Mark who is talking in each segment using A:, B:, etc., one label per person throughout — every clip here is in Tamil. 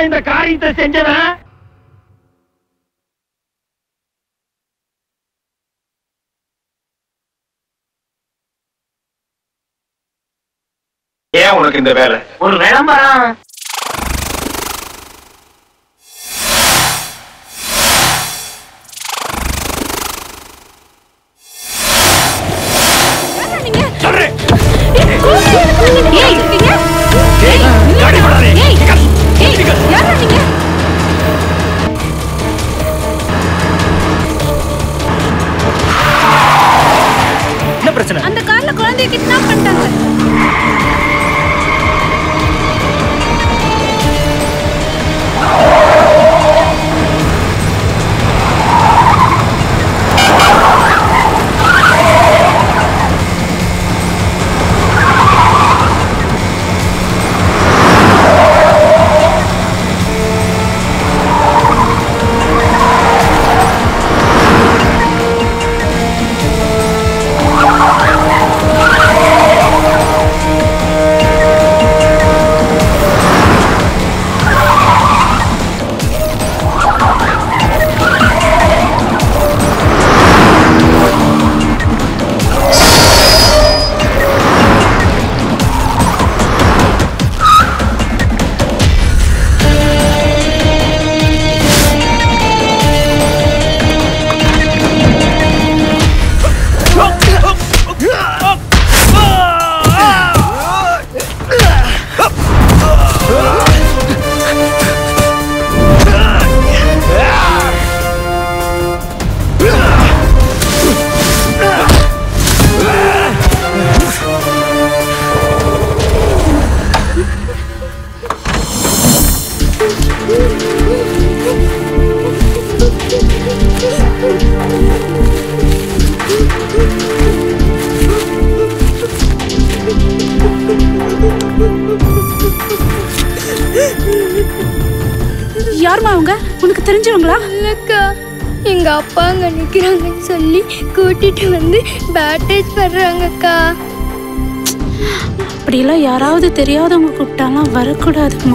A: இந்த காரியத்தை செஞ்சவன்
B: ஏன் உனக்கு இந்த வேலை
A: ஒரு விளம்பரம்
B: சொல்றேன்
C: ஏய்
B: காடி போடாதே
C: ஏய் ஏய் யாரா நீங்க
D: என்ன பிரச்சனை
C: அந்த கார்ல குழந்தைய கிட்னாப் பண்ணிட்டாங்க யாருமா அவங்க உனக்கு தெரிஞ்சவங்களா
E: இல்லக்கா எங்க அப்பா அங்க நிக்கிறாங்கன்னு சொல்லி கூட்டிட்டு வந்து பேட்டேஜ் பண்றாங்கக்கா
C: அப்படியெல்லாம் யாராவது தெரியாதவங்க கூப்பிட்டாலாம் வரக்கூடாதுமா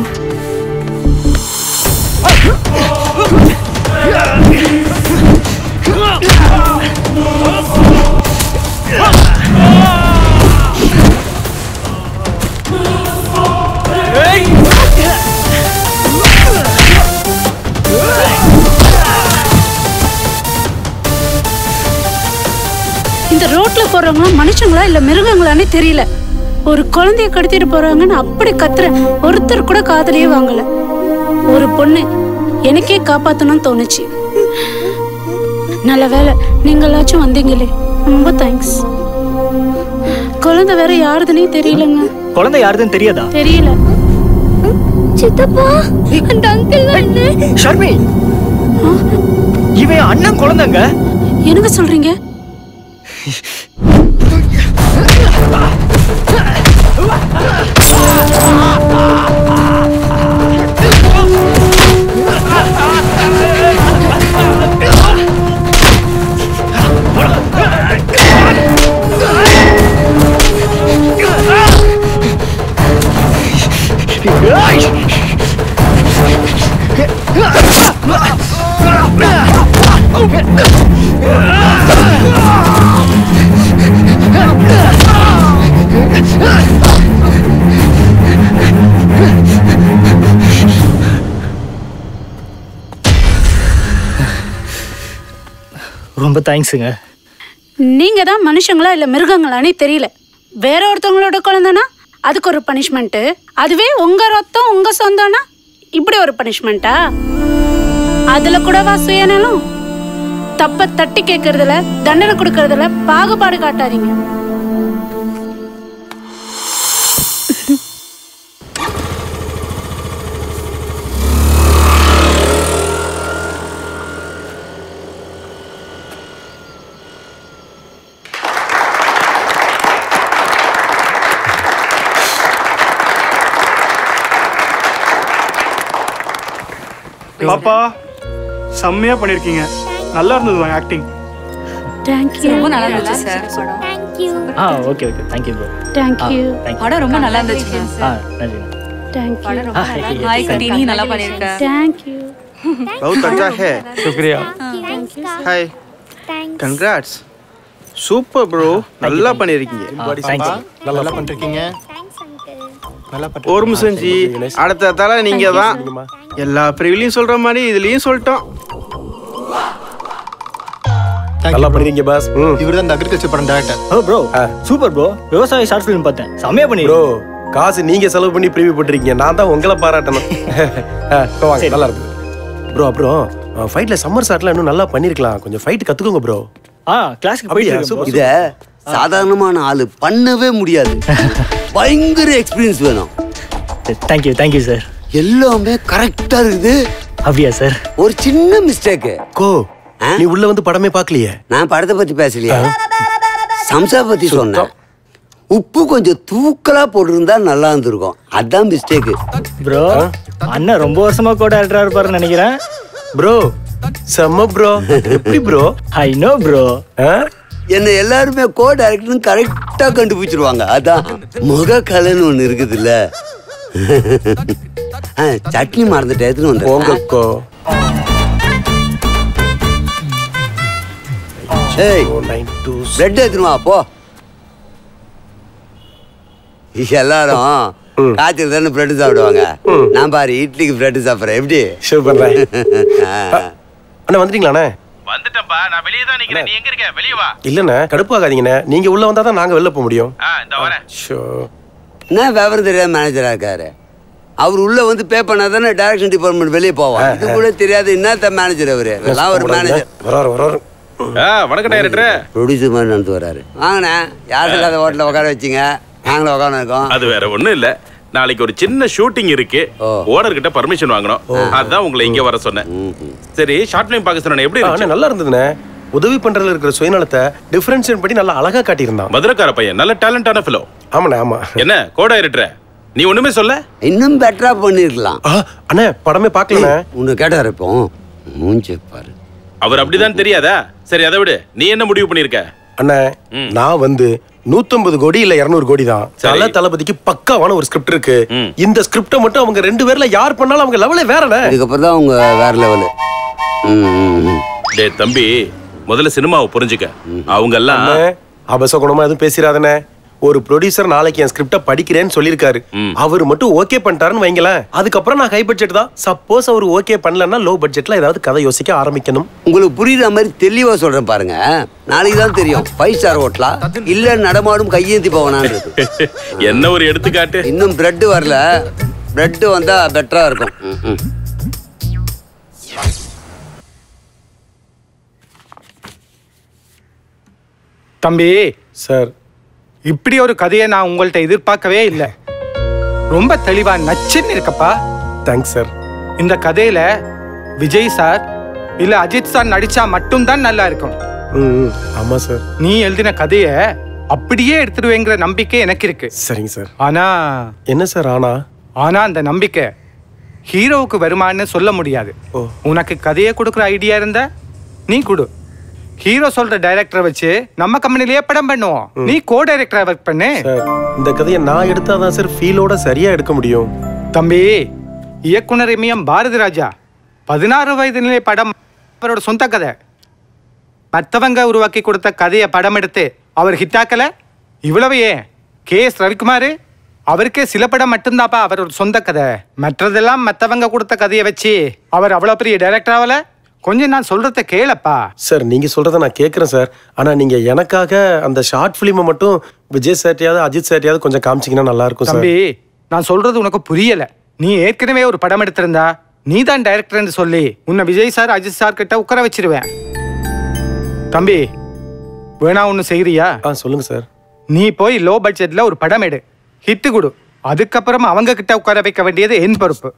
C: இந்த ரோட்ல போறவங்க மனுஷங்களா இல்ல மிருகங்களான்னு தெரியல ஒரு குழந்தைய கடத்திட்டு போறாங்கன்னு அப்படி கத்துறேன் ஒருத்தர் கூட காதலியே வாங்கல ஒரு பொண்ணு எனக்கே காப்பாத்தணும்னு தோணுச்சு நல்ல வேலை நீங்களாச்சும் வந்தீங்களே ரொம்ப தேங்க்ஸ் குழந்தை வேற யாருதுன்னே தெரியலங்க
D: குழந்தை யாருதுன்னு தெரியாதா
C: தெரியல
E: சித்தப்பா அந்த அங்கிள் வந்து
D: ஷர்மி இவன் அண்ணன் குழந்தைங்க
C: என்னங்க சொல்றீங்க
D: ரொம்ப தேங்க்ஸுங்க
C: நீங்க தான் மனுஷங்களா இல்ல மிருகங்களானே தெரியல வேற ஒருத்தவங்களோட குழந்தைனா அதுக்கு ஒரு பனிஷ்மெண்ட் அதுவே உங்க ரத்தம் உங்க சொந்தம்னா இப்படி ஒரு பனிஷ்மெண்ட்டா அதுல கூடவா சுயநலம் தப்ப தட்டி கேட்கறதுல தண்டனை கொடுக்கறதுல பாகுபாடு காட்டாதீங்க
F: பாப்பா செம்மையா பண்ணிருக்கீங்க நல்லா இருந்தது ஆக்டிங்
C: தேங்க்யூ
G: ரொம்ப நல்லா இருந்துச்சு சார்
E: தேங்க்யூ
D: ஆ okay okay thank you bro
C: thank you
D: thank you
G: படம் ரொம்ப நல்லா இருந்துச்சு
D: ஆ நன்றி
C: தேங்க்யூ
G: ஹாய் குட்டி நீ நல்லா பண்ணிருக்க
C: தேங்க்யூ
H: बहुत अच्छा है
D: சுக்ரியா
H: हाय कंग्राट्स சூப்பர் ப்ரோ நல்லா பண்ணிருக்கீங்க
D: தேங்க்யூ
I: நல்லா பண்ணிருக்கீங்க நல்லா
H: ஒரு நிமிஷம் ஜி அடுத்த தலை நீங்க தான் எல்லா பிரிவிலையும் சொல்ற மாதிரி இதுலயும் சொல்லிட்டோம்
I: நல்லா பண்ணிருக்கீங்க பாஸ் இவர் தான் இந்த அக்ரிகல்ச்சர் படம் டேரக்டர்
D: ஓ ப்ரோ சூப்பர் ப்ரோ விவசாய ஷார்ட் ஃபிலிம் பார்த்தேன் செம்மையா பண்ணி
J: ப்ரோ காசு நீங்க செலவு பண்ணி ப்ரீவியூ போட்டிருக்கீங்க நான் தான் உங்களை பாராட்டணும் ஆ, இப்போ வாங்க, நல்லா இருக்கு ப்ரோ அப்புறம் ஃபைட்ல சம்மர் ஷாட்லாம் இன்னும் நல்லா பண்ணிருக்கலாம் கொஞ்சம் ஃபைட் கத்துக்கோங்க ப்ரோ
D: ஆ கிளாஸ்க்கு
J: அப்படியா
D: போயிட்டு
J: சூப்பர்
K: இத சாதாரணமான ஆளு பண்ணவே முடியாது பயங்கர எக்ஸ்பீரியன்ஸ் வேணும்
D: தேங்க்யூ தேங்க்யூ சார்
K: எல்லாமே கரெக்டா இருக்குது
D: அப்படியா சார்
K: ஒரு சின்ன மிஸ்டேக்
J: கோ நீ உள்ள வந்து படமே பார்க்கலையே
K: நான் படத்தை பத்தி பேசலையா சம்சா பத்தி சொன்னேன் உப்பு கொஞ்சம் தூக்கலா போட்டிருந்தா நல்லா இருந்திருக்கும் அதான் மிஸ்டேக்
D: ப்ரோ அண்ணன் ரொம்ப வருஷமா கூட ஆக்டரா இருப்பாருன்னு நினைக்கிறேன்
J: ப்ரோ செம்ம ப்ரோ எப்படி ப்ரோ
D: ஐ நோ ப்ரோ
K: என்ன எல்லாருமே கோ டைரக்டர்னு கரெக்டா கண்டுபிடிச்சிருவாங்க அதான் முக கலைன்னு ஒண்ணு இருக்குதுல்ல ஆ, சட்னி மறந்துட்டு எடுத்துன்னு வந்து
J: போங்க கோ
K: ஏய்
J: நைன் டூ
K: பிரெட் எடுத்துன்னு வா போ எல்லாரும் காய்ச்சல் தானே பிரெட் சாப்பிடுவாங்க நான் பாரு இட்லிக்கு பிரெட் சாப்பிட்றேன் எப்படி
J: சூப்பர் அண்ணா வந்துட்டீங்களாண்ணே
B: வந்துட்டேன்ப்பா நான் வெளியே தான் நிக்கிறேன் நீ எங்க இருக்க வெளியே வா
J: இல்லண்ணே கடுப்பாகாதீங்கண்ணே நீங்க உள்ள வந்தா தான் நாங்க வெளில போக முடியும்
B: ஆ இந்த வரேன்
J: ஷோ
K: என்ன விவரம் தெரியாத மேனேஜரா இருக்காரு அவர் உள்ள வந்து பே பண்ணாதானே டைரக்ஷன் டிபார்ட்மெண்ட் வெளியே போவார் இது கூட தெரியாது என்னத்த மேனேஜர் அவரு எல்லாம் ஒரு மேனேஜர்
J: வராரு வராரு
B: ஆ வணக்கம் டைரக்டர்
K: ப்ரொடியூசர் மாதிரி நடந்து வராரு வாங்கண்ணே யாரும் இல்லாத ஹோட்டலில் உட்கார வச்சிங்க நாங்களும் உட்காந்து இருக்கோம்
B: அது வேற ஒண்ணும் இல்ல நாளைக்கு ஒரு சின்ன ஷூட்டிங் இருக்கு ஓனர் கிட்ட பர்மிஷன் வாங்கணும் அதான் உங்களை இங்க வர சொன்னேன் சரி ஷார்ட் ஃபிலிம் பார்க்க சொன்னேன் எப்படி
J: அண்ணே
B: இருந்துச்சு
J: நல்லா இருந்ததுண்ணே உதவி பண்றதுல இருக்கிற சுயநலத்தை டிஃபரன்ஷியேட் பண்ணி நல்லா அழகா காட்டியிருந்தான்
B: மதுரக்கார பையன் நல்ல டேலண்டான ஃபிலோ
J: ஆமாண்ணே ஆமா
B: என்ன கோ டைரக்டர் நீ ஒண்ணுமே சொல்ல
K: இன்னும் பெட்டரா பண்ணிருக்கலாம்
J: அண்ணே படமே பார்க்கலண்ணே
K: உன்னை கேட்டார் இப்போ மூஞ்சி பாரு
B: அவர் அப்படிதான் தெரியாதா சரி அதை விடு நீ என்ன முடிவு பண்ணிருக்க
J: அண்ணே நான் வந்து நூத்தம்பது கோடி இல்ல இருநூறு கோடி தான் தல தளபதிக்கு பக்காவான ஒரு ஸ்கிரிப்ட் இருக்கு இந்த ஸ்கிரிப்ட மட்டும் அவங்க ரெண்டு பேர்ல யார் பண்ணாலும் அவங்க லெவலே வேறண்ணே
K: இதுக்கப்புறம் தான் அவங்க வேற லெவலு
B: டேய் தம்பி முதல்ல சினிமாவை புரிஞ்சுக்க அவங்க எல்லாம்
J: அண்ணே, அபசகுணமா எதுவும் பேசிடாதண்ணே ஒரு ப்ரொடியூசர் நாளைக்கு என் ஸ்கிரிப்ட படிக்கிறேன்னு சொல்லியிருக்காரு அவர் மட்டும் ஓகே பண்ணிட்டாருன்னு வைங்களேன் அதுக்கப்புறம் நான் ஹை பட்ஜெட் தான் சப்போஸ் அவர் ஓகே பண்ணலன்னா லோ பட்ஜெட்ல ஏதாவது கதை யோசிக்க ஆரம்பிக்கணும்
K: உங்களுக்கு புரியுற மாதிரி தெளிவா சொல்றேன் பாருங்க நாளைக்கு தான் தெரியும் ஃபைவ் ஸ்டார் ஹோட்டலா இல்ல நடமாடும் கையேந்தி போவனான்றது
B: என்ன ஒரு எடுத்துக்காட்டு
K: இன்னும் பிரெட் வரல பிரெட் வந்தா பெட்டரா இருக்கும் ம், ம்.
F: தம்பி
J: சார்
F: இப்படி ஒரு கதையை நான் உங்கள்ட்ட எதிர்பார்க்கவே இல்லை ரொம்ப தெளிவா நச்சுன்னு இருக்கப்பா
J: தேங்க்ஸ் சார்
F: இந்த கதையில விஜய் சார் இல்ல அஜித் சார் நடிச்சா மட்டும்தான் நல்லா இருக்கும்
J: ம் ஆமா சார்
F: நீ எழுதின கதைய அப்படியே எடுத்துடுவேங்கிற நம்பிக்கை எனக்கு இருக்கு
J: சரிங்க சார்
F: ஆனா
J: என்ன சார் ஆனா
F: ஆனா அந்த நம்பிக்கை ஹீரோவுக்கு வருமான்னு சொல்ல முடியாது உனக்கு கதையை கொடுக்குற ஐடியா இருந்தா நீ கொடு ஹீரோ சொல்ற டைரக்டரை வச்சு நம்ம கம்பெனிலேயே படம் பண்ணுவோம் நீ கோ டைரக்டரா ஒர்க் பண்ணு
J: சார் இந்த கதையை நான் எடுத்தாதான் சார் ஃபீலோட சரியா எடுக்க முடியும்
F: தம்பி இயக்குனர் இமயம் பாரதி ராஜா பதினாறு வயது நிலை படம் அவரோட சொந்த கதை மற்றவங்க உருவாக்கி கொடுத்த கதையை படம் எடுத்து அவர் ஹிட்டாக்கல இவ்வளவு ஏன் கே எஸ் ரவிக்குமார் அவருக்கே சில படம் மட்டும்தாப்பா அவரோட சொந்த கதை மற்றதெல்லாம் மற்றவங்க கொடுத்த கதையை வச்சு அவர் அவ்வளோ பெரிய டைரக்டர் ஆகல கொஞ்சம் நான் சொல்றத கேளப்பா
J: சார் நீங்க சொல்றத நான் கேட்கறேன் சார் ஆனா நீங்க எனக்காக அந்த ஷார்ட் பிலிமை மட்டும் விஜய் சார்ட்டையாவது அஜித் சார்ட்டையாவது கொஞ்சம் காமிச்சிங்கன்னா நல்லா இருக்கும் சார்
F: தம்பி நான் சொல்றது உனக்கு புரியல நீ ஏற்கனவே ஒரு படம் எடுத்திருந்தா நீ தான் டைரக்டர்னு சொல்லி உன்னை விஜய் சார் அஜித் சார் கிட்ட உட்கார வச்சிருவேன் தம்பி வேணா ஒன்று செய்யறியா
J: ஆ சொல்லுங்க சார்
F: நீ போய் லோ பட்ஜெட்ல ஒரு படம் எடு ஹிட் கொடு அதுக்கப்புறம் அவங்க கிட்ட உட்கார வைக்க வேண்டியது என் பொறுப்பு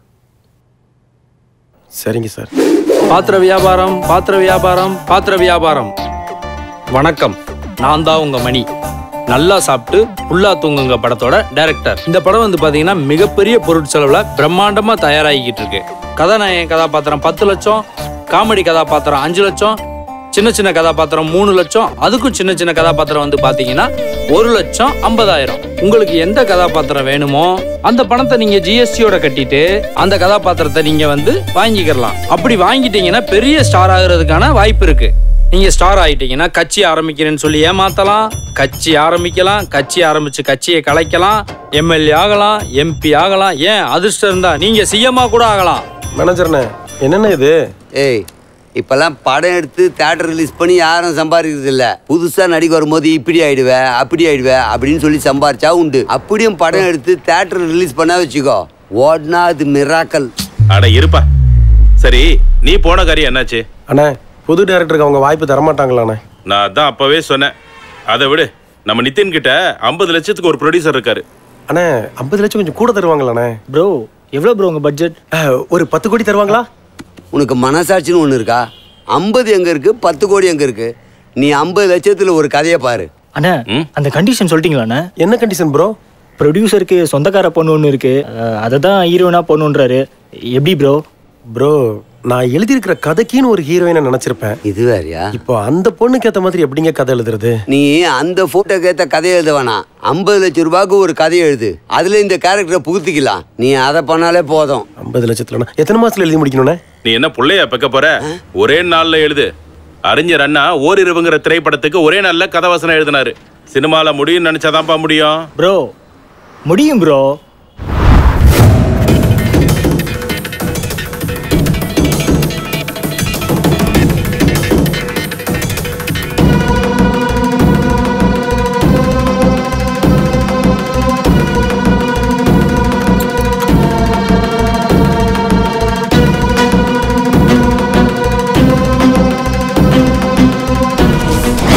J: சரிங்க சார்
L: பாத்திர வியாபாரம் பாத்திர வியாபாரம் பாத்திர வியாபாரம் வணக்கம் நான் தான் உங்க மணி நல்லா சாப்பிட்டு புல்லா தூங்குங்க படத்தோட டைரக்டர் இந்த படம் வந்து பாத்தீங்கன்னா மிகப்பெரிய பொருட்செலவுல பிரம்மாண்டமா தயாராகிக்கிட்டு இருக்கு கதாநாயகன் கதாபாத்திரம் பத்து லட்சம் காமெடி கதாபாத்திரம் அஞ்சு லட்சம் சின்ன சின்ன கதாபாத்திரம் மூணு லட்சம் அதுக்கும் சின்ன சின்ன கதாபாத்திரம் வந்து பாத்தீங்கன்னா ஒரு லட்சம் ஐம்பதாயிரம் உங்களுக்கு எந்த கதாபாத்திரம் வேணுமோ அந்த பணத்தை நீங்க ஜிஎஸ்டியோட கட்டிட்டு அந்த கதாபாத்திரத்தை நீங்க வந்து வாங்கிக்கிறலாம் அப்படி வாங்கிட்டீங்கன்னா பெரிய ஸ்டார் ஆகுறதுக்கான வாய்ப்பு இருக்கு நீங்க ஸ்டார் ஆயிட்டீங்கன்னா கட்சி ஆரம்பிக்கிறேன்னு சொல்லி ஏமாத்தலாம் கட்சி ஆரம்பிக்கலாம் கட்சி ஆரம்பிச்சு கட்சியை கலைக்கலாம் எம்எல்ஏ ஆகலாம் எம்பி ஆகலாம் ஏன் அதிர்ஷ்டம் இருந்தா நீங்க சிஎம்மா கூட ஆகலாம்
J: மேனேஜர்ண்ணே என்னென்ன இது
K: ஏய் இப்பெல்லாம் படம் எடுத்து தேட்டர் ரிலீஸ் பண்ணி யாரும் சம்பாதிக்கிறது இல்ல புதுசா நடிக்க வரும்போது இப்படி ஆயிடுவ அப்படி ஆயிடுவ அப்படின்னு சொல்லி சம்பாரிச்சா உண்டு அப்படியும் படம் எடுத்து தேட்டர் ரிலீஸ் பண்ணா வச்சுக்கோ ஓட்னா அது மிராக்கல்
B: அட இருப்பா சரி நீ போன காரியம் என்னாச்சு
J: அண்ணே புது டேரக்டருக்கு அவங்க வாய்ப்பு தரமாட்டாங்களாண்ணே
B: நான் அதான் அப்பவே சொன்னேன் அதை விடு நம்ம நிதின் கிட்ட ஐம்பது லட்சத்துக்கு ஒரு ப்ரொடியூசர் இருக்காரு
J: அண்ணே ஐம்பது லட்சம் கொஞ்சம் கூட தருவாங்களாண்ணே
D: ப்ரோ எவ்வளோ ப்ரோ உங்கள் பட்ஜெட்
J: ஒரு பத்து கோடி தருவாங்களா
K: உனக்கு மனசாட்சின்னு ஒன்று இருக்கா ஐம்பது எங்க இருக்கு பத்து கோடி எங்க இருக்கு நீ ஐம்பது லட்சத்துல ஒரு கதையை பாரு
D: அண்ணா அந்த கண்டிஷன் சொல்லிட்டீங்களாண்ணே
J: என்ன கண்டிஷன் ப்ரோ
D: ப்ரொடியூசருக்கு சொந்தக்கார பொண்ணு ஒன்று இருக்கு அஹ், அதை தான் ஹீரோனா பொண்ணுன்றாரு எப்படி ப்ரோ
J: ப்ரோ நான் எழுதியிருக்கிற கதைக்குன்னு ஒரு ஹீரோயினை நினைச்சிருப்பேன்
K: இது வேறயா
J: இப்போ அந்த பொண்ணுக்கு ஏத்த மாதிரி எப்படிங்க கதை எழுதுறது
K: நீ அந்த போட்டோக்கு ஏத்த கதையை எழுத வேணாம் ஐம்பது லட்சம் ரூபாய்க்கு ஒரு கதையை எழுது அதுல இந்த கேரக்டரை புகுத்திக்கலாம் நீ அதை பண்ணாலே போதும்
J: ஐம்பது லட்சத்துலண்ணா எத்தனை மாசத்துல எழுதி முடிக்கணும்ண்ணே
B: நீ என்ன புள்ளைய பெக்க போற ஒரே நாள்ல எழுது அறிஞர் அண்ணா ஓரிரவுங்கிற திரைப்படத்துக்கு ஒரே நாள்ல கதவசனம் எழுதினாரு சினிமால முடியும்னு நினைச்சாதான்ப்பா முடியும்
D: ப்ரோ முடியும் ப்ரோ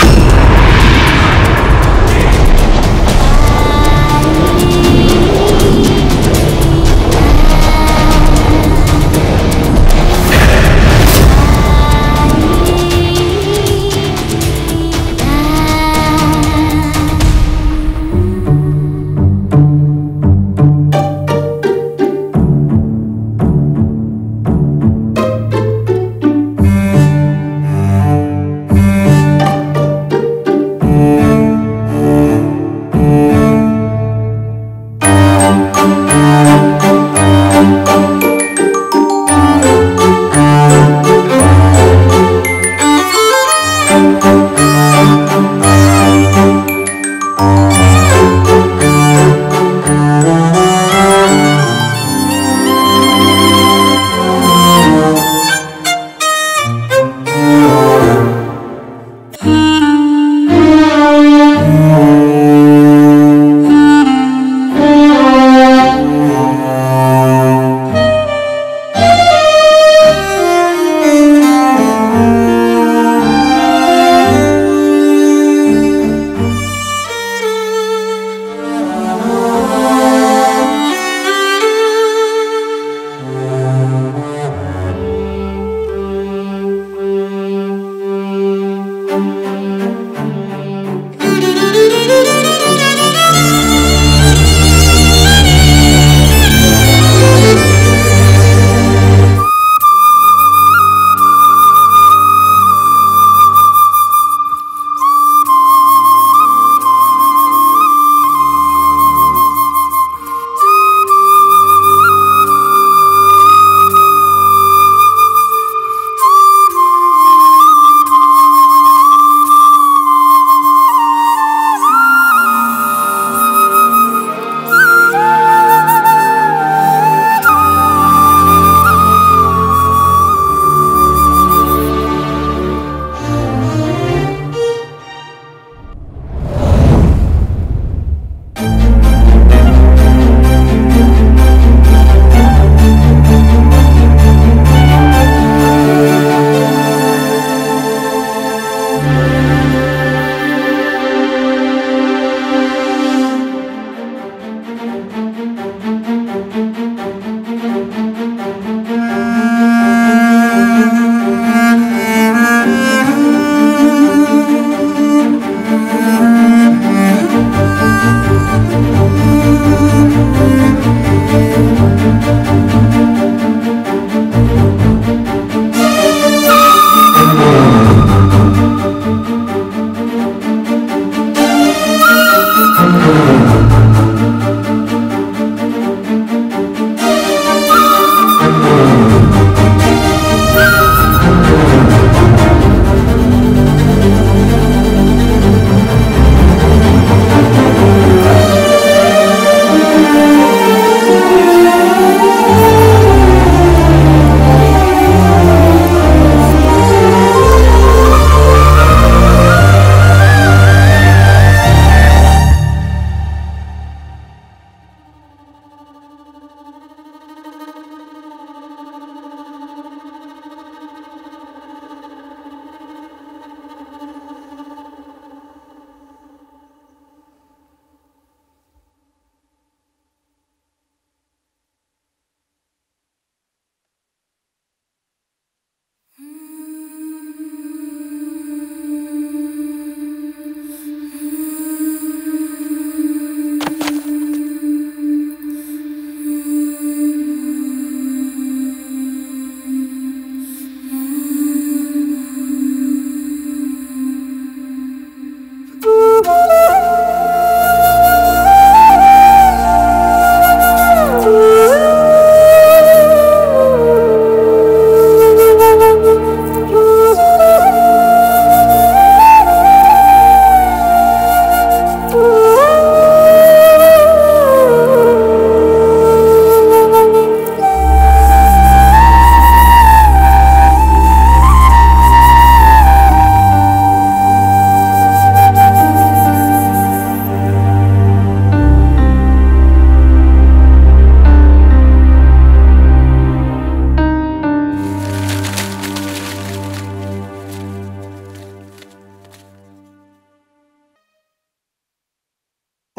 E: ஆ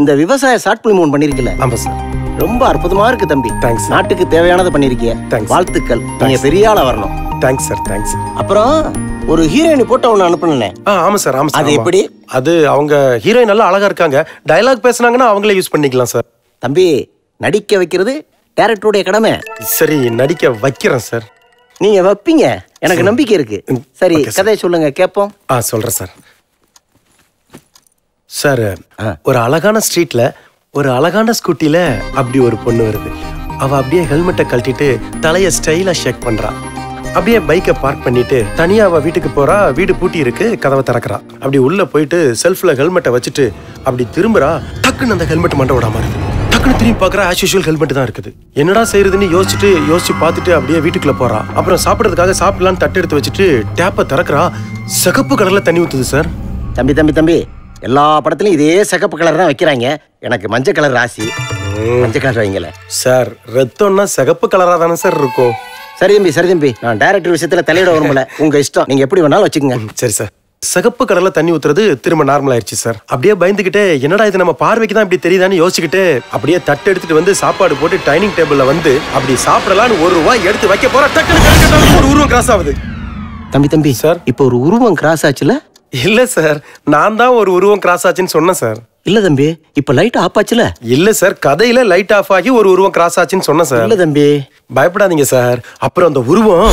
G: இந்த விவசாய ஷார்ட் பிலிம் ஒன்று பண்ணிருக்கல
J: ஆமா சார்
G: ரொம்ப அற்புதமா இருக்கு தம்பி
J: தேங்க்ஸ்
G: நாட்டுக்கு தேவையானதை பண்ணிருக்கீங்க
J: தேங்க்ஸ்
G: வாழ்த்துக்கள் நீங்க பெரிய ஆளா வரணும்
J: தேங்க்ஸ் சார் தேங்க்ஸ்
G: அப்புறம் ஒரு ஹீரோயின் போட்டோ ஒன்று அனுப்புனேன்
J: ஆ ஆமா சார் ஆமா சார்
G: அது
J: ஆமா.
G: எப்படி?
J: அது அவங்க ஹீரோயின் நல்லா அழகா இருக்காங்க டயலாக் பேசுனாங்கன்னா அவங்களே யூஸ் பண்ணிக்கலாம் சார்
G: தம்பி நடிக்க வைக்கிறது டேரக்டருடைய கடமை
J: சரி நடிக்க வைக்கிறேன் சார்
G: நீங்க வைப்பீங்க எனக்கு நம்பிக்கை இருக்கு சரி கதையை சொல்லுங்க கேட்போம்
J: ஆ சொல்றேன் சார் சார் ஒரு அழகான ஸ்ட்ரீட்ல ஒரு அழகான ஸ்கூட்டில அப்படி ஒரு பொண்ணு வருது அவ அப்படியே ஹெல்மெட்டை கழட்டிட்டு தலைய ஸ்டைலா ஷேக் பண்றா அப்படியே பைக்கை பார்க் பண்ணிட்டு தனியா அவ வீட்டுக்கு போறா வீடு பூட்டி இருக்கு கதவை திறக்கறா அப்படி உள்ள போயிட்டு செல்ஃப்ல ஹெல்மெட்டை வச்சுட்டு அப்படி திரும்புறா டக்குன்னு அந்த ஹெல்மெட் மண்ட விடாம இருக்கு டக்குன்னு திரும்பி பார்க்கறா ஆஸ் யூஷுவல் ஹெல்மெட் தான் இருக்குது என்னடா செய்யறதுன்னு யோசிச்சுட்டு யோசிச்சு பார்த்துட்டு அப்படியே வீட்டுக்குள்ள போறா அப்புறம் சாப்பிடுறதுக்காக சாப்பிடலான்னு தட்டு எடுத்து வச்சுட்டு டேப்பை திறக்கறா சிகப்பு கலர்ல தண்ணி ஊத்துது சார்
G: தம்பி தம்பி தம்பி எல்லா படத்துலயும் இதே சிகப்பு கலர் தான் வைக்கிறாங்க எனக்கு மஞ்சள் கலர் ராசி மஞ்சள் கலர் வைங்கள
J: சார் ரத்தம்னா சிகப்பு கலரா தானே சார் இருக்கும்
G: சரி தம்பி சரி தம்பி நான் டைரக்டர் விஷயத்துல தலையிட வரும்ல உங்க இஷ்டம் நீங்க எப்படி வேணாலும் வச்சுக்கோங்க
J: சரி சார் சிகப்பு கலர்ல தண்ணி ஊத்துறது திரும்ப நார்மல் ஆயிடுச்சு சார் அப்படியே பயந்துகிட்டே என்னடா இது நம்ம பார்வைக்கு தான் இப்படி தெரியுதான்னு யோசிச்சுக்கிட்டு அப்படியே தட்டு எடுத்துட்டு வந்து சாப்பாடு போட்டு டைனிங் டேபிள்ல வந்து அப்படி சாப்பிடலான்னு ஒரு ரூபாய் எடுத்து வைக்க போற டக்குனு கணக்கு ஒரு உருவம் கிராஸ் ஆகுது
G: தம்பி தம்பி சார் இப்போ ஒரு உருவம் கிராஸ் ஆச்சுல
J: இல்ல சார் நான் தான் ஒரு உருவம் கிராஸ் ஆச்சுன்னு சொன்னேன் சார்
G: இல்ல தம்பி இப்ப லைட் ஆஃப் ஆச்சுல
J: இல்ல சார் கதையில லைட் ஆஃப் ஆகி ஒரு உருவம் கிராஸ் ஆச்சுன்னு சொன்னேன் சார்
G: இல்ல தம்பி
J: பயப்படாதீங்க சார் அப்புறம் அந்த உருவம்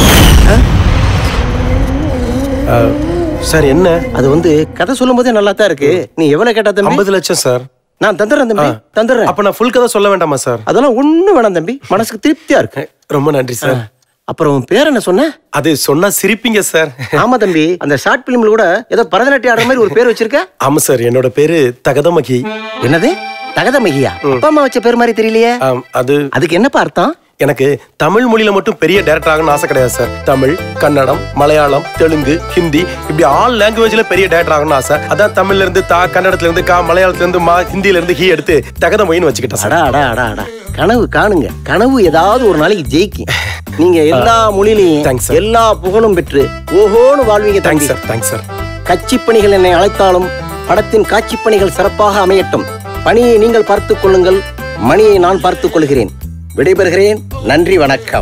J: ஆ, சார் என்ன
G: அது வந்து கதை சொல்லும் போதே நல்லா தான் இருக்கு நீ எவ்வளவு கேட்டா தம்பி
J: ஐம்பது லட்சம் சார்
G: நான் தந்துடுறேன் தம்பி தந்துடுறேன்
J: அப்ப நான் ஃபுல் கதை சொல்ல வேண்டாமா சார்
G: அதெல்லாம் ஒண்ணும் வேணாம் தம்பி மனசுக்கு திருப்தியா இருக்கு
J: ரொம்ப நன்றி சார்
G: அப்புறம் உன் பேர் என்ன சொன்ன
J: அது சொன்னா சிரிப்பீங்க சார்
G: ஆமா தம்பி அந்த ஷார்ட் பிலிம்ல கூட ஏதோ பரதநாட்டியம் ஆடுற மாதிரி ஒரு பேர் வச்சிருக்க
J: ஆமா சார் என்னோட பேரு தகதமகி
G: என்னது தகதமகியா அப்பா அம்மா வச்ச பேர் மாதிரி தெரியலையே
J: ஆம், அது
G: அதுக்கு என்னப்பா அர்த்தம்
J: எனக்கு தமிழ் மொழியில மட்டும் பெரிய டேரக்டர் ஆகணும்னு ஆசை கிடையாது சார் தமிழ் கன்னடம் மலையாளம் தெலுங்கு ஹிந்தி இப்படி ஆல் லாங்குவேஜ்ல பெரிய டேரக்டர் ஆகணும்னு ஆசை அதான் தமிழ்ல இருந்து தா கன்னடத்துல இருந்து கா மலையாளத்துல இருந்து மா ஹிந்தில இருந்து ஹி எடுத்து தகதமொழின்னு வச்சுக்கிட்டேன் சார்
G: அடா அடா அடா அடா கனவு காணுங்க கனவு ஏதாவது ஒரு நாளைக்கு ஜெயிக்கும் நீங்க எல்லா மொழியிலையும் எல்லா புகழும் பெற்று ஓஹோன்னு வாழ்வீங்க
J: தேங்க்ஸ்
G: தம்பி
J: சார் தேங்க்ஸ் சார்
G: கட்சிப் பணிகள் என்னை அழைத்தாலும் படத்தின் காட்சிப் பணிகள் சிறப்பாக அமையட்டும் பணியை நீங்கள் பார்த்துக் கொள்ளுங்கள் மணியை நான் பார்த்துக் கொள்கிறேன் விடைபெறுகிறேன் நன்றி வணக்கம்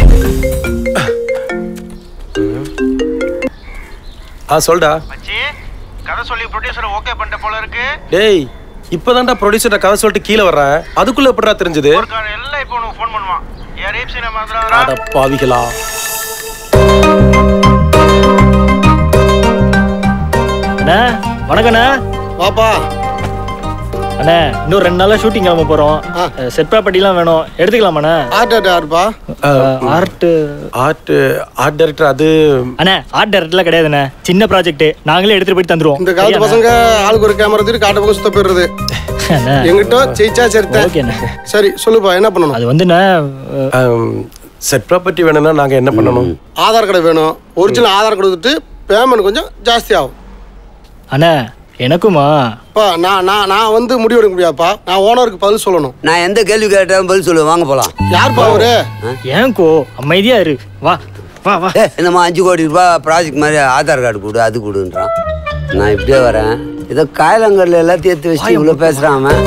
J: ஆ சொல்டா
H: கதை சொல்லி ப்ரொடியூசர் ஓகே பண்ணிட்ட போல இருக்கு
J: டேய் இப்பதான்டா ப்ரொடியூசர் கதை சொல்லிட்டு கீழே வர்றேன் அதுக்குள்ள எப்படிடா தெரிஞ்சது
H: எல்லாம் இப்போ உனக்கு ஃபோன் பண்ணுவான் ஏன் ரேப் சினிமா
J: அட பாவிகளா
D: அண்ணா வணக்கண்ணா
I: வாப்பா
D: அண்ணா இன்னும் ரெண்டு நாளா ஷூட்டிங் கிளம்ப போறோம் செட் ப்ராப்பர்ட்டிலாம் வேணும் எடுத்துக்கலாமாண்ணா
I: ஆர்ட் ஆர்ட் ஆர்ப்பா
D: ஆர்ட்
J: ஆர்ட் ஆர்ட் டைரக்டர் அது
D: அண்ணா ஆர்ட் டைரக்டர்லாம் கிடையாதுண்ணே சின்ன ப்ராஜெக்ட் நாங்களே எடுத்துட்டு போயிட்டு தந்துருவோம்
I: இந்த காலத்து பசங்க ஆளுக்கு ஒரு கேமரா தூக்கி காட்ட பக்கம் சுத்த போயிடுறது எங்கிட்ட ஜெயிச்சா சரித்தேன் சரி சொல்லுப்பா என்ன பண்ணணும்
D: அது வந்துண்ணே
J: செட் ப்ராப்பர்ட்டி வேணும்னா நாங்க என்ன பண்ணணும்
I: ஆதார் கார்டு வேணும் ஒரிஜினல் ஆதார் கார்டு கொடுத்துட்டு பேமெண்ட் கொஞ்சம் ஜாஸ்தி ஆகும்
D: அண்ணா எனக்குமா
I: அப்பா நான் நான் நான் வந்து முடிவு எடுக்க முடியாதுப்பா நான் ஓனருக்கு பதில் சொல்லணும்
K: நான் எந்த கேள்வி கேட்டாலும் பதில் சொல்லுவேன் வாங்க போலாம்
I: யார்ப்பா அவரு
D: ஏன்கோ அமைதியா இரு வா வா வா
K: ஏ என்னம்மா அஞ்சு கோடி ரூபாய் ப்ராஜெக்ட் மாதிரி ஆதார் கார்டு கொடு அது கொடுன்றான் நான் இப்படியே வரேன் ஏதோ காயலங்கல்ல எல்லாத்தையும் எடுத்து வச்சு இவ்வளோ பேசுறான் அவன்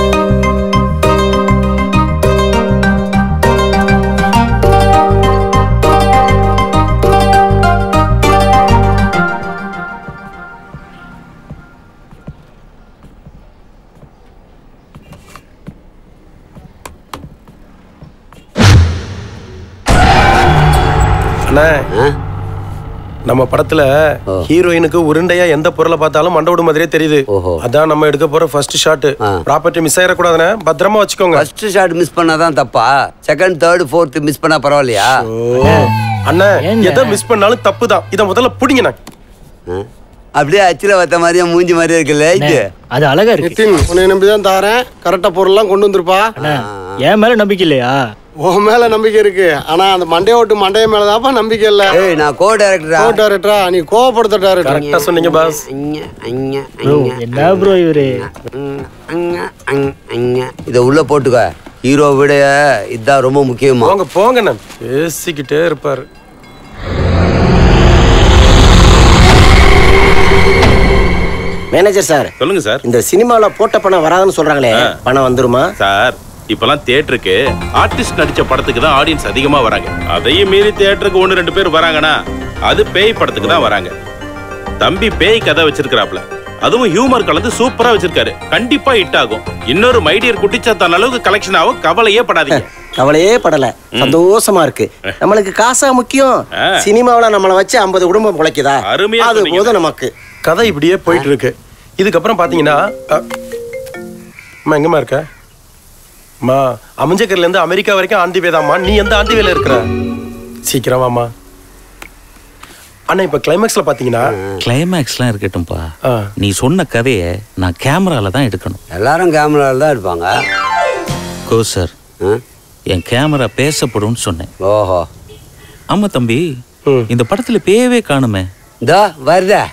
J: அண்ணா நம்ம படத்துல ஹீரோயினுக்கு உருண்டையா எந்த பொருளை பார்த்தாலும் மண்டோடு மாதிரியே தெரியுது அதான் நம்ம எடுக்க போற ஃபர்ஸ்ட் ஷாட் ப்ராப்பர்ட்டி மிஸ் ஆயிடக்கூடாதுண்ணே பத்திரமா வச்சுக்கோங்க
K: ஃபர்ஸ்ட் ஷாட் மிஸ் பண்ணாதான் தப்பா செகண்ட் தேர்ட் ஃபோர்த் மிஸ் பண்ணா பரவாயில்லையா
J: அண்ணா எதை மிஸ் பண்ணாலும் தப்பு தான் இதை முதல்ல புடிங்கண்ணா
K: அப்படியே அச்சில வத்த மாதிரியே மூஞ்சி மாதிரியே இருக்குல்ல இது
D: அது அழகா இருக்கு
I: நிதின் உன்னை நம்பி தான் தாரேன் கரெக்டா பொருள்லாம் கொண்டு வந்திருப்பா
D: என் மேல நம்பிக்கை இல்லையா
I: உன் மேல நம்பிக்கை இருக்கு ஆனா அந்த மண்டைய ஓட்டு மண்டைய மேல தான்ப்பா நம்பிக்கை இல்ல
K: ஏய் நான் கோ டைரக்டரா
I: கோ டைரக்டரா நீ கோவப்படுத்த டைரக்டர்
J: கரெக்டா சொன்னீங்க பாஸ்
D: ப்ரோ என்ன ப்ரோ இவரு
K: இதை உள்ள போட்டுக்க ஹீரோ விட இதுதான் ரொம்ப முக்கியமா
J: போங்க போங்கண்ணா பேசிக்கிட்டே இருப்பாரு
G: மேனேஜர் சார்
B: சொல்லுங்க சார்
G: இந்த சினிமால போட்ட பணம் வராதுன்னு சொல்றாங்களே பணம் வந்துருமா
B: சார் இப்பெல்லாம் தியேட்டருக்கு ஆர்டிஸ்ட் நடிச்ச படத்துக்கு தான் ஆடியன்ஸ் அதிகமா வராங்க அதையும் மீறி தியேட்டருக்கு ஒன்று ரெண்டு பேர் வராங்கன்னா அது பேய் படத்துக்கு தான் வராங்க தம்பி பேய் கதை வச்சிருக்கிறாப்ல அதுவும் ஹியூமர் கலந்து சூப்பரா வச்சிருக்காரு கண்டிப்பா ஹிட் ஆகும் இன்னொரு மைடியர் குட்டிச்சாத்தான் அளவுக்கு கலெக்ஷன் ஆகும் கவலையே படாதீங்க
G: கவலையே படல சந்தோஷமா இருக்கு நம்மளுக்கு காசா முக்கியம் சினிமாவுல நம்மள வச்சு 50 குடும்பம் பிழைக்குதா
J: அருமையா
G: அது
J: சொன்னீங்க.
G: போதும் நமக்கு
J: கதை இப்படியே போயிட்டு இருக்கு இதுக்கப்புறம் பாத்தீங்கன்னா அ, அம்மா எங்கம்மா இருக்க அம்மா அமிஞ்சக்கர்ல இருந்து அமெரிக்கா வரைக்கும் ஆண்டி வேதாம்மா நீ எந்த ஆண்டி வேல இருக்கிற சீக்கிரம் வாம்மா அண்ணா இப்ப கிளைமேக்ஸ்ல பாத்தீங்கன்னா
M: கிளைமேக்ஸ்லாம் இருக்கட்டும்பா நீ சொன்ன கதையை நான் கேமரால தான் எடுக்கணும்
K: எல்லாரும் கேமரால தான் எடுப்பாங்க
M: கோ சார் என் கேமரா பேசப்படும்னு சொன்னேன்
K: ஓஹோ
M: ஆமா தம்பி இந்த படத்துல பேயவே காணுமே
K: இதோ வருதா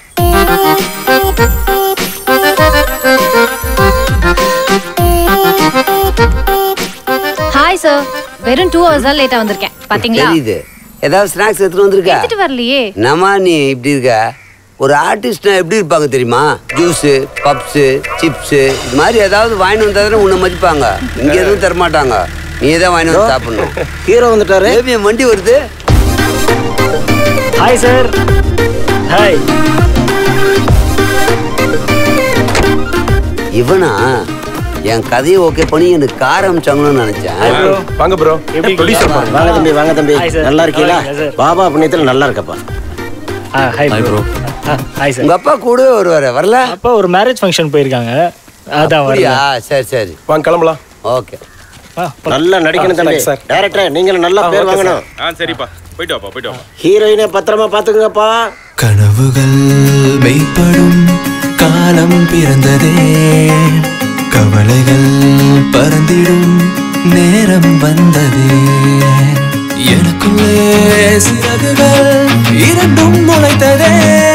N: ஹாய் சார் வெறும் டூ ஹவர்ஸ் தான் லேட்டா வந்திருக்கேன் பாத்தீங்களா
K: தெரியுது ஏதாவது ஸ்நாக்ஸ் எடுத்துட்டு வந்திருக்க
N: எடுத்துட்டு வரலையே
K: நம்ம நீ இப்படி இருக்க ஒரு ஆர்டிஸ்ட்னா எப்படி இருப்பாங்க தெரியுமா ஜூஸு பப்ஸு சிப்ஸு இது மாதிரி ஏதாவது வாங்கிட்டு வந்தா தானே உன்னை மதிப்பாங்க இங்க எதுவும் தர மாட்டாங்க நீ தான் வாங்கிட்டு வந்து சாப்பிடணும்
G: ஹீரோ வந்துட்டாரு
K: என் வண்டி வருது
D: ஹாய் சார் ஹாய்
K: இவனா என் கதையை ஓகே பண்ணி எனக்கு கார் அமைச்சாங்கன்னு நினைச்சேன்
J: வாங்க ப்ரோ
G: வாங்க தம்பி வாங்க தம்பி
D: Hi, sir.
G: நல்லா இருக்கீங்களா
D: நல்லா இருக்கேன், sir.
G: பாபா புண்ணியத்துல நல்லா இருக்கப்பா
D: ஹாய் ப்ரோ ஹாய் சார்
K: உங்க அப்பா கூடவே வருவாரு வரல
D: அப்பா ஒரு மேரேஜ் ஃபங்க்ஷன் போயிருக்காங்க அதான்
K: அப்படியா
D: வரல
K: சரி சரி
J: வாங்க கிளம்பலாம்
K: ஓகே
G: நல்லா நடிக்கணும் தம்பி
J: சார்
G: டேரக்டர் நீங்களும் நல்லா
J: ஆ,
G: பேர்
J: okay,
G: வாங்கணும்
B: ஆ சரிப்பா போயிட்டு வாப்பா போயிட்டு வாப்பா
G: ஹீரோயினை பத்திரமா பாத்துக்கங்கப்பா
O: கனவுகள் மெய்ப்படும் காலம் பிறந்ததே கவலைகள் பறந்திடும் நேரம் வந்ததே எனக்குள்ளே சிறகுகள் இரண்டும் முளைத்ததே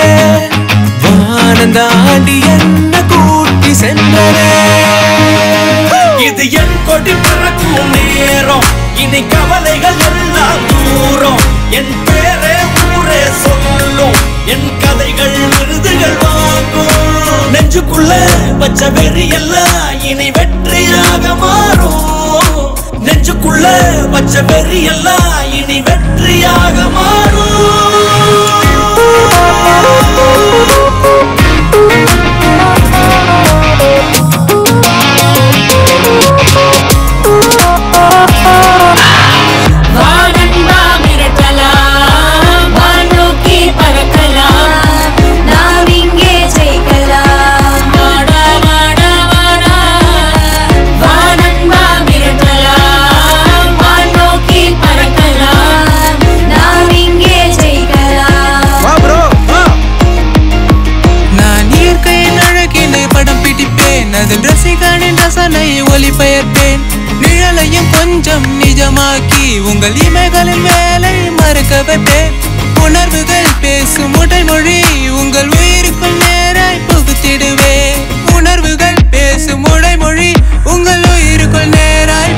O: வானந்தாண்டி என்ன கூட்டி சென்றதே
P: இது என் கொடி பறக்கும் நேரம் இனி கவலைகள் எல்லாம் தூரம் என் பேரே ஊரே சொல்லும் என் கதைகள் விருதுகள் வாங்கும் நெஞ்சுக்குள்ள பச்ச வெறி எல்லாம் இனி வெற்றியாக மாறும் நெஞ்சுக்குள்ள பச்ச வெறி எல்லாம் இனி வெற்றியாக
Q: வானன்பா மிரட்டலாம் வானோக்கி பறக்கலாம் நாம் இங்கே ஜெயிக்கலாம் வாடா வாடா வாடா வானன்பா மிரட்டலாம் வானோக்கி பறக்கலாம் நாம் இங்கே ஜெயிக்கலாம்
O: நான் இயற்கையின் அழகினை படம் பிடிப்பேன் அதில் ரசிகனின் ரசனையை ஒளிபெயர்ப்பேன் நிழலையும் கொஞ்சம் நிஜமாக்கி உங்கள் இமைகளின் வேலை மறக்க வைப்பேன் உணர்வுகள் பேசும் உடைமொழி உங்கள் உயிருக்குள் நேராய் புகுத்திடுவேன் உணர்வுகள் பேசும் உடைமொழி உங்கள் உயிருக்குள் நேராய்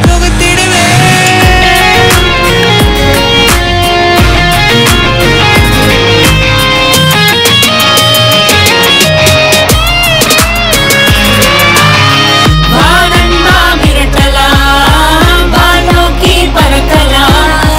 Q: வானன்பா மிரட்டலாம் வானோக்கி பறக்கலாம்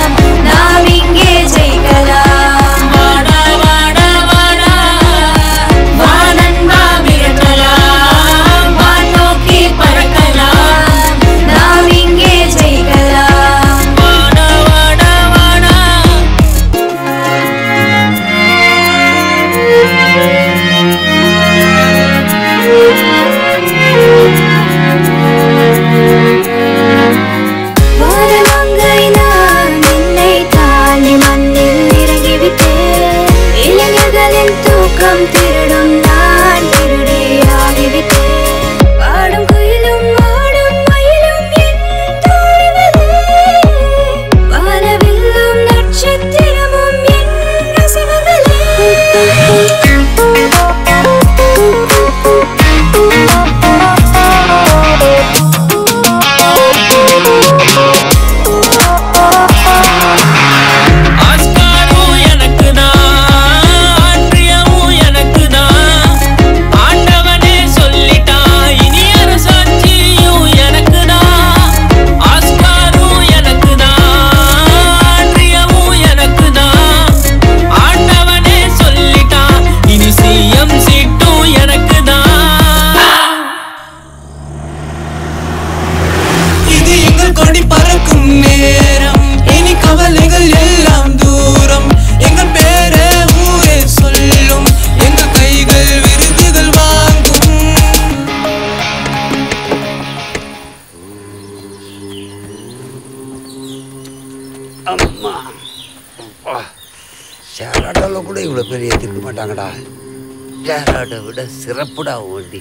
K: ஷேர் ஆட்டோவில் கூட இவ்வளோ பேர் ஏற்றிருக்க மாட்டாங்கடா ஷேர் ஆட்டோ விட சிறப்புடா உன் வண்டி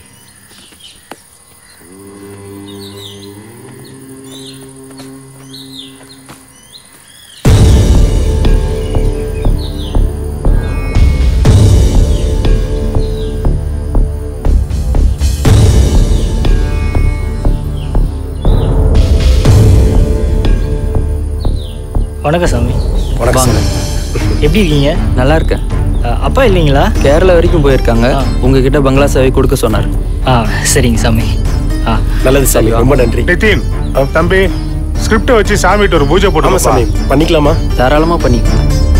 D: வணக்கம் சாமி
L: வாங்க
D: எப்படி இருக்கீங்க
L: நல்லா இருக்கேன்
D: அஹ், அப்பா இல்லைங்களா
L: கேரளா வரைக்கும் போயிருக்காங்க உங்ககிட்ட பங்களா சேவை கொடுக்க சொன்னார்
D: ஆ சரிங்க சாமி ஆ
J: நல்லது சாமி ரொம்ப நன்றி
R: நிதின் தம்பி ஸ்கிரிப்டை வச்சு சாமிகிட்ட ஒரு பூஜை போட்டு
J: சாமி பண்ணிக்கலாமா
L: தாராளமா பண்ணிக்கலாம்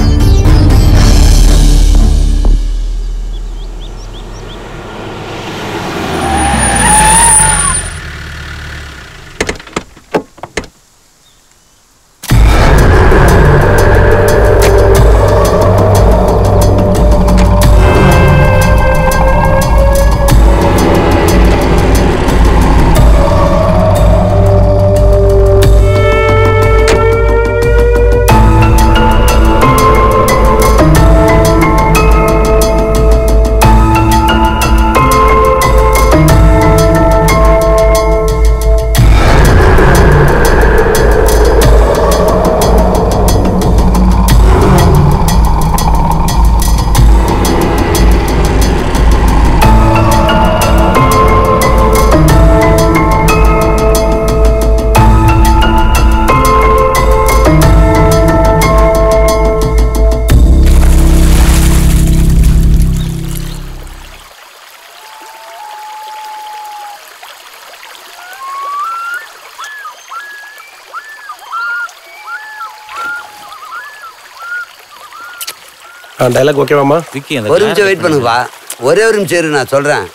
J: டைலாக் ஓகேவாமா
M: விக்கி
K: ஒரு நிமிஷம் வெயிட் பண்ணுங்கப்பா ஒரே ஒரு நிமிஷம் இரு நான் சொல்கிறேன்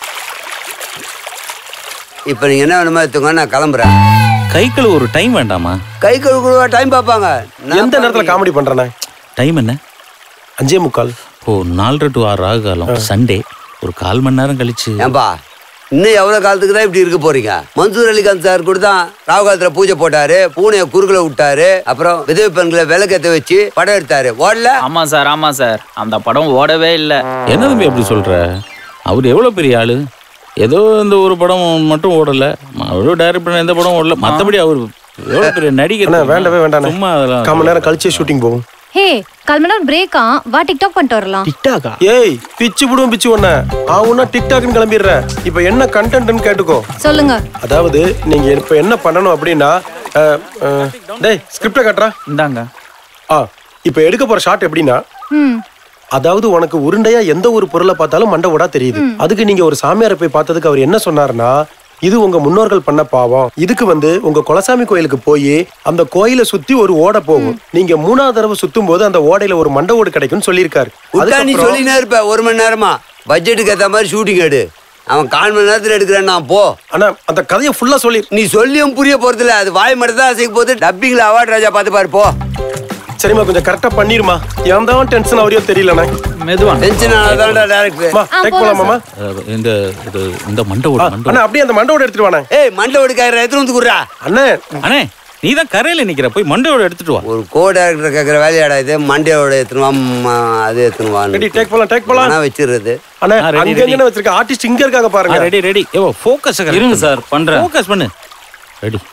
K: இப்போ நீங்கள் என்ன வேணுமோ எடுத்துங்க நான் கிளம்புறேன்
M: கை கழுவு ஒரு டைம் வேண்டாமா
K: கை கழுவுக்குழுவா டைம் பார்ப்பாங்க
J: எந்த நேரத்துல காமெடி பண்றேனே
M: டைம் என்ன
J: அஞ்சே முக்கால்
M: ஓ நாலரை டு ஆறு ஆகு காலம் சண்டே ஒரு கால் மணி நேரம் கழிச்சு
K: ஏன்பா இன்னும் எவ்வளோ காலத்துக்கு தான் இப்படி இருக்க போறீங்க மன்சூர் அலிகாந்த் சார் கூட தான் ராகு காலத்தில் பூஜை போட்டாரு பூனையை குறுக்குல விட்டாரு அப்புறம் விதவை பெண்களை விளக்கத்தை வச்சு படம் எடுத்தாரு ஓடல
S: ஆமா சார் ஆமா சார் அந்த படம் ஓடவே இல்லை
M: என்ன தம்பி அப்படி சொல்ற அவர் எவ்வளவு பெரிய ஆளு ஏதோ இந்த ஒரு படம் மட்டும் ஓடல அவரும் டைரக்ட் பண்ண எந்த படம் ஓடல மத்தபடி அவர் எவ்வளவு பெரிய நடிகர்
J: அண்ணா வேண்டவே வேண்டாம்
M: சும்மா அதெல்லாம்
J: கால் மணி நேரம் கழிச்சே ஷூட்டிங் போகும்
N: ஹே கால் மணி நேரம் பிரேக்கா வா டிக்டாக் பண்ணிட்டு வரலாம்
J: டிக்டாக்கா ஏய் பிச்சு புடுவோம் பிச்சு ஒண்ண ஆவுன்னா டிக்டாக்னு கிளம்பிடுற இப்போ என்ன கண்டென்ட்னு கேட்டுக்கோ
N: சொல்லுங்க
J: அதாவது நீங்க இப்ப என்ன பண்ணணும் அப்படின்னா அஹ், அஹ், டேய் ஸ்கிரிப்டை காட்டுறா
S: இந்தாங்க
J: ஆ இப்போ எடுக்க போற ஷாட் எப்படின்னா
N: ம்
J: அதாவது உனக்கு உருண்டையா எந்த ஒரு பொருளை பார்த்தாலும் மண்டை ஓடா தெரியுது அதுக்கு நீங்க ஒரு சாமியாரை போய் பார்த்ததுக்கு அவர் என்ன சொன்னாருன்னா இது உங்க முன்னோர்கள் பண்ண பாவம் இதுக்கு வந்து உங்க குலசாமி கோயிலுக்கு போய் அந்த கோயிலை சுத்தி ஒரு ஓடை போகும் நீங்க மூணாவது தடவை சுத்தும் போது அந்த ஓடையில ஒரு மண்டை ஓடு கிடைக்கும்னு சொல்லியிருக்காரு
K: விட்டா நீ
J: அதுக்கப்புறம்
K: சொல்லினே இருப்ப ஒரு மணி நேரமா பட்ஜெட்டுக்கு ஏற்ற மாதிரி ஷூட்டிங் எடு அவன் கால் மணி நேரத்தில் எடுக்கிறேன் நான் போ
J: ஆனா அந்த கதையை ஃபுல்லா சொல்லி
K: நீ சொல்லியும் புரிய போறதில்ல அது வாய் மட்டும் தான் அசைக்க போது டப்பிங்ல அவார்ட் ராஜா பார்த்து பாரு போ
J: சரிம்மா கொஞ்சம் கரெக்டா பண்ணிருமா ஏன் தான் டென்ஷன் அவரையோ தெரியலண்ணே
S: மெதுவா
K: டென்ஷன் ஆனதான்டா டேரக்டர்
J: டேக் போலாமாமா
M: அஹ், இந்த இது இந்த மண்டவோட மண்டவோட
J: அண்ணா அப்படியே அந்த மண்டை ஓட எடுத்துட்டு வாண்ணே
K: ஏய் மண்டை ஓடுக்காயிரம் எடுத்துட்டு வந்து குடுறா
J: அண்ணே
M: அண்ணே நீ தான் கரையில நிக்கிற போய் மண்டவோட எடுத்துட்டு வா
K: ஒரு கோ டேரக்டர் கேட்குற வேலையாடா இது மண்டையோட எடுத்துனுவா அது எடுத்துனுவான்
J: ரெடி டேக் போலாம் டேக் போலாம்
K: வச்சிடுறது
J: அண்ணே
M: ஆ, ready,
J: அங்க எங்க வச்சிருக்க ஆர்டிஸ்ட் இங்க இருக்காங்க பாருங்க
M: ரெடி ரெடி ஏவோ ஃபோக்கஸ்
S: இருங்க சார் பண்றேன்
M: ஃபோக்கஸ் பண்ணு ரெடி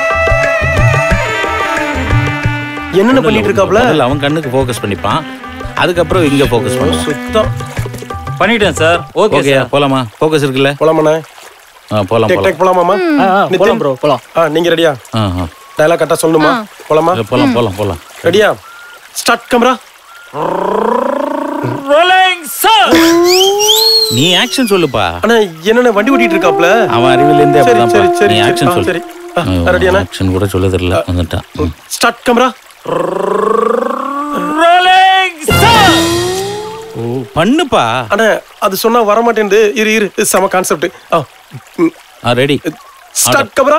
J: என்னென்ன பண்ணிட்டு இருக்காப்ல
M: முதல்ல அவன் கண்ணுக்கு ஃபோக்கஸ் பண்ணிப்பான் அதுக்கப்புறம் இங்க ஃபோக்கஸ் பண்ணுவான்
J: சுத்தம்
S: பண்ணிட்டேன் சார் ஓகே
M: ஓகே
S: சார்
M: போலாமா ஃபோக்கஸ் இருக்குல்ல
J: போலாமாண்ணே
M: ஆ போலாம்
J: டேக் டேக்
M: போலாம்
J: போலாமாமா
D: ஆ, ஆ,
J: நிதின்?
D: போலாம் ப்ரோ போலாம்
J: ஆ நீங்க ரெடியா
M: ஆ ஆ
J: டயலாக் கரெக்டா சொல்லணுமா போலாமா
M: இல்ல, போலாம் போலாம் போலாம்
J: ரெடியா ஸ்டார்ட் கேமரா
M: நீ ஆக்ஷன் சொல்லுப்பா
J: அண்ணா என்னென்ன வண்டி ஓட்டிட்டு இருக்காப்ல
M: அவன் அறிவில இருந்தே
J: சரி,
M: அப்படிதான்
J: சரி, சரி,
M: நீ
J: சரி.
M: ஆக்ஷன்
J: ஆ,
M: சொல்லு
J: சரி. ஆ, ரெடியாண்ணா?
M: ஆக்ஷன் கூட சொல்ல தெரியல வந்துட்டான் ம்.
J: ஸ்டார்ட் கேமரா
M: ஓ பண்ணுப்பா
J: அண்ணா அது சொன்னா வர மாட்டேங்குது இரு இரு இது செம கான்செப்ட் ஆ
M: ஆ ready
J: start camera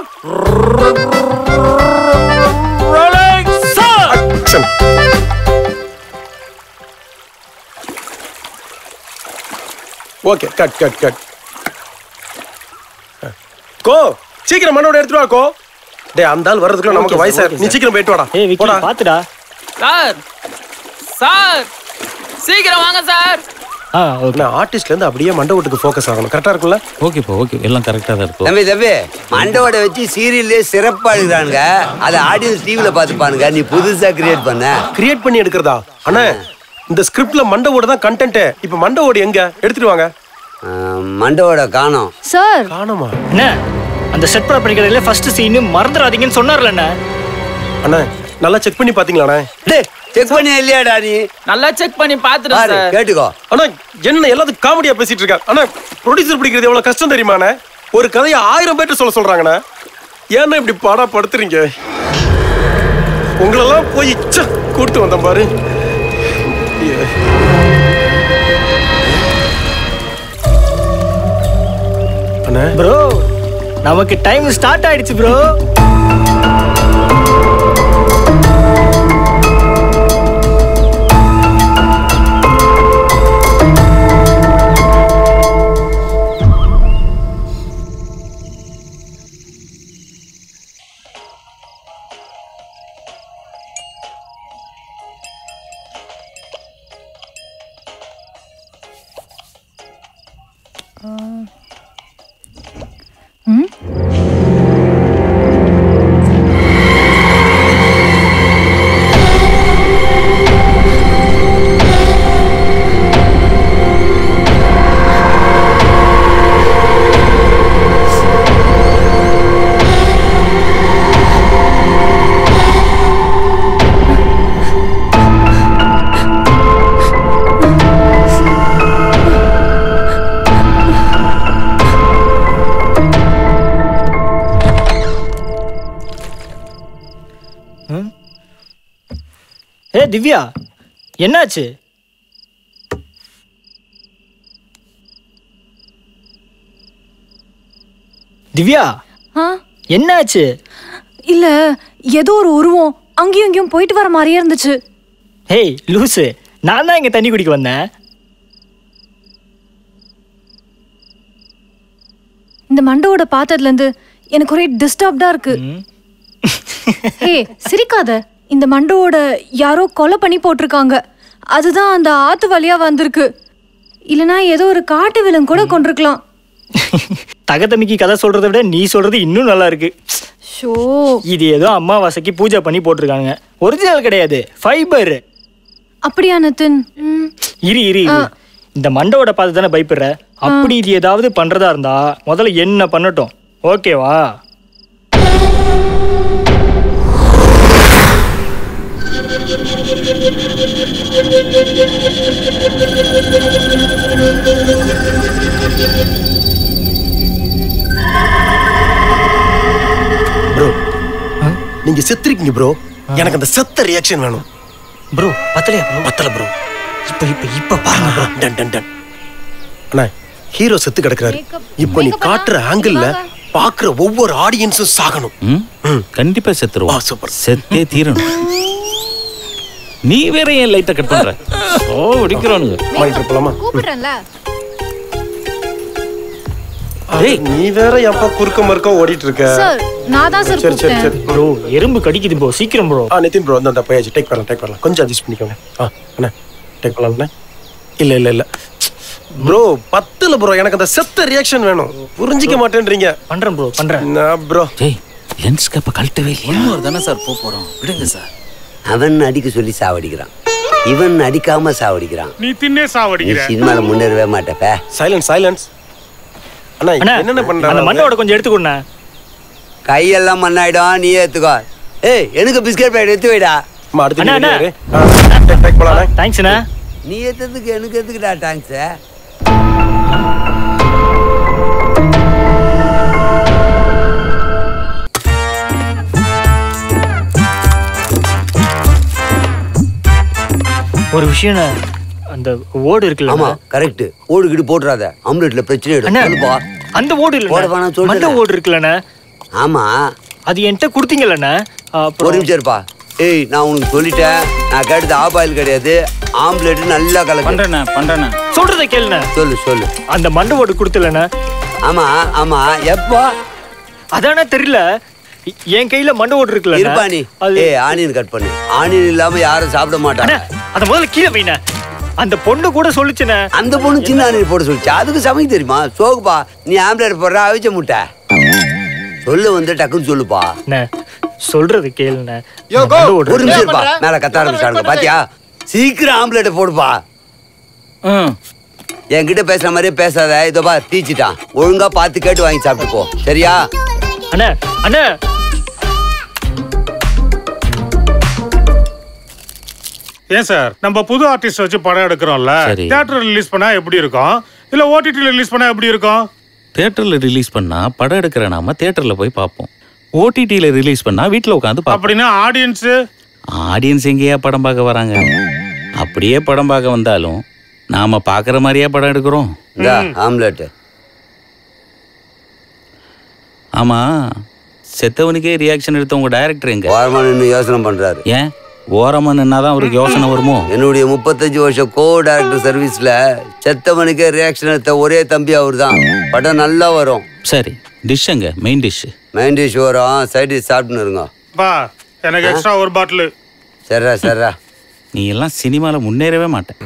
J: action okay cut cut cut go சீக்கிரம் மண்ணோட எடுத்துட்டு வா கோ டேய் அந்த ஆள் வர்றதுக்குள்ள நமக்கு
D: Okay, sir,
J: வயசா
D: okay,
J: நீ
D: sir.
J: சீக்கிரம் போயிட்டு வாடா
D: ஏய் விக்கி
J: போடா
D: பாத்துடா
S: சார் சார் சீக்கிரம் வாங்க சார்
J: ஆ ஓகே ஆர்டிஸ்ட்ல இருந்து அப்படியே மண்டபத்துக்கு ஃபோக்கஸ் ஆகணும் கரெக்டா இருக்கும்ல
M: ஓகேப்பா ஓகே எல்லாம் கரெக்டாக தான் இருக்கும்
K: தம்பி தம்பி மண்டவோட வச்சு சீரியல்லே சிறப்பா எழுதுறானுங்க அதை ஆடியன்ஸ் டிவில பார்த்துப்பானுங்க நீ புதுசா கிரியேட் பண்ண
J: கிரியேட் பண்ணி எடுக்கிறதா அண்ணா இந்த ஸ்கிரிப்ட்ல மண்டவோட தான் கண்டென்ட் இப்ப மண்டவோட எங்க எடுத்துட்டு வாங்க
K: மண்டவோட காணோம்
N: சார்
J: காணோமா
D: என்ன அந்த செட் ப்ராப்பர்ட்டி கடையில ஃபர்ஸ்ட் சீன் மறந்துடாதீங்கன்னு சொன்னார்ல அண்ணா
J: அண்ணா நல்லா செக் பண்ணி பாத்தீங்களாண்ணா
K: டேய் செக் பண்ணி இல்லையாடா நீ
S: நல்லா செக் பண்ணி பாத்துட்டேன்
K: பாரு
S: சார்
K: கேட்டுக்கோ
J: அண்ணா என்ன எல்லாத்துக்கும் காமெடியா பேசிட்டு இருக்காரு அண்ணா ப்ரொடியூசர் பிடிக்கிறது எவ்வளவு கஷ்டம் தெரியுமாண்ணே ஒரு கதையை ஆயிரம் பேர்ட்ட சொல்ல சொல்றாங்கண்ணா ஏன்னா இப்படி பாடா படுத்துறீங்க உங்களெல்லாம் போய் ச்ச, கூட்டு வந்தேன் பாரு அண்ணா
D: ப்ரோ நமக்கு டைம் ஸ்டார்ட் ஆயிடுச்சு ப்ரோ ஏ திவ்யா என்னாச்சு திவ்யா
N: ஆ
D: என்னாச்சு
N: இல்ல ஏதோ ஒரு உருவம் அங்கேயும் இங்கேயும் போயிட்டு வர மாதிரியே இருந்துச்சு
D: ஹேய் லூசு நான் தான் இங்க தண்ணி குடிக்க வந்தேன்
N: இந்த மண்டவோட பார்த்ததுல இருந்து எனக்கு ஒரே டிஸ்டர்ப்டா இருக்கு ஹே சிரிக்காத இந்த மண்டவோட யாரோ கொலை பண்ணி போட்டிருக்காங்க அதுதான் அந்த ஆத்து வழியா வந்திருக்கு இல்லனா ஏதோ ஒரு காட்டு விலங்கு கூட கொண்டிருக்கலாம்
D: தகதமிக்கு கதை சொல்றதை விட நீ சொல்றது இன்னும் நல்லா இருக்கு
N: ஷோ
D: இது ஏதோ அம்மாவாசைக்கு பூஜை பண்ணி போட்டிருக்காங்க ஒரிஜினல் கிடையாது ஃபைபர்
N: அப்படியா நத்தின் ம்,
D: இரு இரு இரு. இந்த மண்டவோட பார்த்து தானே பயப்படுற அப்படி இது ஏதாவது பண்றதா இருந்தா முதல்ல என்ன பண்ணட்டும் ஓகேவா
J: ப்ரோ நீங்க செத்துருக்கீங்க ப்ரோ எனக்கு அந்த செத்த ரியாக்ஷன் வேணும்
D: ப்ரோ பத்தலையா ப்ரோ
J: பத்தல ப்ரோ இப்ப இப்ப இப்ப பாருங்க ப்ரோ டன் டன் டன் அண்ணா ஹீரோ செத்து கிடக்குறாரு இப்போ நீ காட்டுற ஆங்கிள் பாக்குற ஒவ்வொரு ஆடியன்ஸும் சாகணும்
M: ம் கண்டிப்பா செத்துருவோம்
J: சூப்பர்
M: செத்தே தீரணும் நீ வேற ஏன் லைட்டை கட் பண்ற ஓ அடிக்கிறானுங்க
J: மானிட்டர் போலாமா
N: கூப்பிடுறேன்ல
J: டேய் நீ வேற எப்ப குறுக்க மறுக்க ஓடிட்டு இருக்க
N: சார் நான் தான் சார்
J: சரி சரி
N: கூப்பிட்டேன்
J: சரி
D: ப்ரோ எறும்பு கடிக்குது ப்ரோ சீக்கிரம் ப்ரோ
J: ஆ நிதின் ப்ரோ அந்த போயாச்சு டேக் பண்ணலாம் டேக் பண்ணலாம் கொஞ்சம் அட்ஜஸ்ட் பண்ணிக்கோங்க ஆ அண்ணா டேக் பண்ணலாம்ண்ணே இல்ல இல்ல இல்ல ப்ரோ பத்துல ப்ரோ எனக்கு அந்த செத்த ரியாக்ஷன் வேணும் புரிஞ்சிக்க மாட்டேன்றீங்க
D: பண்றேன் ப்ரோ பண்றேன்
J: ப்ரோ
M: டேய் லென்ஸ் கேப்ப கழட்டவே இல்லையா
S: இன்னொரு தானே சார் போக போறோம் விடுங்க சார்
K: அவன் அடிக்க சொல்லி சாவடிக்கிறான் இவன் அடிக்காம சாவடிக்கிறான்
R: நீ தின்னே
K: நீ
R: சாவடிக்கிற
K: சினிமால முன்னேறவே மாட்டப்ப
J: சைலன்ஸ் சைலன்ஸ் அண்ணா
D: அண்ணா
J: என்னென்ன
D: அந்த
J: பண்றாங்க
D: மண்டவோட கொஞ்சம் எடுத்துக்கோண்ணா
K: கையெல்லாம் மண்ணாயிடும் நீ ஏத்துக்கோ ஏய் எனக்கு பிஸ்கட் பேக்கெட் எடுத்து வைடா
J: அம்மா, அடுத்து
D: அண்ணா,
J: நீ
D: அண்ணா.
J: வெளியே இரு. ஆ, டேக் டேக் போலாம்
D: தேங்க்ஸ்ண்ணா
K: நீ ஏத்ததுக்கு எனக்கு எதுக்குடா டாங்க்ஸ்
D: ஒரு விஷயம் அந்த ஓடு இருக்குல்ல
K: ஆமா கரெக்ட் ஓடு கிடு போட்டுறாத ஆம்லெட்ல பிரச்சனை
D: அண்ணா,
K: ஆயிடும் சொல்லுப்பா
D: அந்த ஓடு
K: போட வேணாம்
D: இல்ல
K: சொல்லிட்டேன்.
D: மண்ட ஓடு இருக்குல்லண்ணா
K: ஆமா
D: அது என்கிட்ட கொடுத்தீங்கல்லண்ணா
K: ஒரு
D: அப்புறம்
K: நிமிஷம் இருப்பா ஏய் நான் உனக்கு சொல்லிட்டேன் நான் கேட்டது ஆபாயில் கிடையாது ஆம்லெட் நல்லா கலக்கு
S: பண்றேண்ணே பண்றேண்ணே
D: சொல்றத கேளுண்ணா
K: சொல்லு சொல்லு
D: அந்த மண்ட ஓடு கொடுத்தலண்ணா
K: ஆமா ஆமா எப்போ
D: அதானே தெரியல என் கையில மண்ட ஓடு இருக்குல்ல
K: இருப்பா நீ ஏய் ஆனியன் கட் பண்ணு ஆனியன் இல்லாம யாரும் சாப்பிட மாட்டாங்க
D: அந்த முதல்ல கீழே வைண்ண அந்த பொண்ணு கூட சொல்லுச்சுண்ணே
K: அந்த பொண்ணு சின்ன ஆணில் போட சொல்லிச்சு அதுக்கு சமைக்க தெரியுமா சோகுப்பா நீ ஆம்லேட் போடுற அவிச்ச முட்டை சொல்லு வந்து டக்குன்னு சொல்லுப்பா
D: அண்ணே சொல்றது கேளுண்ணே
K: ஒரு நிமிஷம் இருப்பா மேல கத்த ஆரம்பிச்சானுங்க பாத்தியா சீக்கிரம் ஆம்லேட்டை போடுப்பா என்கிட்ட பேசுற மாதிரியே பேசாத இதோ பா தீச்சிட்டான் ஒழுங்கா பார்த்து கேட்டு வாங்கி சாப்பிட்டு போ சரியா
D: அண்ணே அண்ணே
R: ஏன் சார் நம்ம புது ஆர்டிஸ்ட் வச்சு படம் எடுக்கிறோம்ல
M: சரி.
R: தியேட்டர் ரிலீஸ் பண்ணா எப்படி இருக்கும் இல்ல ஓடிடில ரிலீஸ் பண்ணா எப்படி இருக்கும்
M: தேட்டரில் ரிலீஸ் பண்ணா படம் எடுக்கிற நாம தேட்டரில் போய் பார்ப்போம் ஓடிடியில் ரிலீஸ் பண்ணா வீட்டில் உட்காந்து பார்ப்போம்
R: அப்படின்னா ஆடியன்ஸ்
M: ஆடியன்ஸ் எங்கேயா படம் பார்க்க வராங்க அப்படியே படம் பார்க்க வந்தாலும் நாம பார்க்குற மாதிரியா படம் எடுக்கிறோம்
K: ஆம்லேட்
M: ஆமா செத்தவனுக்கே ரியாக்ஷன் எடுத்த உங்க டைரக்டர் எங்க
K: ஓரமா நின்று யோசனை பண்றாரு
M: ஏன் ஓரமா நின்னாதான் அவருக்கு யோசனை வருமோ
K: என்னுடைய முப்பத்தஞ்சு வருஷம் கோ டைரக்டர் சர்வீஸ்ல செத்தவனுக்கே ரியாக்ஷன் எடுத்த ஒரே தம்பி அவர் தான் படம் நல்லா வரும்
M: சரி டிஷ் எங்க மெயின் டிஷ்
K: மெயின் டிஷ் வரும் சைட் டிஷ் சாப்பிட்டுன்னு இருங்க
R: பா எனக்கு எக்ஸ்ட்ரா ஒரு பாட்டில்
K: சரிடா சரிடா
M: நீ எல்லாம் சினிமால முன்னேறவே மாட்டேன்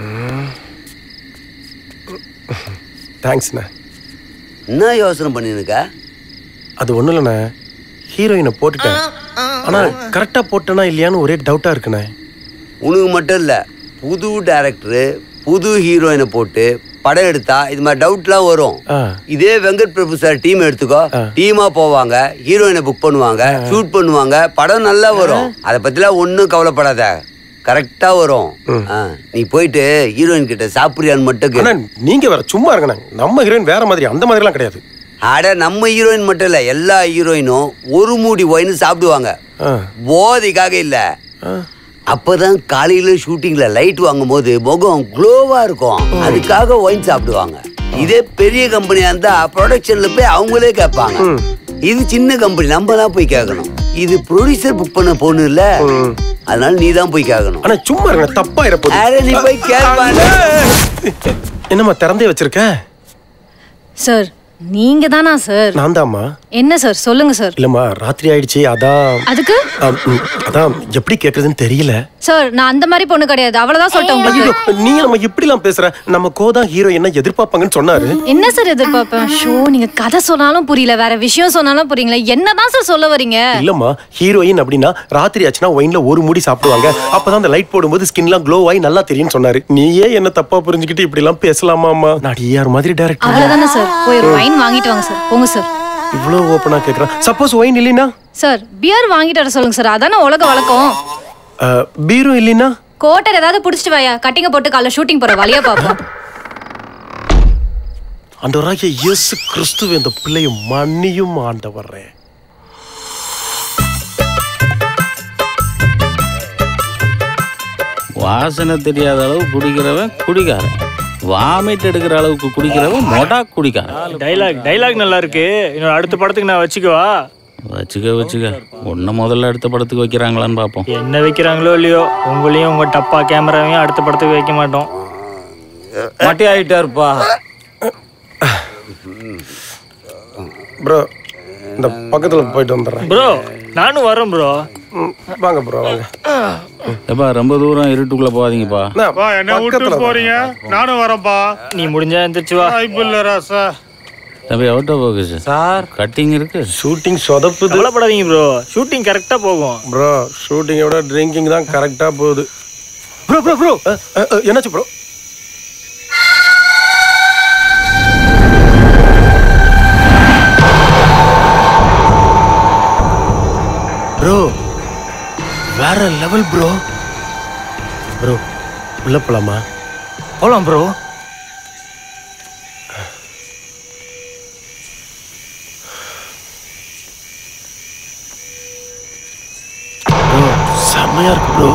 J: தேங்க்ஸ்ண்ணே
K: என்ன யோசனை பண்ணிருக்க
J: அது ஒன்றும் இல்லைண்ணே ஹீரோயினை போட்டுட்டேன் ஆனால் கரெக்டாக போட்டேனா இல்லையான்னு ஒரே டவுட்டாக இருக்குண்ணே
K: உனக்கு மட்டும் இல்ல புது டைரக்டர் புது ஹீரோயினை போட்டு படம் எடுத்தா இது மாதிரி டவுட்லாம் வரும் இதே வெங்கட் பிரபு சார் டீம் எடுத்துக்கோ டீமா போவாங்க ஹீரோயினை புக் பண்ணுவாங்க ஷூட் பண்ணுவாங்க படம் நல்லா வரும் அதை பத்திலாம் ஒன்றும் கவலைப்படாத கரெக்டா வரும் ஆ, நீ போயிட்டு ஹீரோயின் கிட்ட சாப்பிடுறியான்னு மட்டும் கேளு.
J: நீங்க வேற சும்மா இருங்கண்ணே நம்ம ஹீரோயின் வேற மாதிரி அந்த மாதிரிலாம் கிடையாது
K: அட நம்ம ஹீரோயின் மட்டும் இல்ல எல்லா ஹீரோயினும் ஒரு மூடி ஒயின் சாப்பிடுவாங்க போதைக்காக இல்ல அப்பதான் காலையில ஷூட்டிங்ல லைட் வாங்கும் போது முகம் க்ளோவா இருக்கும் அதுக்காக ஒயின் சாப்பிடுவாங்க இதே பெரிய கம்பெனியா இருந்தா ப்ரொடக்ஷன்ல போய் அவங்களே கேட்பாங்க இது சின்ன கம்பெனி நம்ம தான் போய் கேட்கணும் இது ப்ரொடியூசர் புக் பண்ண பொண்ணு இல்ல அதனால நீ தான் போய் கேட்கணும்
J: ஆனா சும்மா இருங்க தப்பா இருப்போம்
K: அட நீ போய் கேட்பாங்க
J: என்னம்மா திறந்தே வச்சிருக்க
N: சார் நீங்க தானா சார்
J: நான் தாம்மா
N: என்ன சார் சொல்லுங்க சார்
J: இல்லம்மா ராத்திரி ஆயிடுச்சு அதான்
N: அதுக்கு
J: ஆம், ம், அதான் எப்படி கேக்குறதுன்னு தெரியல
N: சார் நான் அந்த மாதிரி பொண்ணு கிடையாது அவ்வளவுதான் சொல்லிட்டேன் உங்களுக்கு
J: ஐயோ, நீங்க நம்ம எப்படிலாம் பேசுற நம்ம கோதான் ஹீரோ என்ன எதிர்பார்ப்பாங்கன்னு சொன்னாரு
N: என்ன சார் எதிர்பார்ப்பேன் ஷோ நீங்க கதை சொன்னாலும் புரியல வேற விஷயம் சொன்னாலும் புரியல என்னதான் சார் சொல்ல வரீங்க
J: இல்லம்மா ஹீரோயின் அப்படின்னா ராத்திரி ஆச்சுன்னா ஒயின்ல ஒரு மூடி சாப்பிடுவாங்க அப்பதான் அந்த லைட் போடும்போது ஸ்கின்லாம் க்ளோ ஆகி நல்லா தெரியும்னு சொன்னாரு நீயே என்ன தப்பா புரிஞ்சுக்கிட்டு இப்படி எல்லாம் பேசலாமாமா நான் டிஆர் மாதிரி டேரக்டர்
N: அவ்வளவுதானே சார் போய் ஒரு வைன் வாங்கிட்டு வாங்க சார் போங்க சார்
J: இவ்வளவு ஓப்பனா கேக்குறான் சப்போஸ் ஒயின் இல்லைன்னா
N: சார் பியர் வாங்கிட்டு வர சொல்லுங்க சார் அதானே உலக வழக்கம்
J: பீரும் இல்லைன்னா
N: கோட்டர் ஏதாவது புடிச்சிட்டு வாயா கட்டிங்க போட்டு காலைல ஷூட்டிங் போற வழியா பாப்போம்
J: ஆண்டவராகிய இயேசு கிறிஸ்துவ இந்த பிள்ளைய மன்னியும் ஆண்டவரே
M: வாசனை தெரியாத அளவு குடிக்கிறவன் குடிக்காரன் வாமிட் எடுக்கிற அளவுக்கு குடிக்கிறவன் மொடா குடிக்காரன்
D: டைலாக் டைலாக் நல்லா இருக்கு இன்னொரு அடுத்த படத்துக்கு நான் வச்சுக்கவா
M: வச்சுக்க வச்சுக்க ஒன்ன முதல்ல அடுத்த படத்துக்கு வைக்கிறாங்களான்னு பார்ப்போம்
D: என்ன வைக்கிறாங்களோ இல்லையோ உங்களையும் உங்க டப்பா கேமராவையும் அடுத்த படத்துக்கு வைக்க மாட்டோம்
S: மட்டி ஆயிட்டாருப்பா
J: ப்ரோ இந்த பக்கத்துல போயிட்டு வந்துடுறேன்
D: ப்ரோ நானும் வரேன் ப்ரோ
J: வாங்க ப்ரோ வாங்க
M: எப்பா ரொம்ப தூரம் இருட்டுக்குள்ள போகாதீங்கப்பா
R: வா என்ன விட்டு போறீங்க நானும் வரேன்ப்பா
D: நீ முடிஞ்சா எந்திரிச்சு வா
R: வாய்ப்பு இல்ல ராசா
M: தம்பி out of focus sir cutting இருக்கு
J: ஷூட்டிங் சொதப்புது
D: கவலைப்படாதீங்க ப்ரோ ஷூட்டிங் கரெக்டா போகும்
J: ப்ரோ ஷூட்டிங்கை விட ட்ரிங்கிங் தான் கரெக்டா போகுது ப்ரோ ப்ரோ ப்ரோ என்னாச்சு ப்ரோ ப்ரோ வேற லெவல் ப்ரோ ப்ரோ உள்ள போலாமா
D: போலாம் ப்ரோ
J: ப்ரோ செம்மையா இருக்கு ப்ரோ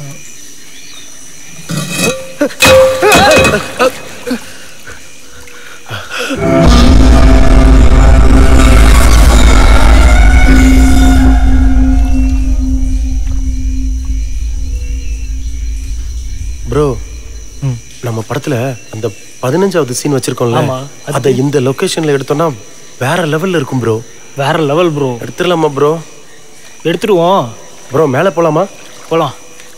J: ப்ரோ நம்ம படத்துல அந்த பதினஞ்சாவது சீன் வச்சிருக்கோம்ல
D: ஆமா, அதுக்கு-
J: அதை இந்த லொகேஷன்ல எடுத்தோம்னா வேற லெவல்ல இருக்கும் ப்ரோ
D: வேற லெவல் ப்ரோ
J: எடுத்துடலாமா ப்ரோ
D: எடுத்துருவோம்
J: ப்ரோ மேலே போலாமா
D: போலாம்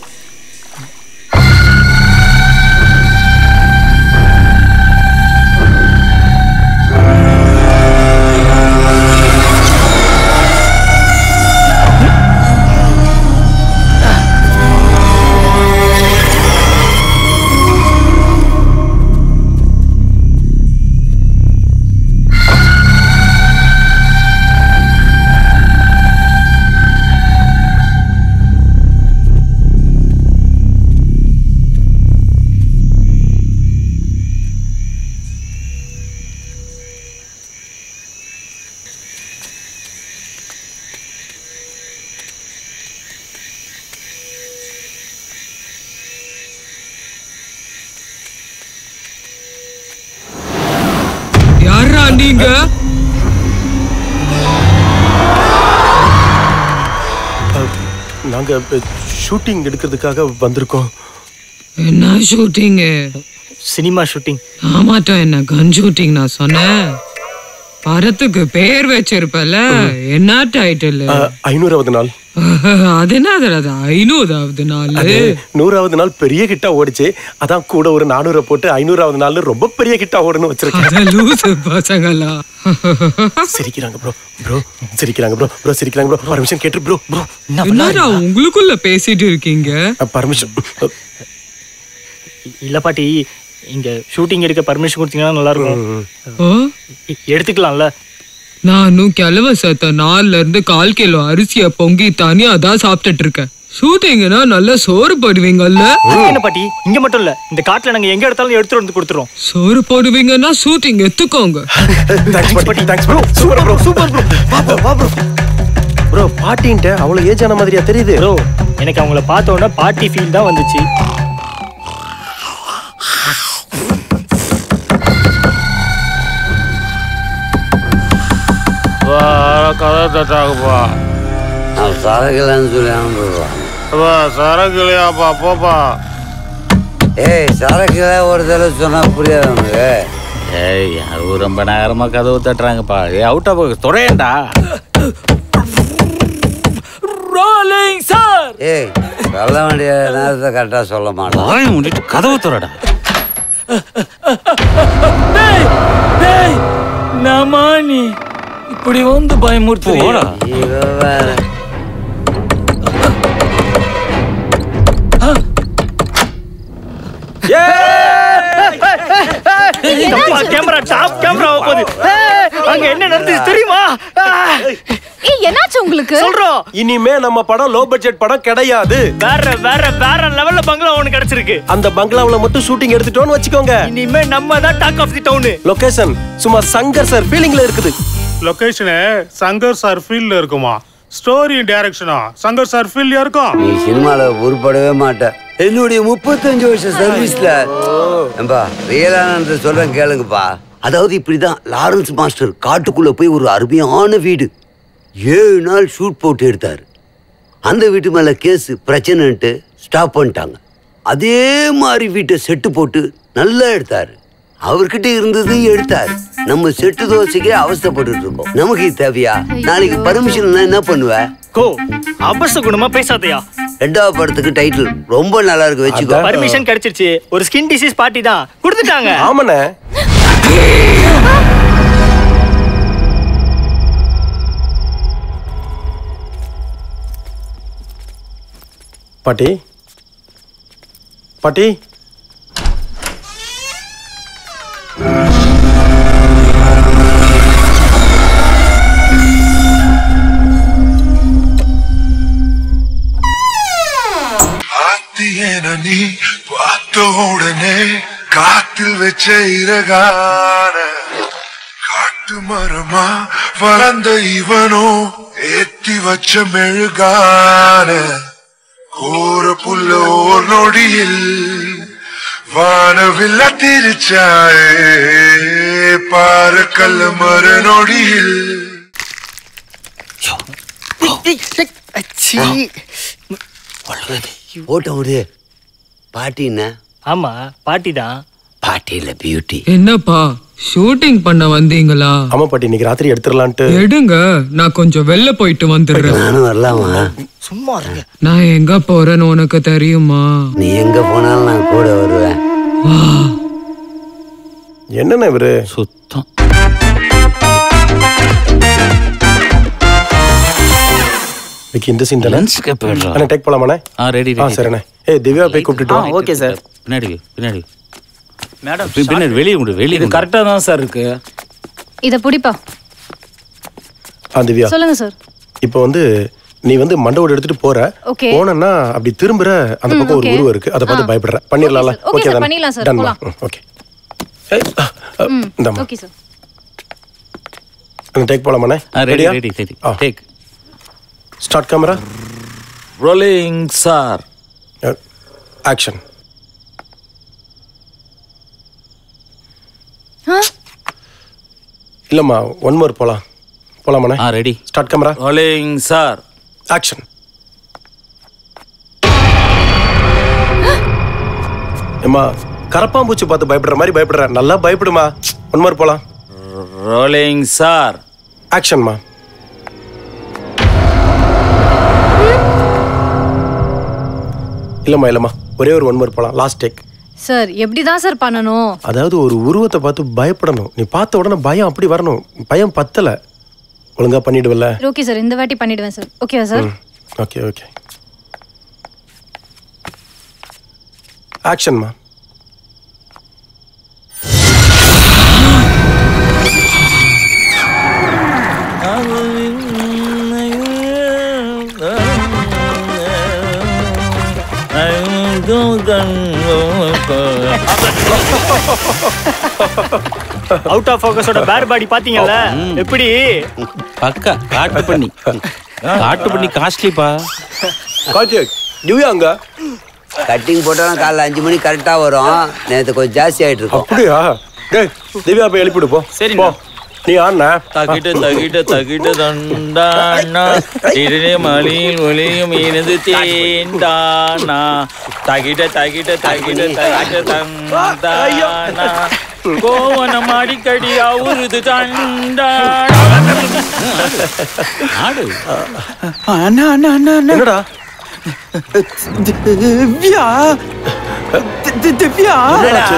T: யாரா நீங்க
J: நாங்க ஷூட்டிங் எடுக்கிறதுக்காக வந்திருக்கோம்
T: என்ன ஷூட்டிங்
D: சினிமா ஷூட்டிங்
T: ஆமாட்டம் என்ன கன் ஷூட்டிங் நான் சொன்னேன் படத்துக்கு பேர் வச்சிருப்பல என்ன டைட்டில்
J: ஐநூறாவது நாள்
T: அது என்னது அது ஐநூறாவது நாள்
J: அது நூறாவது நாள் பெரிய கிட்டா ஓடிச்சு அதான் கூட ஒரு நானூறை போட்டு ஐநூறாவது நாள் ரொம்ப பெரிய கிட்டா ஓடுன்னு
T: அத
J: வச்சிருக்கேன்
T: லூசு பசங்களா
J: சிரிக்கிறாங்க ப்ரோ ப்ரோ சிரிக்கிறாங்க ப்ரோ ப்ரோ சிரிக்கிறாங்க ப்ரோ பர்மிஷன் கேட்டு ப்ரோ ப்ரோ
T: என்னடா உங்களுக்குள்ள பேசிட்டு இருக்கீங்க
J: பர்மிஷன்
D: இல்ல பாட்டி இங்க ஷூட்டிங் எடுக்க பர்மிஷன் கொடுத்தீங்கன்னா நல்லா இருக்கும்
T: ஆ?
D: எ- எடுத்துக்கலாம்ல
T: நானும் கிழவ சத்த நாள்ல இருந்து கால் கிலோ அரிசிய பொங்கி தனி அதான் சாப்பிட்டுட்டு இருக்கேன் ஷூட்டிங்னா நல்லா சோறு போடுவீங்கல்ல
D: அதுக்கு என்ன பாட்டி இங்க மட்டும் இல்ல இந்த காட்டுல நாங்க எங்க எடுத்தாலும் எடுத்துட்டு வந்து கொடுத்துறோம்
T: சோறு போடுவீங்கன்னா ஷூட்டிங் எத்துக்கோங்க
J: தேங்க்ஸ் பாட்டி thanks bro super bro super bro வா ப்ரோ வா ப்ரோ ப்ரோ பாட்டின்ட்டு அவ்வளவு ஏஜ் ஆன மாதிரியா தெரியுது
D: ப்ரோ எனக்கு அவங்கள பார்த்த உடனே பாட்டி ஃபீல் தான் வந்துச்சு
M: கதை தட்டாகுப்பா
K: நான் சரக்குலன்னு சொல்லி அனுப்புவான்
M: சரக்கு இல்லையாப்பா போப்பா
K: ஏய் சரக்குல ஒரு தடவை சொன்னா புரியாது உனக்கு
M: ஏய் அது ரொம்ப நேரமா கதவு தட்டுறாங்கப்பா ஏ அவுட் ஆஃப் தொடையண்டா ரோலிங் சார்
K: ஏய் சொல்ல வேண்டிய நேரத்தை கரெக்டாக சொல்ல மாட்டேன்
M: வாயை மூடிட்டு கதவு திறடா
Q: டேய் நமானி இப்படி வந்து பயமுறுத்து
M: போடா.
K: இவன் வேற
D: கேமரா டாப் கேமரா போகுது ஏய், அங்க என்ன நடந்துச்சு தெரியுமா
N: ஏய் என்னாச்சு உங்களுக்கு
D: சொல்றோம்
J: இனிமே நம்ம படம் லோ பட்ஜெட் படம் கிடையாது
D: வேற வேற வேற லெவல்ல பங்களா ஒண்ணு கிடைச்சிருக்கு
J: அந்த பங்களாவுல மட்டும் ஷூட்டிங் எடுத்துட்டோம்னு வச்சுக்கோங்க
D: இனிமே நம்ம தான் talk of the town
J: location சும்மா சங்கர் சார் ஃபீலிங்ல இருக்குது
R: லொகேஷனு சங்கர் சார் ஃபீல்ட்ல இருக்குமா ஸ்டோரி டைரக்ஷனா சங்கர் சார் ஃபீல்ட்லயா இருக்கும்
K: நீ சினிமாவில் உருப்படவே மாட்ட என்னுடைய முப்பத்தஞ்சு வருஷம் சர்வீஸ்ல ஏம்பா ரியலானந்த சொல்றேன் கேளுங்கப்பா அதாவது இப்படிதான் லாரன்ஸ் மாஸ்டர் காட்டுக்குள்ள போய் ஒரு அருமையான வீடு ஏழு நாள் ஷூட் போட்டு எடுத்தாரு அந்த வீட்டு மேல கேஸ் பிரச்சனைன்ட்டு ஸ்டாப் பண்ணிட்டாங்க அதே மாதிரி வீட்டை செட்டு போட்டு நல்லா எடுத்தாரு அவர்கிட்ட இருந்தது எடுத்தாரு நம்ம செட்டு தோசைக்கே அவஸ்தைப்பட்டு இருக்கோம் நமக்கு இது தேவையா நாளைக்கு பர்மிஷன் என்ன பண்ணுவ
D: கோ அபச குணமா பேசாதயா
K: ரெண்டாவது படத்துக்கு டைட்டில் ரொம்ப நல்லா இருக்கு வச்சுக்கோ
D: பர்மிஷன் கிடைச்சிருச்சு ஒரு ஸ்கின் டிசீஸ் பார்ட்டி தான் கொடுத்துட்டாங்க
J: ஆமாண்ணே பாட்டி பாட்டி
U: ஆத்தியன நீ பார்த்த உடனே காத்தில் வச்ச இறகான காட்டு மரமா வளர்ந்த இவனோ ஏத்தி வச்ச மெழுகான கோர புல்லோ நொடியில் வானவில்ல திரிச்சாயே பாறக்கல் மறு நொடியில்
K: ஓட்ட விடு பாட்டி என்ன
D: ஆமா பாட்டி தான்
K: பாட்டி இல்ல பியூட்டி
T: என்னப்பா ஷூட்டிங் பண்ண வந்தீங்களா
J: ஆமா பாட்டி இன்னைக்கு ராத்திரி எடுத்துடலான்ட்டு
T: எடுங்க நான் கொஞ்சம் வெளில போயிட்டு வந்துடுறேன்
K: நானும் வரலாமா
J: சும்மா இருங்க
T: நான் எங்க போறேன்னு உனக்கு தெரியுமா
K: நீ எங்க போனாலும் நான் கூட வருவேன்
J: என்னண்ணே இவரு
M: சுத்தம்
J: விக்கி இந்த சீன் தானே
M: லென்ஸ்க்கு போயிடுறா.
J: அண்ணா டேக் போலாமாண்ணே
M: ஆ ரெடி
J: ஆ சரிண்ணே ஏய் திவ்யா போய் கூப்பிட்டுட்டு வா.
M: ஓகே சார் பின்னாடி வை, பின்னாடி வை.
S: மேடம்
M: பி- பின்னாடி வெளியே கொடு வெளியே
S: இது கரெக்டா தான் சார் இருக்கு
N: இத புடிப்பா
J: ஆ திவ்யா
N: சொல்லுங்க சார்
J: இப்போ வந்து நீ வந்து மண்டவோட எடுத்துட்டு போற
N: Okay.
J: போனன்னா அப்படி திரும்புற அந்த
N: ம்,
J: பக்கம் ஒரு
N: okay.
J: உருவம் இருக்கு அதை பார்த்து
N: ஆ.
J: பயப்படுற பண்ணிடலாம்ல
N: Okay, sir. Okay,
J: okay
N: sir.
J: தானே
N: பண்ணிடலாம், sir.
J: Done,
N: போலாம்.
J: ம், ஓகே ஏய், ஆ, ஆ,
N: ம்
J: இந்தாம்மா
N: ஓகே சார்
J: டேக் போலாமாண்ணே
M: ஆ ரெடி
J: ரெடியா
M: ready ready take
J: start camera
S: rolling sir
J: action இல்லம்மா ஒன் மோர் போலாம் போலாமாண்ணே
M: ஆ ready
J: start camera
S: rolling sir
J: action ஏம்மா கரப்பாம்பூச்சி பார்த்து பயப்படுற மாதிரி பயப்படுற நல்லா பயப்படுமா ஒன் மோர் போலாம்
S: ரோலிங் சார்
J: ஆக்ஷன்மா இல்லம்மா இல்லம்மா ஒரே ஒரு ஒன் மோர் போலாம் லாஸ்ட் டேக்
N: சார் எப்படி தான் சார் பண்ணணும்
J: அதாவது ஒரு உருவத்தை பார்த்து பயப்படணும் நீ பார்த்த உடனே பயம் அப்படி வரணும் பயம் பத்தல ஒழுங்கா பண்ணிடுவல்ல
N: ஓகே சார் இந்த வாட்டி பண்ணிடுவேன் சார் ஓகேவா சார்
J: ஓகே ஓகே ஆக்ஷன்மா
D: அவுட் ஆஃப் ஃபோக்கஸோட பேர் பாடி பாத்தீங்கல்ல எப்படி
M: பக்கா காட்டு பண்ணி காட்டு பண்ணி காஸ்ட்லிப்பா
J: கார்த்திக் திவ்யா அங்க
K: கட்டிங் போட்டாலும் காலைல அஞ்சு மணி கரெக்டா வரும் நேத்து கொஞ்சம் ஜாஸ்தி ஆயிட்டு இருக்கும்
J: அப்படியா டேய் திவ்யா போய் எழுப்பிடு போ
S: சரி
J: போ நீ ஆடுன
S: தகிட்ட தகிட்ட தகிட்ட தண்டானா இடனே மலியில் ஒளியும் இனது தேண்டானா தகிட்ட தகிட்ட தகிட்ட தகிட்ட தந்தானா கோவனம் அடிக்கடி அவுருது தண்டானா
M: ஆடு
H: அண்ணா அண்ணா அண்ணா அண்ணா
J: என்னடா
H: திவ்யா தி- தி- திவ்யா
J: என்னாச்சு?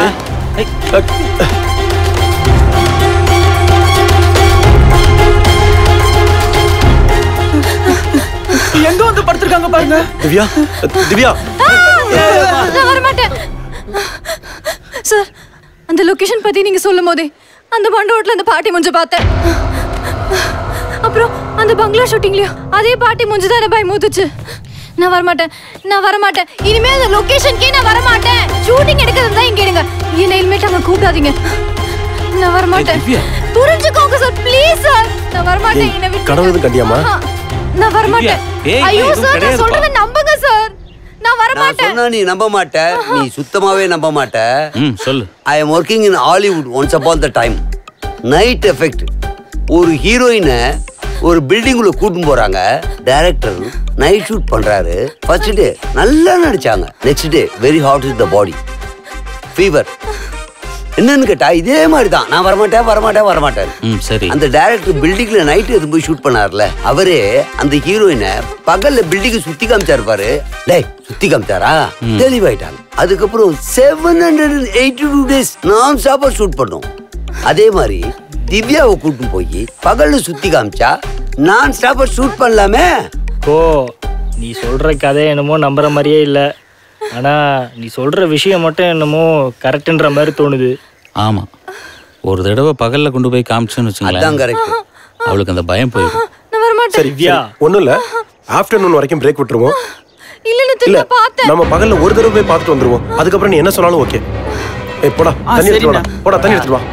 H: எங்க வந்து படுத்திருக்காங்க பாருங்க
J: திவ்யா திவ்யா
N: நான் வரமாட்டேன் சார் அந்த லொகேஷன் பத்தி நீங்க சொல்லும் போதே அந்த மண்டபத்துல அந்த பாட்டி முஞ்ச பார்த்தேன் அப்புறம் அந்த பங்களா ஷூட்டிங்லயும் அதே பாட்டி முஞ்சு தான் என்ன பயமுத்துச்சு நான் வரமாட்டேன் நான் வரமாட்டேன் இனிமே அந்த லொகேஷனுக்கே நான் வரமாட்டேன் ஷூட்டிங் எடுக்கிறது தான் இங்க எடுங்க என்ன இனிமேட்டு அங்க கூப்பிடாதீங்க நான் வரமாட்டேன் புரிஞ்சுக்கோங்க சார் ப்ளீஸ் சார் நான் வரமாட்டேன் என்ன விட்டு
J: கடவுள் எதுவும் கண்டியாமா
N: ஆஹா, நான் வரமாட்டேன்
K: ஏய்,
N: ஐயோ
K: எதுவும்
N: சார் நான்
K: கிடையாதுப்பா.
N: சொல்றத நம்புங்க சார் நான்
K: நான்
N: வரமாட்டேன்
K: சொன்னா நீ நம்ப மாட்ட நீ சுத்தமாவே நம்ப மாட்ட
M: ம் சொல்லு
K: I am working in Hollywood once upon the time night effect ஒரு ஹீரோயினை ஒரு பில்டிங் உள்ள கூட்டின்னு போறாங்க டைரக்டர் நைட் ஷூட் பண்றாரு ஃபர்ஸ்ட் டே நல்லா நடிச்சாங்க next day very hot is the body fever என்னன்னு கேட்டா இதே மாதிரி தான் நான் வரமாட்டேன் வரமாட்டேன் வரமாட்டேன்
M: ம் சரி
K: அந்த டைரக்டர் பில்டிங்ல நைட் எதுவும் போய் ஷூட் பண்ணார்ல அவரே அந்த ஹீரோயினை பகல்ல பில்டிங் சுத்தி காமிச்சாரு பாரு டேய் சுத்தி காமிச்சாரா தெளிவாயிட்டாங்க அதுக்கப்புறம் seven hundred and eighty two days நான் ஸ்டாப்பா ஷூட் பண்ணோம் அதே மாதிரி திவ்யாவை கூட்டிட்டு போய் பகல்ல சுத்தி காமிச்சா நான் ஸ்டாப்பா ஷூட் பண்ணலாமே
D: கோ நீ சொல்ற கதை என்னமோ நம்புற மாதிரியே இல்ல ஆனா நீ சொல்ற விஷயம் மட்டும் என்னமோ கரெக்ட்ன்ற மாதிரி தோணுது
M: ஆமா ஒரு தடவை பகல்ல கொண்டு போய் காமிச்சோன்னு
K: அதான்
M: வச்சுங்களேன்
K: correct.
M: அவளுக்கு அந்த பயம் போயிடும்
N: நான் வரமாட்டேன்
J: சரி திவ்யா ஒண்ணும் இல்ல ஆஃப்டர்நூன் வரைக்கும் பிரேக் விட்டுருவோம்
N: இல்ல இல்ல
J: இல்ல
N: திரும்ப பார்த்தேன்
J: நம்ம பகல்ல ஒரு தடவை போய் பார்த்துட்டு வந்துருவோம் அதுக்கப்புறம் நீ என்ன சொன்னாலும் ஓகே ஏய் போடா
H: ஆ,
J: தண்ணி எடுத்துட்டு
H: சரிண்ணா.
J: வாடா போடா தண்ணி எடுத்துட்டு வா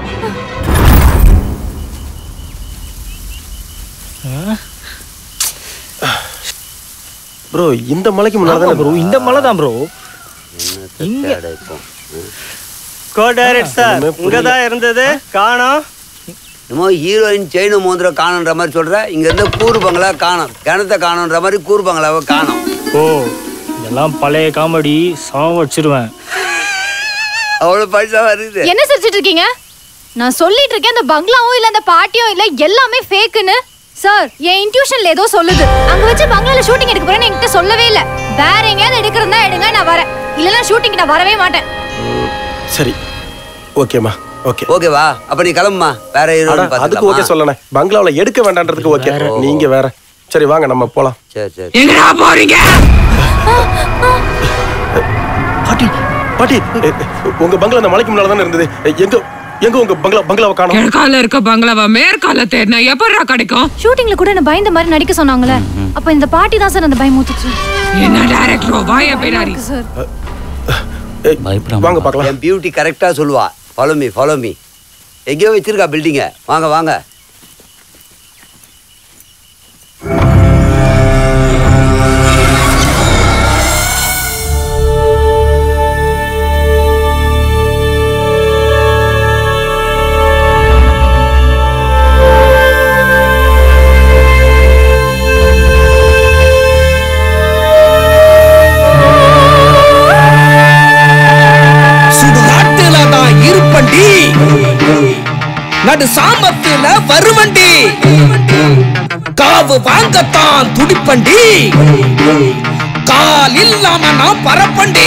J: ப்ரோ இந்த மலைக்கு முன்னாடி
D: ப்ரோ இந்த மலை தான் ப்ரோ
K: தேட இப்போ
A: கோ டைரக்ட் சார் இங்க தான் இருந்தது காணோம்
K: என்னமோ ஹீரோயின் செயின் மோந்திரம் காணுன்ற மாதிரி சொல்ற இங்க இருந்து கூறு பங்களா காணும் கிணத்த காணுன்ற மாதிரி கூறு பங்களாவை காணும்
D: ஓ இதெல்லாம் பழைய காமெடி சாவ வச்சிருவேன்
K: அவ்வளவு பைசா வருது
N: என்ன சிரிச்சிட்டு இருக்கீங்க நான் சொல்லிட்டு இருக்கேன் அந்த பங்களாவும் இல்ல அந்த பாட்டியும் இல்ல எல்லாமே ஃபேக்குன்னு சார் என் இன்ட்யூஷன்ல ஏதோ சொல்லுது அங்க வச்சு பங்களால ஷூட்டிங் எடுக்க போறேன்னு என்கிட்ட சொல்லவே இல்ல வேற எங்கேயாவது எடுக்கிறதா எடுங்க நான் வரேன் இல்லனா ஷூட்டிங் நான் வரவே மாட்டேன்
J: சரி ஓகேம்மா ஓகே
K: ஓகேவா அப்ப நீ கிளம்புமா வேற ஹீரோயின்
J: அட, அதுக்கு ஓகே
K: பாத்துக்கலாமா
J: சொல்லணே பங்களாவுல எடுக்க வேண்டான்றதுக்கு ஓகே நீங்க வேற சரி வாங்க நம்ம போலாம்
K: சரி சரி
T: எங்கடா போறீங்க
J: பாட்டி பாட்டி எ, எ, உங்க பங்களா அந்த மலைக்கு முன்னால தானே இருந்தது எ, எங்க எங்க உங்க பங்களா பங்களாவை காணோம்
T: கிழக்கால இருக்க பங்களாவா மேற்கால தேடினா எப்படா கிடைக்கும்
N: ஷூட்டிங்ல கூட என்ன பயந்த மாதிரி நடிக்க சொன்னாங்களே அப்ப இந்த பாட்டி தான் சார் அந்த பயமுத்துச்சு
T: என்ன டைரக்டர் வாய பேராரி
N: சார்
K: வாங்க பார்க்கலாம் என் பியூட்டி கரெக்டா சொல்லுவா ஃபாலோ மீ ஃபாலோ மீ எங்கேயோ வச்சிருக்கா பில்டிங்க வாங்க வாங்க
P: சுடுகாட்டுல தான் இருப்பண்டி நடு சாமத்துல வருவண்டி காவு வாங்கத்தான் துடிப்பண்டி கால் இல்லாம நான் பரப்பண்டி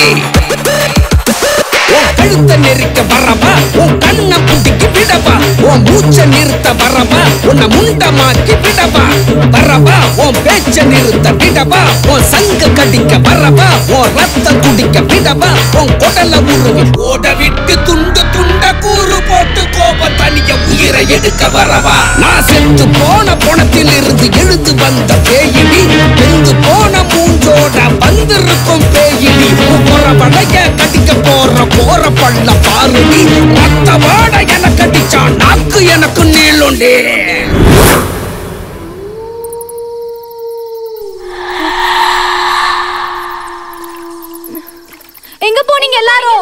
P: உன் கழுத்த நெரிக்க வரவா உன் கண்ண புடிக்கி விடவா உன் மூச்ச நிறுத்த வரவா உன்னை முண்டமாக்கி விடவா வரவா உன் பேச்ச நிறுத்த விடவா உன் சங்க கடிக்க வரவா உன் ரத்த குடிக்க விடவா உன் குடல உருவி ஓட விட்டு துண்டு துண்ட கூறு போட்டு கோப தனிய உயிரை எடுக்க வரவா நான் செத்து போன பணத்தில் இருந்து எழுந்து வந்த பேயிடி வெந்து போன மூஞ்சோட வந்திருக்கும் பேயிடி போற வடைய கடிக்க போற போற பள்ள பாருடி மத்த வாட எனக்கு அடிச்சா நாக்கு எனக்கு நீளுண்டே
N: எங்க போனீங்க எல்லாரும்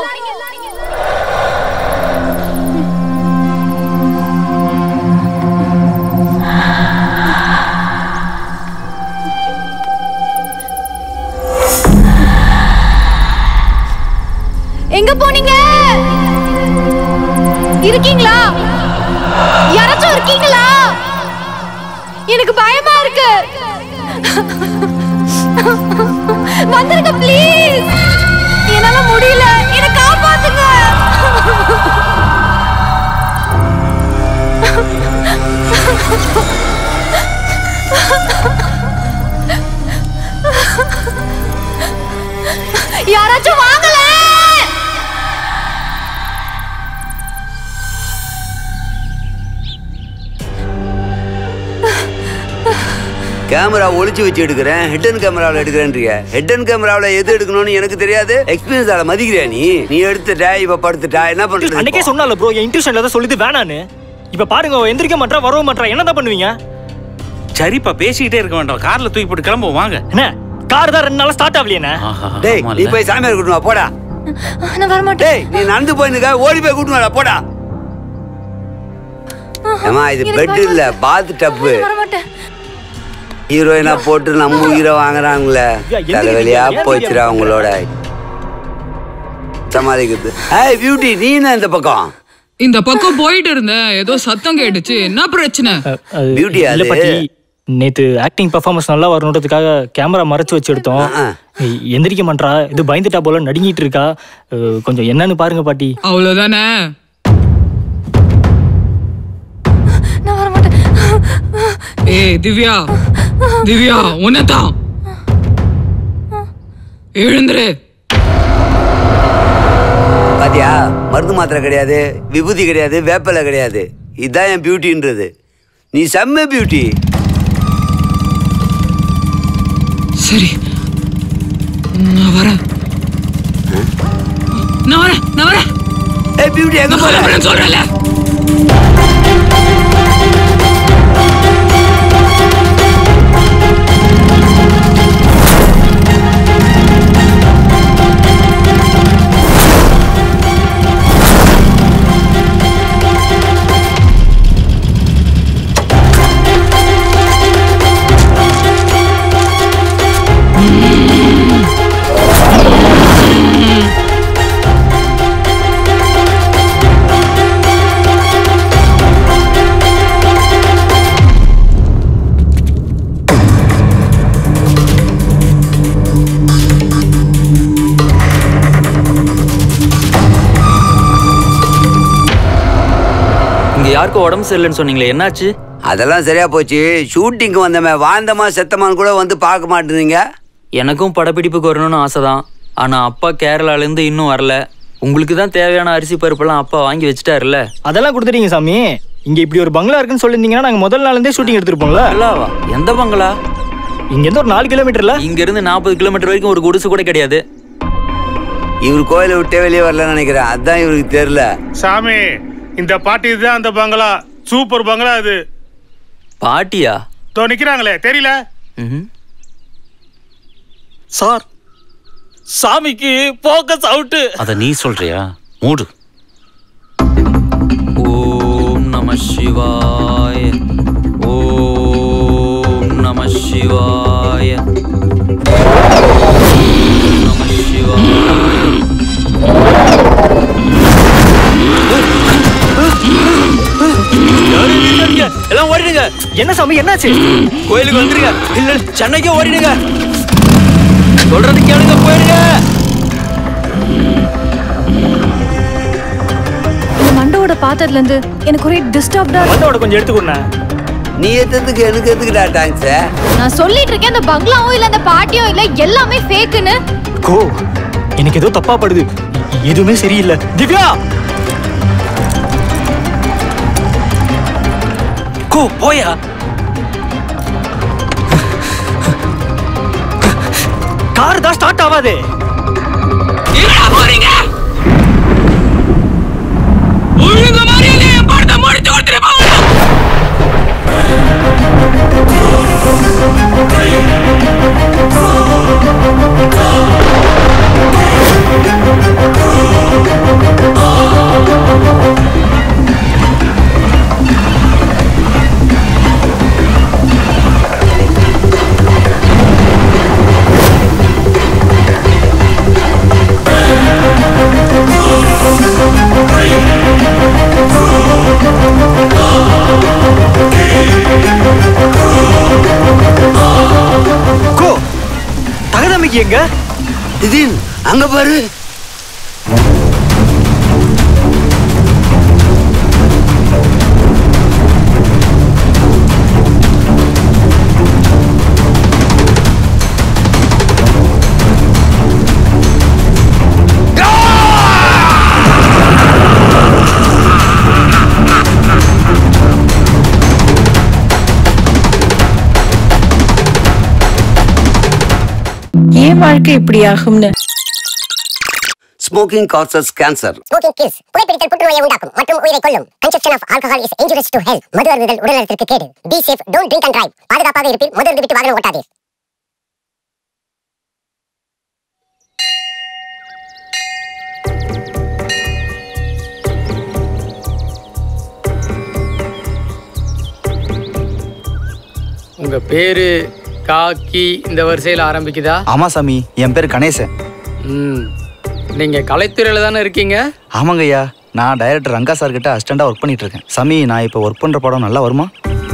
N: எங்க போனீங்க இருக்கீங்களா யாராச்சும் இருக்கீங்களா எனக்கு பயமா இருக்கு வந்துருங்க ப்ளீஸ் என்னால முடியல என்ன காப்பாத்துங்க யாராச்சும் வாங்கல
K: கேமரா ஒளிச்சு வச்சு எடுக்கிறேன் ஹெட் அண்ட் கேமராவில் எடுக்கிறேன்றீங்க ஹெட் அண்ட் கேமராவில் எது எடுக்கணும்னு எனக்கு தெரியாது எக்ஸ்பீரியன்ஸ் ஆல மதிக்கிறியா நீ நீ எடுத்துட்ட இப்ப படுத்துட்டா என்ன பண்றது
D: அன்னைக்கே சொன்னால ப்ரோ என் இன்ட்யூஷன்ல தான் சொல்லுது வேணான்னு இப்ப பாருங்க அவ எந்திரிக்க மாட்டா வரவும் மாட்டா என்னதான் பண்ணுவீங்க
M: சரிப்பா பேசிக்கிட்டே இருக்க வேண்டாம் கார்ல தூக்கி போட்டு கிளம்புவோம் வாங்க
D: என்ன கார் தான் ரெண்டு நாளா ஸ்டார்ட் ஆகலையே
K: டேய் நீ போய் சாமியார் கூட்டு வா போடா
N: நான் வர மாட்டேன்
K: டேய் நீ நடந்து போயிருக்க ஓடி போய் கூட்டு வாடா போடா ஏமா இது
N: எனக்கு
K: பெட்
N: பயமா
K: இல்ல பாத் டப்பு
N: வர மாட்டேன்
K: ஹீரோயினா போட்டு நம்ம ஹீரோ வாங்குறாங்களே தலைவலியா போச்சுடா உங்களோட சமாளிக்கிறது ஏய் பியூட்டி நீ என்ன இந்த பக்கம்
T: இந்த பக்கம் போயிட்டு இருந்தேன் ஏதோ சத்தம் கேட்டுச்சு என்ன பிரச்சனை
K: Beauty
D: இல்ல
K: அது.
D: பாட்டி நேத்து ஆக்டிங் பெர்ஃபார்மன்ஸ் நல்லா வரணுன்றதுக்காக கேமரா மறைச்சு வச்சு எடுத்தோம் எ- எந்திரிக்க மாட்டா இது பயந்துட்டா போல நடுங்கிட்டு இருக்கா அஹ், கொஞ்சம் என்னன்னு பாருங்க பாட்டி
T: அவ்வளவுதானே
N: நான் வர மாட்டேன்
T: ஏய் திவ்யா திவ்யா உன்னதான் எழுந்துரு
K: பாத்தியா மருந்து மாத்திரை கிடையாது விபூதி கிடையாது வேப்பிலை கிடையாது இதுதான் என் பியூட்டின்றது நீ செம்ம பியூட்டி
T: சரி நான் வரேன் நான் வரேன் நான் வரேன்
K: ஏய் பியூட்டி எங்க
T: நான் வரேன் சொல்றேன்ல
S: யாருக்கும் உடம்பு சரியில்லைன்னு சொன்னீங்களே என்னாச்சு
K: அதெல்லாம் சரியா போச்சு ஷூட்டிங்க்கு வந்தமே வாழ்ந்தமா செத்தமான்னு கூட வந்து பார்க்க மாட்டேறீங்க
S: எனக்கும் படப்பிடிப்புக்கு வரணும்னு ஆசைதான் ஆனா அப்பா கேரளால இருந்து இன்னும் வரல உங்களுக்கு தான் தேவையான அரிசி பருப்பெல்லாம் அப்பா வாங்கி வச்சுட்டாருல்ல
D: அதெல்லாம் கொடுத்துட்டீங்க சாமி இங்க இப்படி ஒரு பங்களா இருக்குன்னு சொல்லியிருந்தீங்கன்னா நாங்க முதல் நாள்ல இருந்தே ஷூட்டிங் எடுத்திருப்போம்ல
S: பங்களாவா எந்த பங்களா
D: இங்க இருந்து ஒரு நாலு கிலோமீட்டர்ல
S: இங்க இருந்து நாற்பது கிலோமீட்டர் வரைக்கும் ஒரு குடிசை கூட கிடையாது
K: இவர் கோயிலை விட்டே வெளியே வரலன்னு நினைக்கிறேன் அதான் இவருக்கு தெரியல
R: சாமி இந்த பாட்டி இதுதான் அந்த பங்களா சூப்பர் பங்களா இது
S: பாட்டியா
R: தோ நிக்கிறாங்களே தெரியல
Q: சார் சாமிக்கு போக்கஸ் அவுட்டு
M: அத நீ சொல்றியா மூடு
S: ஓம் நம சிவாய ஓம் நம சிவாய ஓம் நம சிவாய எல்லாம் ஓடிடுங்க
D: என்ன சாமி என்னாச்சு
S: கோயிலுக்கு வந்துருங்க இல்ல சென்னைக்கே ஓடிடுங்க சொல்றது கேளுங்க போயிடுங்க
N: இந்த மண்டோட பார்த்ததுல இருந்து எனக்கு ஒரே டிஸ்டர்ப்டா
D: மண்டோட கொஞ்சம் எடுத்துக்கொண்டேன்
K: நீ எத்ததுக்கு எனக்கு எதுக்குடா டான்ஸ்
N: நான் சொல்லிட்டு இருக்கேன் அந்த பங்களாவும் இல்ல அந்த பாட்டியும் இல்ல எல்லாமே ஃபேக்குன்னு
D: கோ எனக்கு ஏதோ தப்பா படுது எதுவுமே சரியில்லை திவ்யா
Q: கோ போயா
D: கார் தான் ஸ்டார்ட் ஆகாதே
Q: போறீங்க ஒழுங்கு மாதிரியே என் படத்தை முடிச்சு கொடுத்துட்டு
D: கோ தகதமைக்கு எங்க
K: திடீர் அங்க பாரு
C: ஏன் வாழ்க்கை இப்படி ஆகும்னு
K: smoking causes cancer
V: smoking kills புகைப்பிடித்தல் புற்றுநோயை உண்டாக்கும் மற்றும் உயிரை கொல்லும் consumption of alcohol is injurious to health மது அருந்துதல் உடல்நலத்திற்கு கேடு be safe don't drink and drive பாதுகாப்பாக இருப்பீர் மது அருந்து விட்டு வாகனம் ஓட்டாதீர்
W: உங்க பேரு காக்கி இந்த வரிசையில் ஆரம்பிக்குதா
X: ஆமா சாமி என் பேர் கணேசன்
W: ம் நீங்க கலைத்துறையில தானே இருக்கீங்க
X: ஆமாங்க ஐயா நான் டைரக்டர் ரங்கா சார் கிட்ட அசிஸ்டண்டா ஒர்க் பண்ணிட்டு இருக்கேன் சாமி நான் இப்போ ஒர்க் பண்ற படம் நல்லா வருமா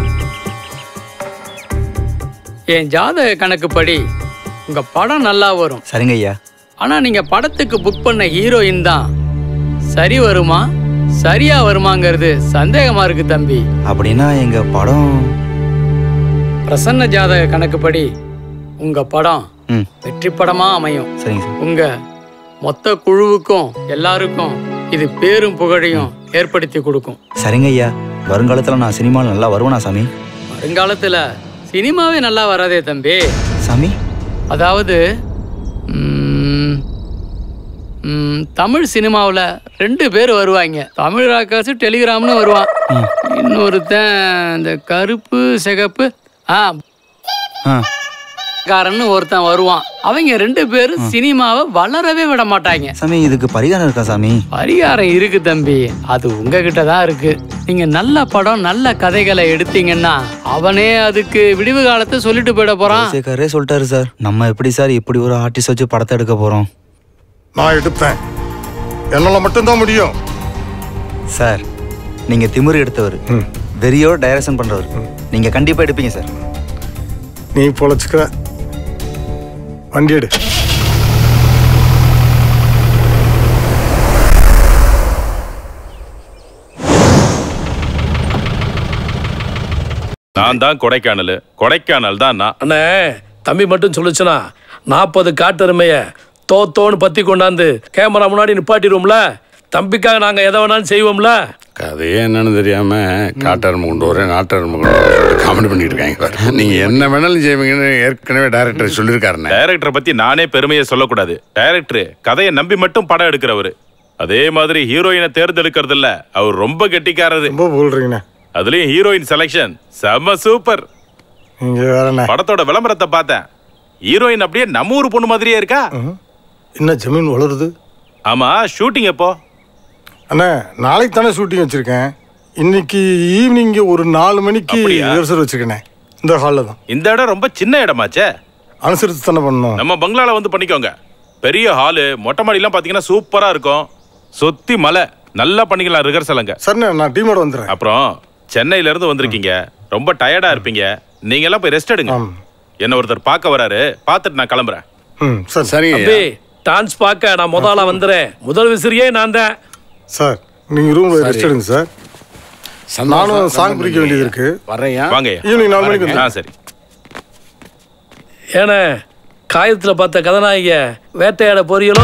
W: என் ஜாதக கணக்குப்படி உங்க படம் நல்லா வரும்
X: சரிங்க ஐயா
W: ஆனா நீங்க படத்துக்கு புக் பண்ண ஹீரோயின் தான் சரி வருமா சரியா வருமாங்கிறது சந்தேகமா இருக்கு தம்பி
X: அப்படின்னா எங்க படம்
W: பிரசன்ன ஜாதக கணக்குப்படி உங்க படம்
X: ம்
W: வெற்றி படமா அமையும்
X: சரிங்க சார்
W: உங்க மொத்த குழுவுக்கும் எல்லாருக்கும் இது பேரும் புகழையும் ஏற்படுத்தி கொடுக்கும்
X: சரிங்க ஐயா வருங்காலத்தில் நான் சினிமாவில் நல்லா வருவேனா சாமி
W: வருங்காலத்துல சினிமாவே நல்லா வராதே தம்பி
X: சாமி
W: அதாவது ம், ம், தமிழ் சினிமாவில் ரெண்டு பேர் வருவாங்க தமிழ் ராக்காசு டெலிகிராம்னு வருவான் இன்னொருத்தன் இந்த கருப்பு சிகப்பு ஆ
X: ஆ
W: காரன்னு ஒருத்தன் வருவான் அவங்க ரெண்டு பேரும் சினிமாவை வளரவே விட மாட்டாங்க
X: சாமி இதுக்கு பரிகாரம் இருக்கா சாமி
W: பரிகாரம் இருக்கு தம்பி அது உங்ககிட்ட தான் இருக்கு நீங்க நல்ல படம் நல்ல கதைகளை எடுத்தீங்கன்னா அவனே அதுக்கு விடிவு காலத்தை சொல்லிட்டு போயிட போறான்
X: சேகரே சொல்லிட்டாரு சார் நம்ம எப்படி சார் இப்படி ஒரு ஆர்டிஸ்ட் வச்சு படத்தை எடுக்க போறோம்
I: நான் எடுப்பேன் என்னால மட்டும்தான் முடியும்
X: சார் நீங்க திமிரு எடுத்தவர் வெறியோ டைரக்ஷன் பண்றவர் நீங்க கண்டிப்பா எடுப்பீங்க சார்
I: நீ பொழைச்சுக்க வண்டி எடு
B: நான் தான் கொடைக்கானல் கொடைக்கானல் தான் நான்
E: அண்ணே தம்பி மட்டும் சொல்லுச்சுன்னா நாற்பது காட்டெருமைய தோத்தோன்னு பத்தி கொண்டாந்து கேமரா முன்னாடி நிப்பாட்டிடுவோம்ல தம்பிக்காக நாங்க எதை வேணாலும் செய்வோம்ல
F: கதையே என்னன்னு தெரியாம காட்டெருமை கொண்டு வரேன் நாட்டெருமை கொண்டு வரேன் காமெடி பண்ணிட்டு இருக்காங்க பாரு. நீங்க என்ன வேணாலும் செய்வீங்கன்னு ஏற்கனவே டைரக்டர் சொல்லியிருக்காருண்ணே
B: டைரக்டரை பத்தி நானே பெருமையை சொல்லக்கூடாது டைரக்டர் கதையை நம்பி மட்டும் படம் எடுக்கிறவரு அதே மாதிரி ஹீரோயினை தேர்ந்தெடுக்கிறது இல்ல அவர் ரொம்ப கெட்டிக்காரரு
I: ரொம்ப போல்றீங்கண்ணே
B: அதுலயும் ஹீரோயின் செலெக்ஷன் செம்ம சூப்பர்
I: நீங்க வேறண்ணே
B: படத்தோட விளம்பரத்தை பார்த்தேன் ஹீரோயின் அப்படியே நம்ம ஊர் பொண்ணு மாதிரியே இருக்கா
I: என்ன ஜமீன் வளருது
B: ஆமா ஷூட்டிங் எப்போ
I: அண்ணே நாளைக்கு தானே ஷூட்டிங் வச்சிருக்கேன் இன்னைக்கு ஈவினிங் ஒரு நாலு மணிக்கு
B: அப்படியா?
I: ரிஹர்சல் வச்சிருக்கேனே இந்த ஹாலில் தான்
B: இந்த இடம் ரொம்ப சின்ன இடமாச்சே
I: அனுசரித்து தானே பண்ணணும்
B: நம்ம பங்களால வந்து பண்ணிக்கோங்க பெரிய ஹாலு மொட்டை மாடிலாம் பாத்தீங்கன்னா சூப்பரா இருக்கும் சுத்தி மலை நல்லா பண்ணிக்கலாம் ரிஹர்சலுங்க
I: சரிண்ணே நான் டீமோட வந்துடுறேன்
B: அப்புறம் சென்னையில இருந்து வந்திருக்கீங்க ரொம்ப டயர்டா இருப்பீங்க நீங்க எல்லாம் போய் ரெஸ்ட் எடுங்க என்ன ஒருத்தர் பார்க்க வராரு பார்த்துட்டு நான் கிளம்புறேன்
I: ம் சரி
F: சரிங்க
E: தம்பி டான்ஸ் பார்க்க நான் முதல்ல வந்துடுறேன் முதல் விசிறியே நான் தான்
I: சார் நீங்கள் ரூமில்
E: சரி.
I: ரெஸ்ட் எடுங்க சார்
F: சந்தோஷம்,
I: நானும் சாங்
F: சந்தோஷம்.
I: பிடிக்க வேண்டியது இருக்கு
F: வரையா
B: வாங்க
I: ஈவினிங் நாலு மணிக்கு
B: ஆ
I: வந்து
B: சரி
E: ஏன்னா காயத்துல பார்த்த கதாநாயகிய வேட்டையாட போறீங்களோ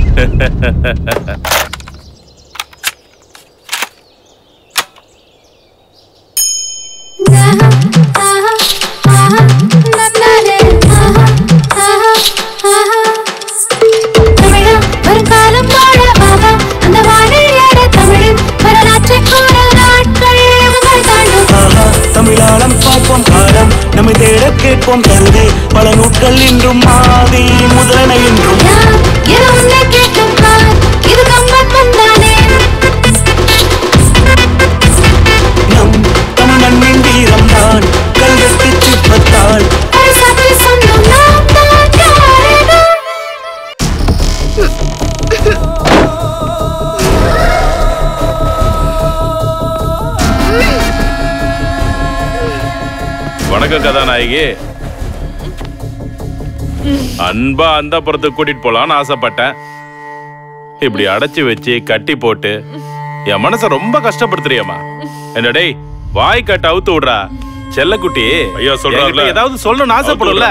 G: தமிழா வருங்காலம் வாழ வாவா அந்த வாழையட தமிழின் வரலாற்றை கூற நாட்கள் முதல் தாண்டும்
Y: ஆஹா, தமிழாளம் பார்ப்போம் காலம் நம்மை தேட கேட்போம் கருதே பல நூட்கள் இன்றும் ஆதி முதலென இன்றும்
G: என உன்னை கேட்கும் பார் இது கம்பன் வந்தானே
Y: நம் தமிழ் மண்ணின் வீரம் தான் கல்வெட்டு சிற்பத்தால்
G: ஒரு சற்று சொன்னோம் நாம் தான் யாரேனோ
B: வணக்கம் கதாநாயகி அன்பா அந்த புறத்துக்கு கூட்டிட்டு போலான்னு ஆசைப்பட்டேன் இப்படி அடைச்சு வச்சு கட்டி போட்டு என் மனச ரொம்ப கஷ்டப்படுத்துறியம்மா என்ன டேய் வாய் கட்ட அவுத்து விடுறா செல்லக்குட்டி ஐயோ
Q: சொல்றாருல.
B: ஏதாவது சொல்லணும்னு ஆசைப்படும்ல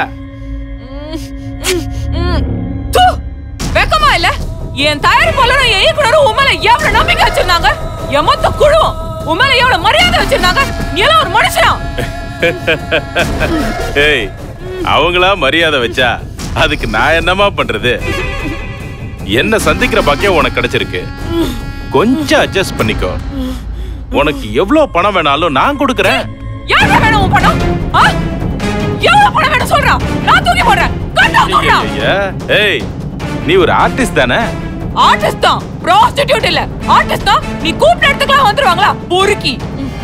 Z: தூ! வெக்கமா இல்ல என் தயாரிப்பாளரும் என் இயக்குனரும் உன் மேல எவ்வளவு நம்பிக்கை வச்சிருந்தாங்க என் மொத்த குழுவும் உன் மேல எவ்வளவு மரியாதை வச்சிருந்தாங்க நீ எல்லாம் ஒரு மனுஷனா
B: ஏய் அவங்களா மரியாதை வச்சா அதுக்கு நான் என்னமா பண்றது என்ன சந்திக்கிற பாக்கியம் உனக்கு கிடைச்சிருக்கு கொஞ்சம் அட்ஜஸ்ட் பண்ணிக்கோ உனக்கு எவ்வளவு பணம் வேணாலும் நான் கொடுக்கறேன்
Z: யாரா வேணும் உன் பணம் ஆ? எவ்வளவு பணம் வேணும் சொல்றா நான் தூக்கி போடுறேன் கண்டா சொல்றா
B: ஐயா, ஏய் நீ ஒரு ஆர்டிஸ்ட் தானே
Z: ஆர்டிஸ்ட் தான் ப்ராஸ்டிடியூட் இல்ல ஆர்டிஸ்ட் தான் நீ கூப்பிட்ட இடத்துக்குலாம் வந்துருவாங்களா பொறுக்கி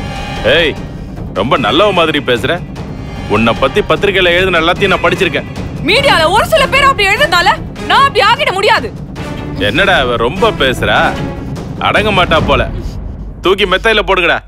B: ஏய் ரொம்ப நல்லவ மாதிரி பேசுற உன்னை பத்தி பத்திரிக்கையில எழுதின எல்லாத்தையும் நான் படிச்சிருக்கேன்
Z: மீடியால ஒரு சில பேர் அப்படி எழுதுனால நான் அப்படி ஆகிட முடியாது
B: என்னடா அவ ரொம்ப பேசுறா அடங்க மாட்டா போல தூக்கி மெத்தையில போடுங்கடா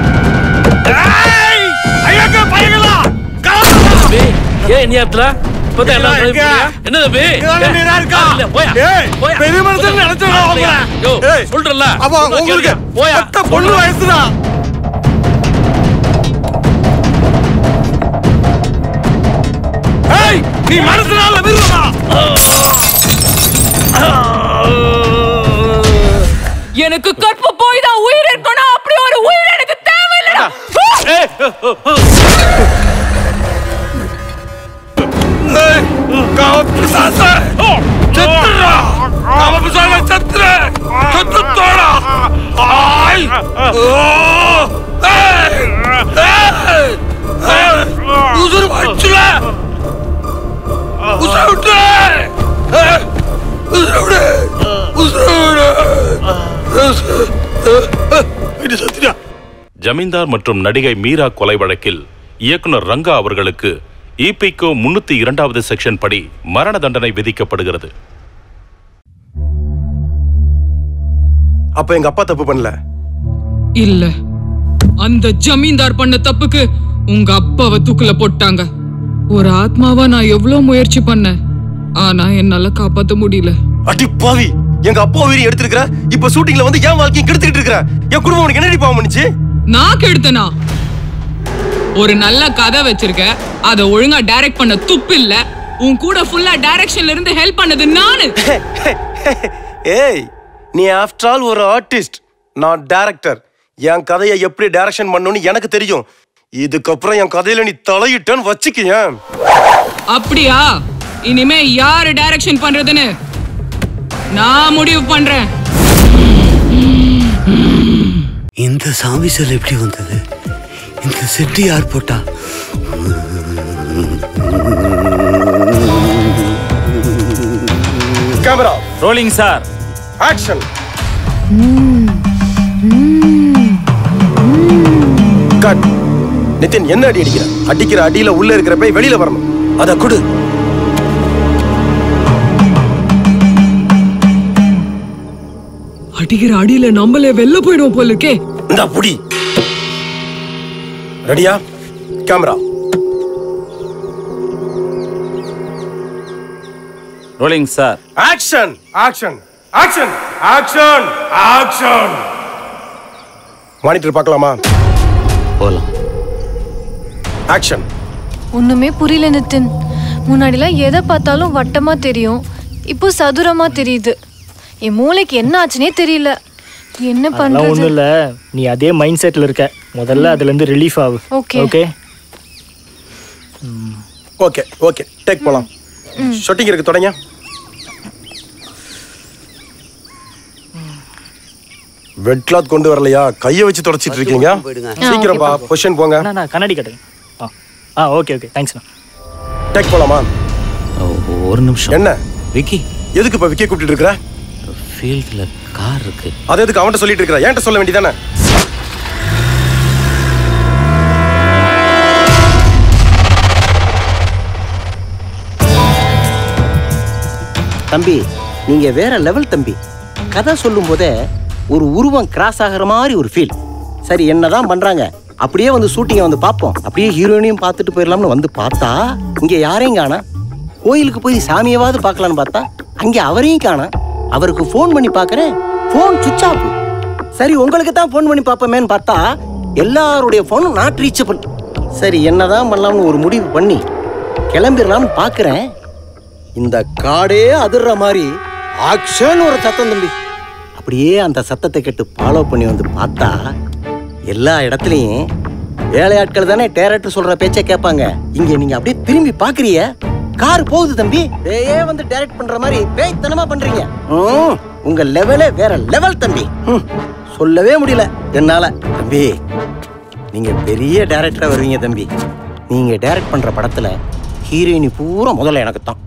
E: ஏன் நேரத்துல இப்பதான் எல்லாம்
R: எங்க?
E: புரியுதா? என்ன தம்பி
R: இங்கதானே நீரா இருக்கா?
E: இல்ல, போயா
R: ஏய்,
E: போயா.
R: பெரிய மனுஷன் நினைச்சேன் நான் உங்களை.
E: யோ,
R: ஏய்,
E: சொல்றேன்ல
R: அப்பா,
E: சொல்றேன்
R: உங்களுக்கு
E: கேளுங்க. போயா
R: மொத்த பொண்ணு வயசுதான் ஏய், நீ மனசுனால விரும்பா
Z: எனக்கு கற்பு போய் தான் உயிர் இருக்கணும் அப்படி ஒரு உயிர் எனக்கு தேவையில்லடா
R: காமபிசாச செத்துறா காமபிசாச செத்துற செத்து தோடா ஆய் ஓ ஏய் ஏய் ஏய் உசுறு வச்சுல உசுறு விட்டு ஏய், உசுறு விடு உசுறு விடு இது சத்தியா
B: ஜமீன்தார் மற்றும் நடிகை மீரா கொலை வழக்கில் இயக்குனர் ரங்கா அவர்களுக்கு இபிகோ முன்னூத்தி இரண்டாவது செக்ஷன் படி மரண தண்டனை விதிக்கப்படுகிறது
A: அப்ப எங்க அப்பா தப்பு பண்ணல
T: இல்ல அந்த ஜமீன்தார் பண்ண தப்புக்கு உங்க அப்பாவை தூக்குல போட்டாங்க ஒரு ஆத்மாவா நான் எவ்வளவு முயற்சி பண்ணேன் ஆனா என்னால காப்பாத்த முடியல
A: அடி பாவி எங்க அப்பா உயிரை எடுத்திருக்கிற இப்ப ஷூட்டிங்ல வந்து என் வாழ்க்கையை கெடுத்துக்கிட்டு இருக்கிற என் குடும்பம் உனக்கு என்னடி பாவம் பண்ணுச்சு
T: நான் கெடுத்தனா ஒரு நல்ல கதை வச்சிருக்க அத ஒழுங்கா டைரக்ட் பண்ண துப்பு இல்ல உன் கூட ஃபுல்லா டைரக்ஷன்ல இருந்து ஹெல்ப் பண்ணது நானு
A: ஏய் நீ ஆஃப்டர் ஆல் ஒரு ஆர்டிஸ்ட் நான் டைரக்டர் என் கதையை எப்படி டைரக்ஷன் பண்ணணும்னு எனக்கு தெரியும் இதுக்கப்புறம் என் கதையில நீ தலையிட்டேன்னு வச்சுக்கேன்
T: அப்படியா இனிமே யாரு டைரக்ஷன் பண்றதுன்னு நான் முடிவு பண்றேன்
K: இந்த சாமி சிலை எப்படி வந்தது இந்த செட்டு யார் போட்டா
A: camera
Q: rolling sir
A: action cut Nitin என்ன அடி அடிக்கிற அடிக்கிற அடியில உள்ள இருக்கிற போய் வெளியில வரணும் அத கொடு
T: அடிக்கிற அடியில நம்மளே வெளில போயிடுவோம் போல இருக்கே
A: இந்த புடி ரெடியா camera
Q: rolling sir
A: action action action action action monitor பார்க்கலாமா
M: போலாம்
A: ஆக்ஷன்
N: ஒண்ணுமே புரியல நிதின் முன்னாடிலாம் எதை பார்த்தாலும் வட்டமா தெரியும் இப்போ சதுரமா தெரியுது என் மூளைக்கு என்ன ஆச்சுனே தெரியல என்ன
D: அதெல்லாம்
N: பண்றது
D: ஒண்ணும் இல்ல நீ அதே மைண்ட் செட்ல இருக்க முதல்ல அதுல இருந்து ரிலீஃப் ஆகு
N: Okay.
D: Okay
A: okay okay take போலாம் ஷூட்டிங் இருக்கு தொடங்க வெட் கிளாத் கொண்டு வரலையா கையை வச்சு தொடச்சிட்டு இருக்கீங்க சீக்கிரம் பா பொசிஷன் போங்க
D: அண்ணா, கண்ணாடி கட்டுங்க ஆ ஆ ஓகே ஓகே தேங்க்ஸ்ண்ணா
A: டேக் போலாமா
M: ஒரு நிமிஷம்
A: என்ன
M: விக்கி
A: எதுக்கு இப்ப விக்கி கூப்பிட்டு இருக்கிற
M: ஃபீல்டில் கார் இருக்கு
A: அது எதுக்கு அவன்கிட்ட சொல்லிட்டு இருக்கிற என்கிட்ட சொல்ல வேண்டியதானே
H: தம்பி நீங்க வேற லெவல் தம்பி கதை சொல்லும் போதே ஒரு உருவம் கிராஸ் ஆகிற மாதிரி ஒரு ஃபீல் சரி என்னதான் பண்றாங்க அப்படியே வந்து ஷூட்டிங்கை வந்து பார்ப்போம் அப்படியே ஹீரோயினையும் பார்த்துட்டு போயிடலாம்னு வந்து பார்த்தா இங்க யாரையும் காணா கோயிலுக்கு போய் சாமியவாவது பார்க்கலான்னு பார்த்தா அங்க அவரையும் காணா அவருக்கு ஃபோன் பண்ணி பார்க்கறேன் ஃபோன் சுவிச் ஆஃப் சரி உங்களுக்கு தான் ஃபோன் பண்ணி பார்ப்போமேன்னு பார்த்தா எல்லாருடைய ஃபோனும் நாட் ரீச்சபிள் சரி என்னதான் பண்ணலாம்னு ஒரு முடிவு பண்ணி கிளம்பிடலாம்னு பார்க்கறேன் இந்த காடே அதிர்ற மாதிரி ஆக்ஷன் ஒரு சத்தம் தம்பி அப்படியே அந்த சத்தத்தை கேட்டு ஃபாலோ பண்ணி வந்து பார்த்தா எல்லா இடத்துலையும் வேலையாட்கள் தானே டேரக்டர் சொல்ற பேச்சை கேட்பாங்க இங்க நீங்க அப்படியே திரும்பி பாக்குறிய கார் போகுது தம்பி பேயே வந்து டைரக்ட் பண்ற மாதிரி பேய்த்தனமா பண்றீங்க ம், உங்க லெவலே வேற லெவல் தம்பி ம், சொல்லவே முடியல என்னால தம்பி நீங்க பெரிய டைரக்டரா வருவீங்க தம்பி நீங்க டைரக்ட் பண்ற படத்துல ஹீரோயினி பூரா முதல்ல எனக்கு தான்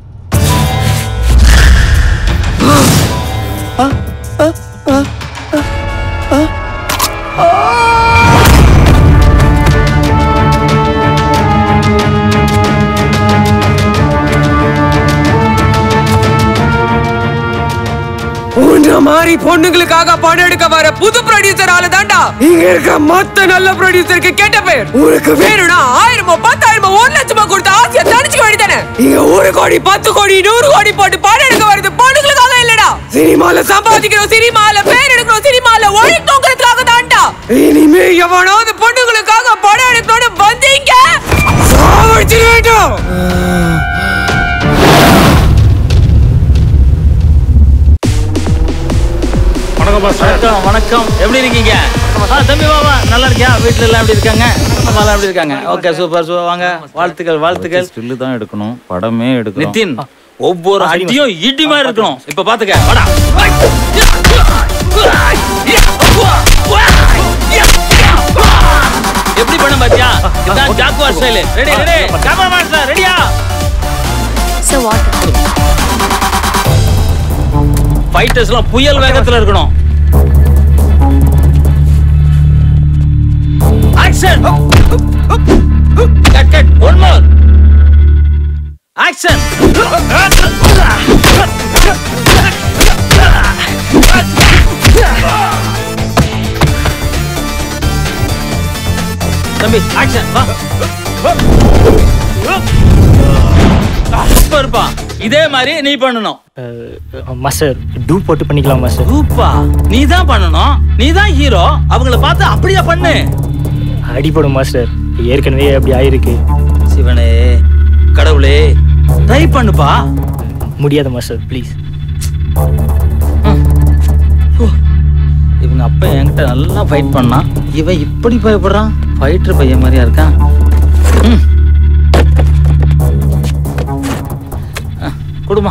P: உன்ற மாதிரி பொண்ணுங்களுக்காக படம் எடுக்க வர புது ப்ரொடியூசர் ஆளு தாண்டா இங்க இருக்க மொத்த நல்ல ப்ரொடியூசருக்கு கெட்ட பேர் உனக்கு வேணும்னா ஆயிரமோ பத்தாயிரமோ ஒரு லட்சமா கொடுத்த ஆசையை தனிச்சுக்க வேண்டியதானே
Z: இங்க ஒரு கோடி பத்து கோடி நூறு கோடி போட்டு படம் எடுக்க வருது பொண்ணுங்களுக்காக இல்லடா சினிமால சம்பாதிக்கிறோம் சினிமால பேர் எடுக்கிறோம் சினிமால ஒழிக்கோங்கிறதுக்காக தான்டா இனிமே எவனாவது பொண்ணுங்களுக்காக படம் எடுக்கணும்னு வந்தீங்க சாவடிச்சிட வேண்டும்
M: வணக்கம் வணக்கம் எப்படி இருக்கீங்க ஆ தம்பி பாபா நல்லா இருக்கியா வீட்ல எல்லாம் எப்படி இருக்காங்க அம்மா எல்லாம் எப்படி இருக்காங்க ஓகே சூப்பர் சூப்பர் வாங்க வாழ்த்துக்கள் வாழ்த்துக்கள்
Q: ஸ்டில்லு தான் எடுக்கணும் படமே எடுக்கணும்
M: நிதின் ஒவ்வொரு அடியும் இடி மாதிரி இருக்கணும் இப்ப பாத்துக்க வாடா எப்படி பண்ண பாத்தியா இதான் Jaguar style ready ready cameraman sir ரெடியா
N: So what?
M: ஃபைட்டர்ஸ்லாம் புயல் வேகத்துல இருக்கணும் action cut cut one more action தம்பி ஆக்ஷன் வா சூப்பர்ப்பா இதே மாதிரி நீ பண்ணணும்
D: மாஸ்டர் டூ போட்டு பண்ணிக்கலாம் மாஸ்டர்
M: டூப்பா நீ தான் பண்ணணும் நீ தான் ஹீரோ அவங்கள பார்த்து அப்படியே பண்ணு
D: அடிப்படும் மாஸ்டர் ஏற்கனவே அப்படி ஆயிருக்கு
M: சிவனே கடவுளே ட்ரை பண்ணுப்பா
D: முடியாத மாஸ்டர் ப்ளீஸ்
M: இவங்க அப்பா என்கிட்ட நல்லா ஃபைட் பண்ணான் இவன் இப்படி பயப்படுறான் ஃபைட்டர் பையன் மாதிரியா இருக்கான் ம். ஆ, கொடுமா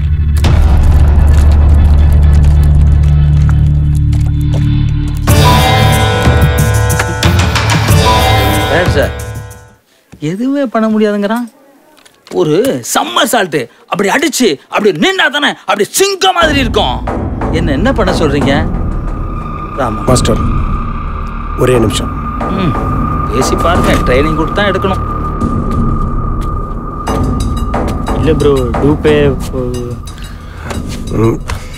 M: சார் எதுவுமே பண்ண முடியாதுங்கிறான் ஒரு சம்மர் சால்ட்டு அப்படி அடிச்சு அப்படி நின்னா தானே அப்படி சிங்க மாதிரி இருக்கும் என்ன என்ன பண்ண சொல்றீங்க ராமா
A: மாஸ்டர் ஒரே நிமிஷம்
M: ம் பேசி பாருங்க ட்ரைனிங் கொடுத்து தான் எடுக்கணும்
D: இல்லை ப்ரோ டூப்பே
A: ம்.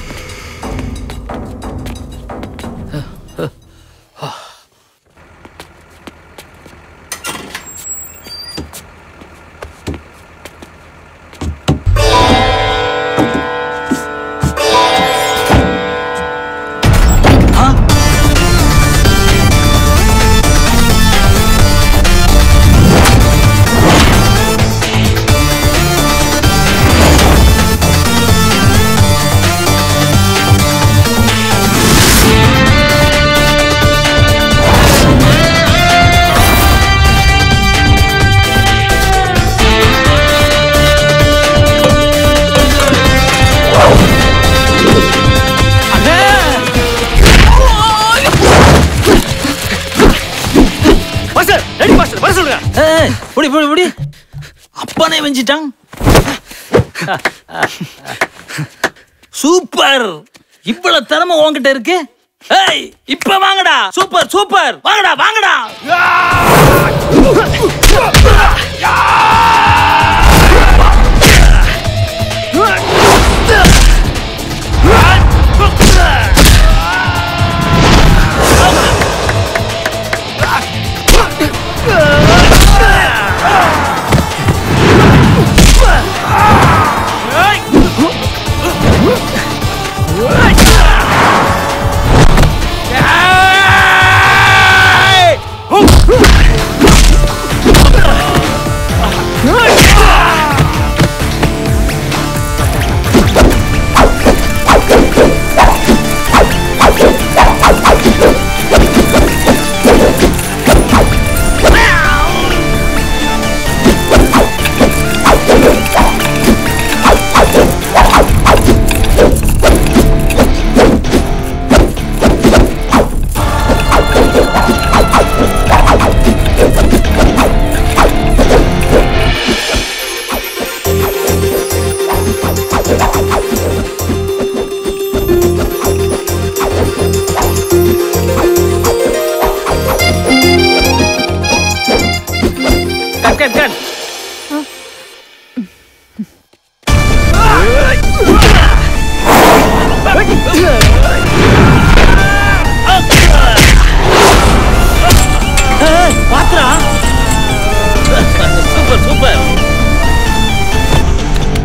M: மாஸ்டர் ரெடி மாஸ்டர் வர சொல்லுங்க ஏய் புடி புடி புடி அப்பனே வெஞ்சிட்டான் சூப்பர் இவ்வளவு திறமை உன்கிட்ட இருக்கு ஏய் இப்ப வாங்கடா சூப்பர் சூப்பர் வாங்கடா வாங்கடா
P: Hey!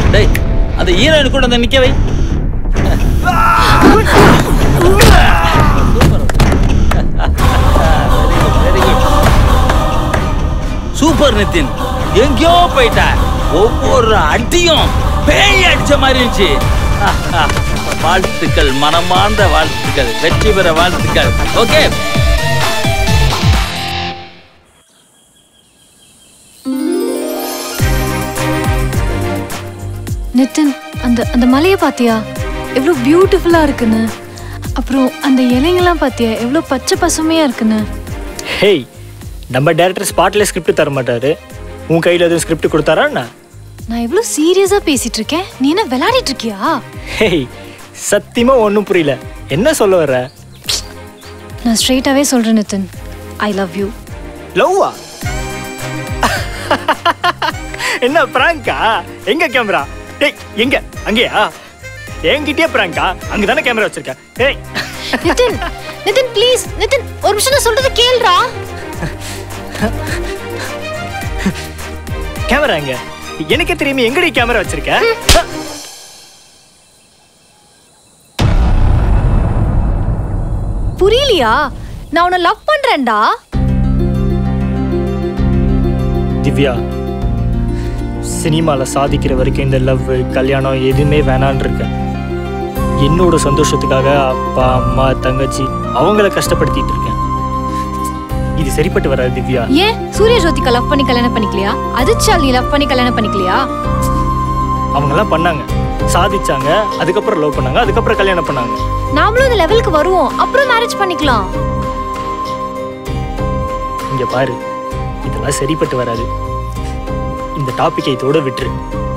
M: டேய் அந்த ஹீரோயின் கூட வந்து நிக்க வை சூப்பர் நிதின் எங்கேயோ போயிட்ட ஒவ்வொரு அடியும் பேய் அடிச்ச மாதிரி இருந்துச்சு வாழ்த்துக்கள் மனமார்ந்த வாழ்த்துக்கள் வெற்றி பெற வாழ்த்துக்கள் ஓகே
N: நிதின் அந்த அந்த மலையை பாத்தியா எவ்வளோ பியூட்டிஃபுல்லா இருக்குன்னு அப்புறம் அந்த இலைங்கெல்லாம் பாத்தியா எவ்வளோ பச்சை பசுமையா இருக்குன்னு
D: ஹேய் நம்ம டேரக்டர் ஸ்பாட்ல ஸ்கிரிப்ட் தர மாட்டாரு உன் கையில் எதுவும் ஸ்கிரிப்ட் கொடுத்தாரா என்ன
N: நான் எவ்வளோ சீரியஸா பேசிட்டு இருக்கேன் நீ என்ன விளையாடிட்டு இருக்கியா
D: ஹேய் சத்தியமா ஒன்றும் புரியல என்ன சொல்ல வர்ற
N: நான் ஸ்ட்ரெயிட்டாவே சொல்றேன் நிதின் ஐ லவ் யூ
D: லவ்வா என்ன பிராங்கா எங்க கேமரா டேய் எங்க அங்கேயா என்கிட்டயே பிராங்கா அங்க தானே கேமரா வச்சிருக்க டேய்
N: நிதின் நிதின் ப்ளீஸ் நிதின் ஒரு நிமிஷம் நான் சொல்றது கேளுடா
D: கேமரா எங்க எனக்கே தெரியுமே எங்கடி கேமரா வச்சிருக்க
N: புரியலையா நான் உன்னை லவ் பண்றேன்டா
D: திவ்யா சினிமால சாதிக்கிற வரைக்கும் இந்த லவ் கல்யாணம் எதுவுமே வேணான்னு இருக்கேன் என்னோட சந்தோஷத்துக்காக அப்பா அம்மா தங்கச்சி அவங்கள கஷ்டப்படுத்திட்டு இருக்கேன் இது சரிப்பட்டு வராது திவ்யா
N: ஏன் சூர்ய ஜோதிகா லவ் பண்ணி கல்யாணம் பண்ணிக்கலையா அதிர்ச்சால் நீ லவ் பண்ணி கல்யாணம் பண்ணிக்கலையா
D: அவங்கெல்லாம் பண்ணாங்க சாதிச்சாங்க அதுக்கப்புறம் லவ் பண்ணாங்க அதுக்கப்புறம் கல்யாணம் பண்ணாங்க
N: நாமளும் இந்த லெவலுக்கு வருவோம் அப்புறம் மேரேஜ் பண்ணிக்கலாம்
D: இங்க பாரு இதெல்லாம் சரிப்பட்டு வராது இந்த டாபிக்கை இதோட விட்டுரு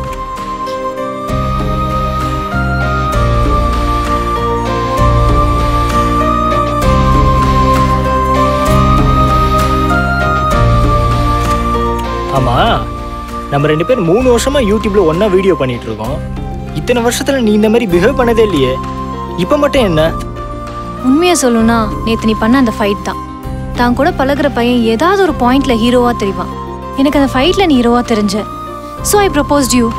D: ஆமா நம்ம ரெண்டு பேரும் மூணு வருஷமா யூடியூப்ல ஒண்ணா வீடியோ பண்ணிட்டு இருக்கோம் இத்தனை வருஷத்துல நீ இந்த மாதிரி பிஹேவ் பண்ணதே இல்லையே இப்ப மட்டும் என்ன
N: உண்மையை சொல்லணும்னா நேத்து நீ பண்ண அந்த ஃபைட் தான் தான் கூட பழகுற பையன் ஏதாவது ஒரு பாயிண்ட்ல ஹீரோவா தெரிவான் எனக்கு அந்த ஃபைட்ல நீ ஹீரோவா தெரிஞ்ச ஸோ ஐ ப்ரப்போஸ்ட் யூ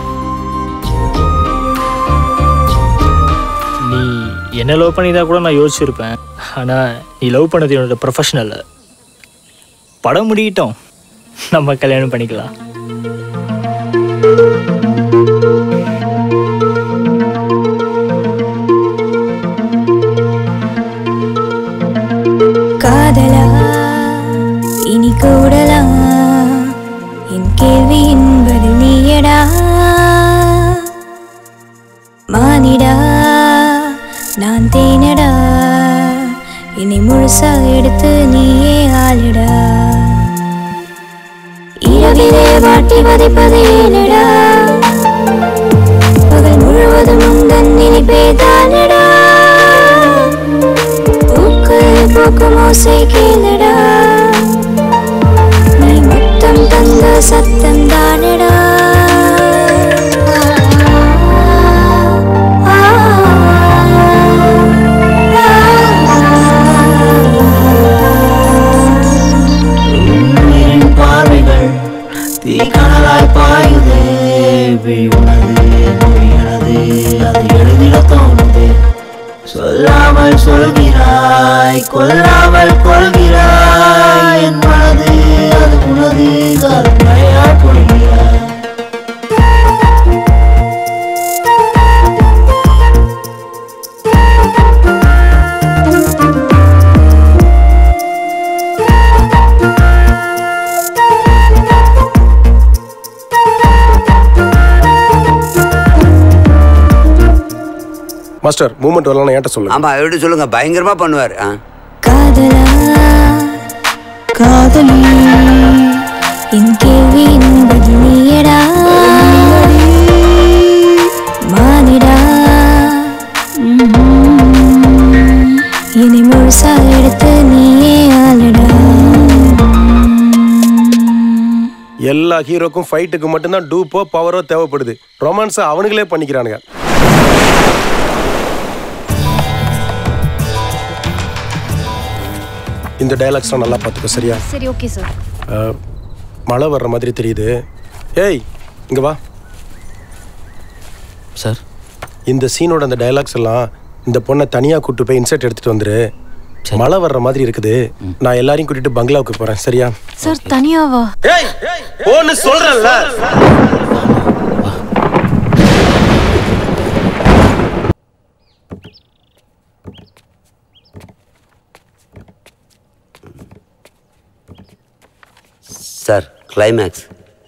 D: நீ என்ன லவ் பண்ணியிருந்தா கூட நான் யோசிச்சிருப்பேன் ஆனா நீ லவ் பண்ணது என்னோட ப்ரொஃபஷனல் படம் முடியட்டும் நம்ம கல்யாணம் பண்ணிக்கலாம்
C: காதலா இனி கூடலாம் என் கேள்வியின் பதில் நீயடா மானிடா நான் தேனடா என்னை முழுசா எடுத்து நீயே ஆளுடா இரவிலே வாட்டி வதைப்பது ஏனடா பகல் முழுவதும் உந்தன் நினைப்பே தானடா பூக்கள் பூக்கும் ஓசை கேளடா நீ முத்தம் தந்த சத்தம் தானடா
Y: உன்னின் பார்வைகள் தீக்கணலாய் பாயுதே விழி உனது மொழி எனது அது எழுதிட தோணுது சொல்லாமல் சொல்கிறாய் கொல்லாமல் கொள்கிறாய் என் மனது அது உனது கருணையாய் பொழிகிறாய்
A: மாஸ்டர் மூமெண்ட் வரலாம் என்கிட்ட சொல்லுங்க
K: ஆமா எப்படி சொல்லுங்க பயங்கரமா பண்ணுவார் ஆ
C: காதலா காதலி என் கேள்வியின் பதில் நீயடா மானிடா என்னை முழுசா எடுத்து நீயே ஆளுடா
A: எல்லா ஹீரோக்கும் ஃபைட்டுக்கு மட்டும்தான் டூப்போ பவரோ தேவைப்படுது ரொமான்ஸை அவனுங்களே பண்ணிக்கிறானுங்க இந்த டைலாக்ஸ்லாம் நல்லா பார்த்துக்கோ சரியா
N: சரி ஓகே சார்
A: அஹ், மழை வர்ற மாதிரி தெரியுது ஏய் இங்க வா
J: சார்
A: இந்த சீனோட அந்த டயலாக்ஸ் எல்லாம் இந்த பொண்ணை தனியா கூட்டு போய் இன்சர்ட் எடுத்துட்டு வந்துரு மழை வர்ற மாதிரி இருக்குது நான் எல்லாரையும் கூட்டிட்டு பங்களாவுக்கு போறேன் சரியா
N: சார் தனியாவா
A: ஏய் ஓன்னு சொல்றேன்ல
K: சார் கிளைமேக்ஸ்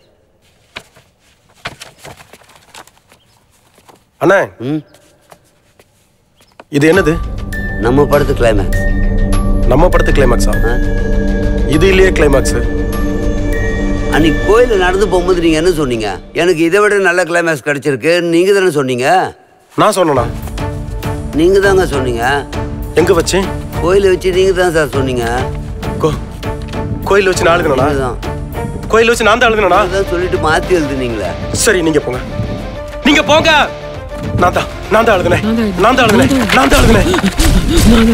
A: அண்ணா இது என்னது
K: நம்ம படத்து கிளைமேக்ஸ்
A: நம்ம படத்து கிளைமாக்ஸா இது இல்லையே கிளைமாக்ஸ்
K: அன்னைக்கு கோயிலில் நடந்து போகும்போது நீங்கள் என்ன சொன்னீங்க எனக்கு இதை விட நல்ல கிளைமேக்ஸ் கிடைச்சிருக்கு நீங்கள் தானே சொன்னீங்க
A: நான் சொன்னனா
K: நீங்கள் தாங்க சொன்னீங்க
A: எங்க வச்சேன்
K: கோயிலை வச்சு நீங்கள் தான் சார் சொன்னீங்க
A: கோயில் வச்சு நான் எழுதுனா கோயில் வச்சு நான் தான் எழுதுனா
K: தான் சொல்லிட்டு மாற்றி எழுதுனீங்களே
A: சரி நீங்க போங்க நீங்க போங்க நான் தான் நான் தான் எழுதுனேன் நான் தான் எழுதுனேன் நான் தான் எழுதுனேன்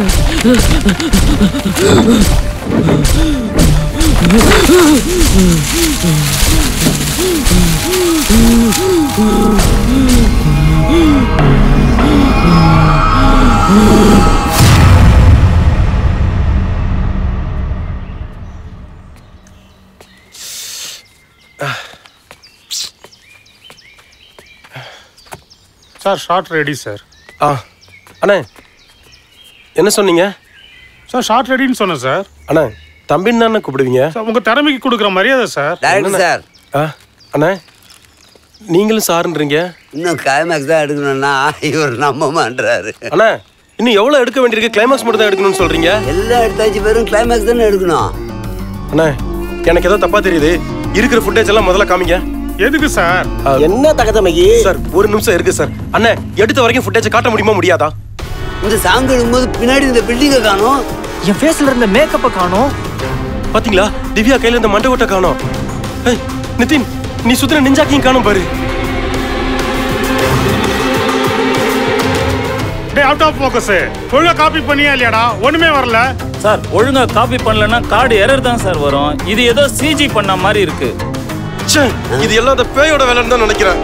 R: சார் ஷார்ட் ரெடி சார்
A: ஆ அண்ணே என்ன சொன்னீங்க
R: சார் ஷார்ட் ரெடின்னு சொன்னேன் சார்
A: அண்ணா தம்பின்னு தானே கூப்பிடுவீங்க
R: சார் உங்க திறமைக்கு கொடுக்குற மரியாதை சார்
K: டைரக்டர் சார்
A: ஆ அண்ணா நீங்களும் சாருன்றீங்க
K: இன்னும் கிளைமேக்ஸ் தான் எடுக்கணும்னா இவர் நம்ப மாட்டுறாரு
A: அண்ணா இன்னும் எவ்வளவு எடுக்க வேண்டியிருக்கு கிளைமாக்ஸ் மட்டும் தான் எடுக்கணும்னு சொல்றீங்க
K: எல்லாம் எடுத்தாச்சு வெறும் கிளைமேக்ஸ் தானே எடுக்கணும்
A: அண்ணா எனக்கு ஏதோ தப்பா தெரியுது இருக்கிற ஃபுட்டேஜ் எல்லாம் முதல்ல காமிங்க
R: எதுக்கு சார்
A: என்ன தகதமைக்கு சார் ஒரு நிமிஷம் இருக்கு சார் அண்ணா எடுத்த வரைக்கும் ஃபுட்டேஜ் காட்ட முடியுமா முடியாதா
K: இந்த சாங் எடுக்கும்போது பின்னாடி இந்த பில்டிங்கை காணும்
D: என் ஃபேஸ்ல இருந்த மேக்கப்பை காணோம்
A: பாத்தீங்களா திவ்யா கையில இருந்த மண்டை ஓட்ட காணோம் ஏய், நிதின் நீ சுத்தின நெஞ்சாக்கியும் காணும் பாரு
R: டே அவுட் ஆஃப் ஃபோக்கஸ் ஒழுங்கா காப்பி பண்ணியா இல்லையாடா ஒண்ணுமே வரல
Q: சார் ஒழுங்கா காப்பி பண்ணலன்னா கார்டு எரர் தான் சார் வரும் இது ஏதோ சிஜி பண்ண மாதிரி இருக்கு
A: ச்சே இது எல்லாம் அந்த பேயோட வேலைன்னு தான் நினைக்கிறேன்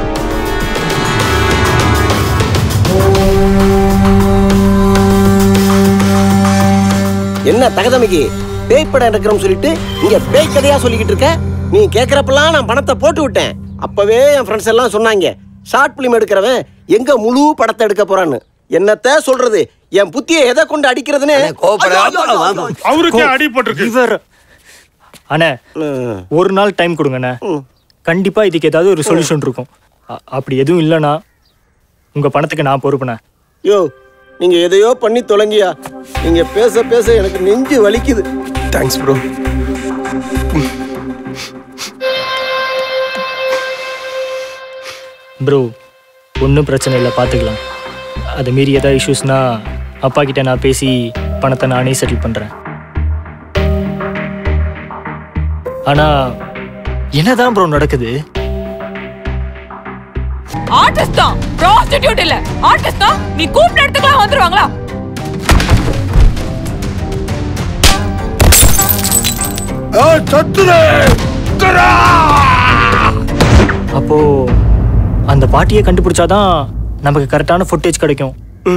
H: என்ன தகதமைக்கு பேய் படம் எடுக்கிறோம்னு சொல்லிட்டு இங்க பேய் கதையா சொல்லிக்கிட்டு இருக்க நீ கேக்குறப்பெல்லாம் நான் பணத்தை போட்டு விட்டேன் அப்பவே என் ஃப்ரெண்ட்ஸ் எல்லாம் சொன்னாங்க ஷார்ட் பிலிம் எடுக்கிறவன் எங்க முழு படத்தை எடுக்க போறான்னு என்னத்த சொல்றது என் புத்தியை எதை கொண்டு அடிக்கிறதுன்னு
R: அவருக்கே அடிபட்டிருக்கு
D: இவர் அண்ணே ஒரு நாள் டைம் கொடுங்கண்ணே கண்டிப்பா இதுக்கு ஏதாவது ஒரு சொல்யூஷன் இருக்கும் அ- அப்படி எதுவும் இல்லைன்னா உங்க பணத்துக்கு நான் பொறுப்புண்ணே
H: யோ நீங்க எதையோ பண்ணி தொலைங்கியா நீங்க பேச பேச எனக்கு நெஞ்சு வலிக்குது
A: தேங்க்ஸ் ப்ரோ
D: ப்ரோ ஒன்றும் பிரச்சனை இல்லை பார்த்துக்கலாம் அதை மீறி ஏதாவது இஷ்யூஸ்னா அப்பா கிட்ட நான் பேசி பணத்தை நானே செட்டில் பண்ணுறேன் ஆனால் என்னதான் ப்ரோ நடக்குது
Z: ஆர்டிஸ்ட் தான் ப்ராஸ்டிடியூட் இல்ல ஆர்டிஸ்ட் தான் நீ கூப்பிட்ட இடத்துக்குலாம் வந்துருவாங்களா
D: அப்போ அந்த பாட்டியை கண்டுபிடிச்சாதான் நமக்கு கரெக்டான ஃபுட்டேஜ் கிடைக்கும்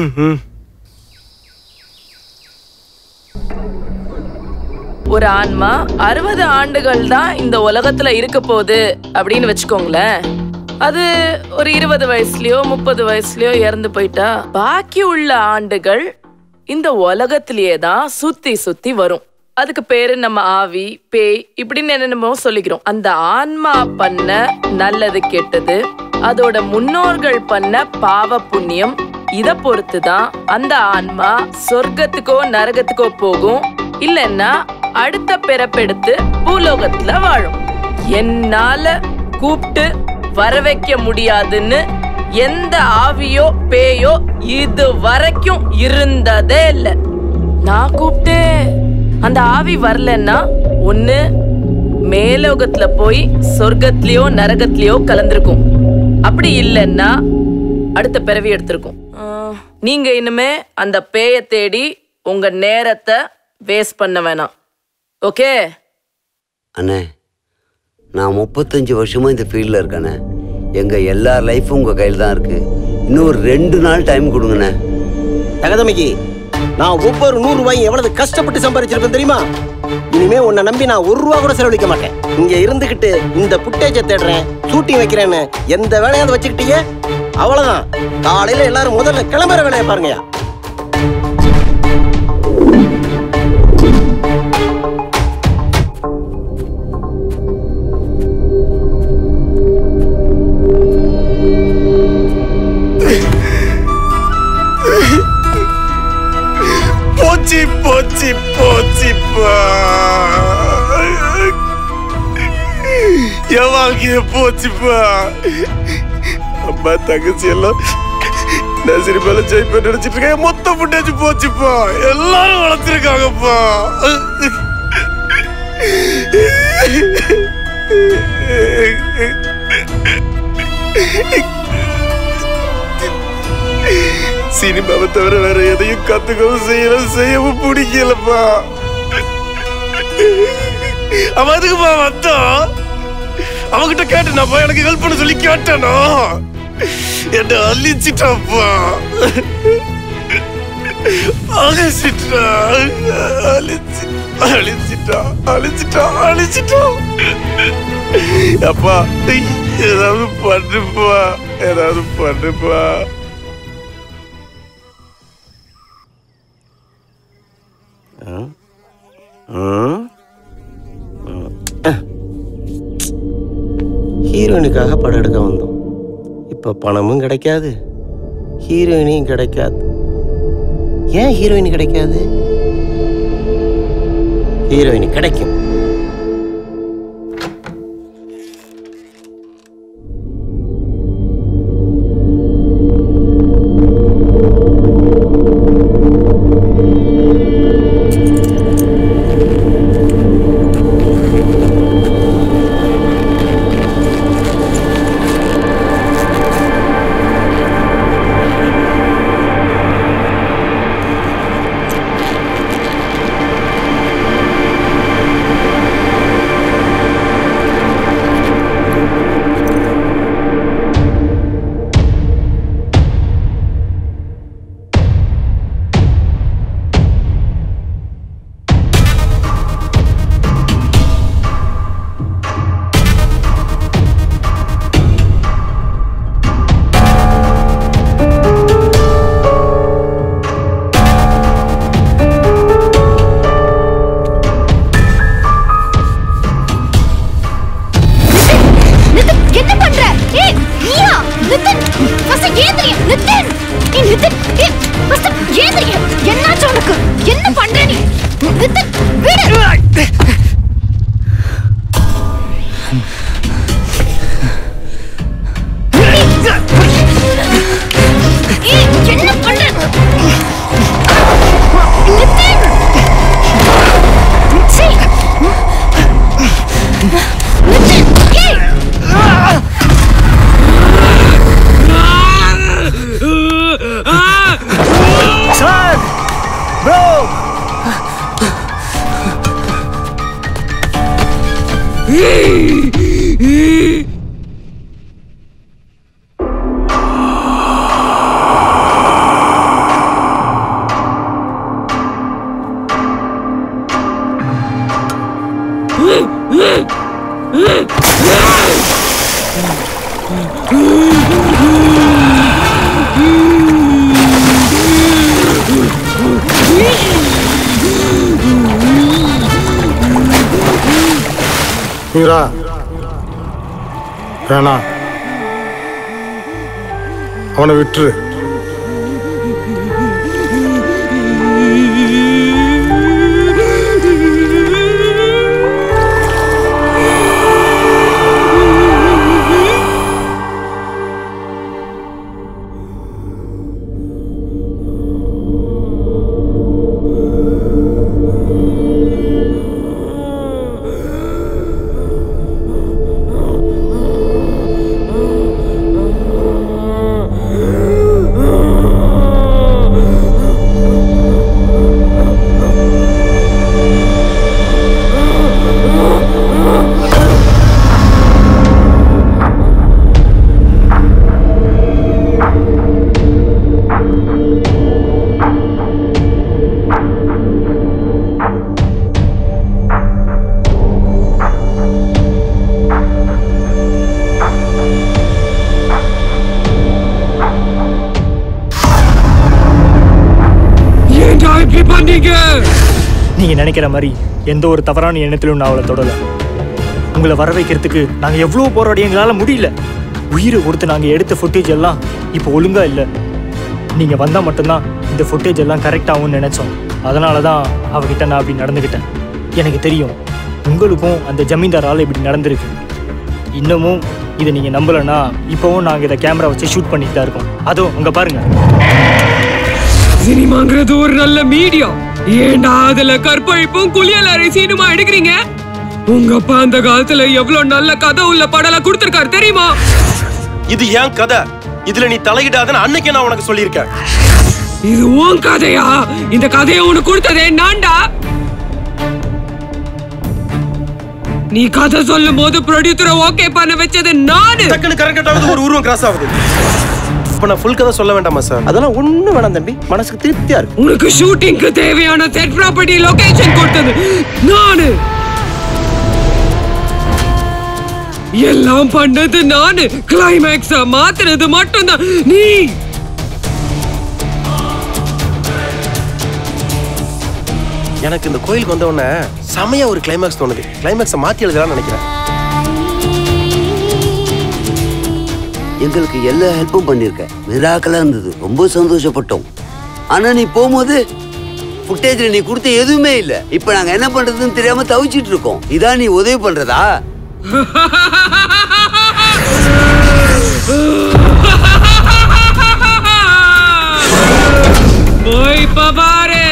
L: ஒரு ஆன்மா அறுபது ஆண்டுகள் தான் இந்த உலகத்துல இருக்க போகுது அப்படின்னு வச்சுக்கோங்களேன் அது ஒரு இருபது வயசுலயோ முப்பது வயசுலயோ இறந்து போயிட்டா பாக்கி உள்ள ஆண்டுகள் இந்த உலகத்திலேயே தான் சுத்தி சுத்தி வரும் அதுக்கு பேரு நம்ம ஆவி பேய் இப்படின்னு என்னென்னமோ சொல்லிக்கிறோம் அந்த ஆன்மா பண்ண நல்லது கெட்டது அதோட முன்னோர்கள் பண்ண பாவ புண்ணியம் இத பொறுத்து தான் அந்த ஆன்மா சொர்க்கத்துக்கோ நரகத்துக்கோ போகும் இல்லைன்னா அடுத்த பிறப்பெடுத்து பூலோகத்துல வாழும் என்னால கூப்பிட்டு வர வைக்க முடியாதுன்னு எந்த ஆவியோ பேயோ இது வரைக்கும் இருந்ததே இல்ல நான் கூப்பிட்டு அந்த ஆவி வரலன்னா ஒண்ணு மேலோகத்துல போய் சொர்க்கத்திலயோ நரகத்திலயோ கலந்திருக்கும் அப்படி இல்லைன்னா அடுத்த பிறவி எடுத்திருக்கும் ஆஹ், நீங்க இனிமே அந்த பேய தேடி உங்க நேரத்தை வேஸ்ட் பண்ண வேணாம் ஓகே
K: அண்ணே நான் முப்பத்தஞ்சு வருஷமா இந்த ஃபீல்டில் இருக்கேண்ணே எங்கள் எல்லா லைஃப்பும் உங்கள் கையில் தான் இருக்குது இன்னும் ஒரு ரெண்டு நாள் டைம் கொடுங்கண்ணே
H: தகதமைக்கு நான் ஒவ்வொரு நூறு ரூபாயும் எவ்வளவு கஷ்டப்பட்டு சம்பாதிச்சிருப்பேன் தெரியுமா இனிமே உன்னை நம்பி நான் ஒரு ரூபா கூட செலவழிக்க மாட்டேன் இங்க இருந்துகிட்டு இந்த புட்டேஜை தேடுறேன் ஷூட்டிங் வைக்கிறேன்னு எந்த வேலையாவது வச்சுக்கிட்டீங்க அவ்வளவுதான் காலையில எல்லாரும் முதல்ல கிளம்புற வேலையை பாருங்கயா
A: போச்சு போச்சு போச்சுப்பா என் வாழ்க்கைய போச்சுப்பா அம்மா தங்கச்சி எல்லாம் நான் சினிமால ஜெயிப்பேன் நினைச்சிட்டு இருக்கேன் மொத்த ஃபுட்டேஜ் போச்சுப்பா எல்லாரும் வளர்த்துருக்காங்கப்பா சினிமாவை தவிர வேற எதையும் கத்துக்கவும் செய்யல செய்யவும் பிடிக்கலப்பா அவன் எதுக்குப்பா வந்தான் அவகிட்ட கேட்டேனாப்பா எனக்கு ஹெல்ப் பண்ண சொல்லி கேட்டானோ என்ன அழிச்சிட்டாப்பா அழிச்சிட்டா அழிச்சு அழிச்சிட்டா அழிச்சிட்டா அழிச்சிட்டா அப்பா ஏதாவது பண்ணுப்பா ஏதாவது பண்ணுப்பா
H: ஹீரோயினுக்காக படம் எடுக்க வந்தோம் இப்போ பணமும் கிடைக்காது ஹீரோயினையும் கிடைக்காது ஏன் ஹீரோயின் கிடைக்காது ஹீரோயின் கிடைக்கும்
G: நிதின் என்ன பண்ற ஏய் நீயா நிதின் ஃபர்ஸ்ட் ஏந்திரி நிதின் ஏய் நிதின் ஏய் ஃபர்ஸ்ட் ஏந்திரி என்னாச்சு உனக்கு என்ன பண்ற நீ நிதின் விடு ஏய் என்ன பண்ற நிதின் சீ நிதின் ஏய்
A: சார் ப்ரோ
R: மீரா வேணா அவனை விட்டுரு
G: ஆ
T: பண்ணீங்க
D: நீங்க நினைக்கிற மாதிரி எந்த ஒரு தவறான எண்ணத்திலும் நான் அவளை தொடல உங்களை வர வைக்கிறதுக்கு நாங்க எவ்வளவு போராடி எங்களால முடியல உயிரை கொடுத்து நாங்க எடுத்த ஃபுட்டேஜ் எல்லாம் இப்போ ஒழுங்கா இல்லை நீங்க வந்தா மட்டும்தான் இந்த ஃபுட்டேஜ் எல்லாம் கரெக்ட் ஆகும்னு நினைச்சோம் அதனால தான் அவகிட்ட நான் அப்படி நடந்துக்கிட்டேன் எனக்கு தெரியும் உங்களுக்கும் அந்த ஜமீன்தாரால இப்படி நடந்திருக்கு இன்னமும் இதை நீங்க நம்பலன்னா இப்போவும் நாங்க இதை கேமரா வச்சு ஷூட் பண்ணிட்டு தான் இருக்கோம் அதுவும் அங்க பாருங்க
T: சினிமாங்கிறது ஒரு நல்ல மீடியா ஏன்டா அதுல கற்பழிப்பும் குளியலறை சினிமா எடுக்கிறீங்க உங்க அப்பா அந்த காலத்துல எவ்வளவு நல்ல கதை உள்ள படலாம் கொடுத்திருக்காரு தெரியுமா
A: இது ஏன் கதை இதுல நீ தலையிடாதன்னு அன்னைக்கே நான் உனக்கு சொல்லியிருக்கேன்
T: இது உன் கதையா இந்த கதையை உனக்கு கொடுத்ததே நான்டா நீ கதை சொல்லும் போது ப்ரொடியூசரை ஓகே பண்ண வச்சது நானு
A: டக்குனு கரெக்டாவது ஒரு உருவம் கிராஸ் ஆகுது இப்ப நான் ஃபுல் கதை சொல்ல வேண்டாமா சார்
H: அதெல்லாம் ஒண்ணும் வேணாம் தம்பி மனசுக்கு திருப்தியா இருக்கு
T: உனக்கு ஷூட்டிங்க்கு தேவையான செட் ப்ராப்பர்ட்டி லொகேஷன் கொடுத்தது நானு எல்லாம் பண்ணது நானு கிளைமேக்ஸ மாத்துனது மட்டும்தான் நீ
A: எனக்கு இந்த கோயிலுக்கு வந்த உடனே செமையா ஒரு கிளைமேக்ஸ் தோணுது கிளைமேக்ஸை மாத்தி எழுதலாம்னு நினைக்கிறேன்
K: எங்களுக்கு எல்லா ஹெல்ப்பும் பண்ணியிருக்க மிராக்கலா இருந்தது ரொம்ப சந்தோஷப்பட்டோம் ஆனா நீ போகும்போது ஃபுட்டேஜ்ல நீ கொடுத்த எதுவுமே இல்ல இப்ப நாங்க என்ன பண்றதுன்னு தெரியாம தவிச்சிட்டு இருக்கோம் இதான் நீ உதவி பண்றதா
T: போய் பாரு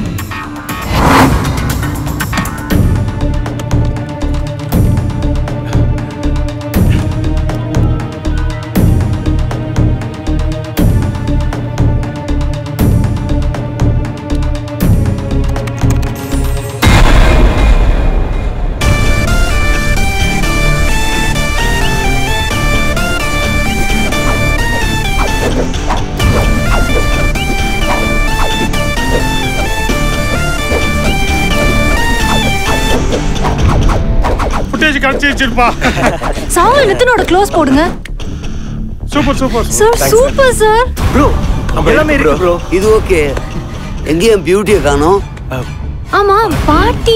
R: ஃபுட்டேஜ் கிடைச்சிருச்சுப்பா
N: சாவல் நித்தனோட க்ளோஸ் போடுங்க
R: super super
N: sir super sir
A: bro
K: எல்லாமே இருக்கு ப்ரோ இது ஓகே எங்கேயும் பியூட்டியை காணோம்
N: ஆமா பாட்டி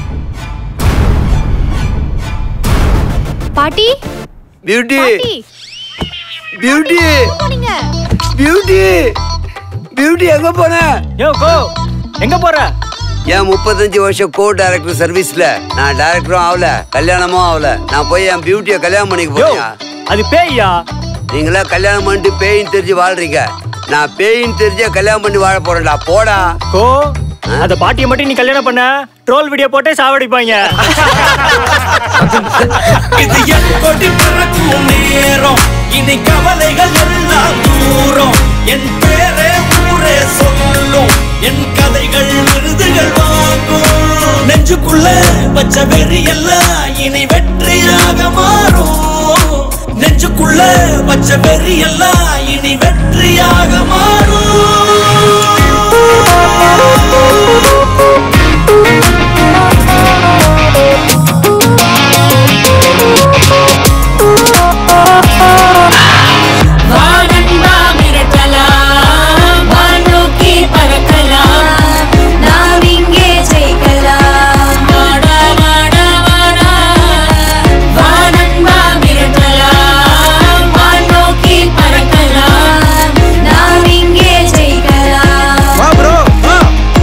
N: பாட்டி
K: பியூட்டி
N: பாட்டி
K: பியூட்டி
N: போனீங்க
K: பியூட்டி பியூட்டி எங்க போன
D: யோ கோ எங்க போற
K: என் முப்பத்தஞ்சு வருஷம் கோ டைரக்டர் சர்வீஸ்ல நான் டைரக்டரும் ஆகல கல்யாணமும் ஆகல நான் போய் என் பியூட்டியை கல்யாணம் பண்ணிக்க போறியா
D: அது பேய்யா
K: நீங்களா கல்யாணம் பண்ணிட்டு பேயின்னு தெரிஞ்சு வாழ்றீங்க நான் பேயின்னு தெரிஞ்சே கல்யாணம் பண்ணி வாழ போறேன்டா போடா
D: கோ அந்த பாட்டியை மட்டும் நீ கல்யாணம் பண்ண ட்ரோல் வீடியோ போட்டே சாவடிப்பாங்க
Y: இது என் கொடி பறக்கும் நேரம் இனி கவலைகள் எல்லாம் தூரம் என் பேரே ஊரே சொல்லும் என் கதைகள் விருதுகள் வாங்கும் நெஞ்சுக்குள்ள வச்ச வெறி எல்லாம் இனி வெற்றியாக மாறும் நெஞ்சுக்குள்ள வச்ச வெறி எல்லாம் இனி வெற்றியாக
P: வானன்பா மிரட்டலாம் வானோக்கி பறக்கலாம் நாம் இங்கே ஜெயிக்கலாம் வாடா வாடா வாடா வானன்பா மிரட்டலாம் வானோக்கி பறக்கலாம் நாம் இங்கே ஜெயிக்கலாம்
A: வா ப்ரோ வா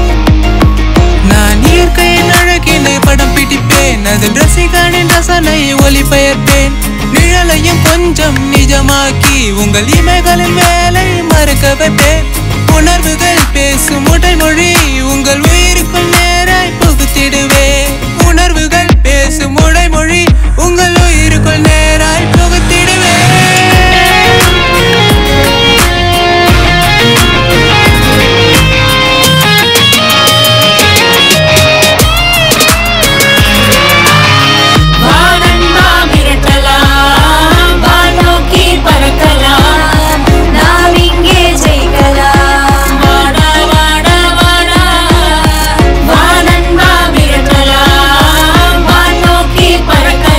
J: நான் இயற்கையின் அழகினை படம் பிடிப்பேன் அதில் ரசிகனின் ரசனை ஒளிபெயர்ப்பேன் நிழலையும் கொஞ்சம் நிஜமாக்கி உங்கள் இமைகளின் வேலை மறக்க வைப்பேன் உணர்வுகள் பேசும் உடைமொழி உங்கள் உயிருக்குள் நேராய் புகுத்திடுவேன் உணர்வுகள் பேசும் உடைமொழி உங்கள் உயிருக்குள் நேராய்
P: வானன்பா மிரட்டலாம் வானோக்கி பறக்கலாம் நாம் இங்கே ஜெயிக்கலாம் வாடா வாடா வாடா வானன்பா மிரட்டலாம் வானோக்கி பறக்கலாம்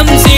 J: காலம்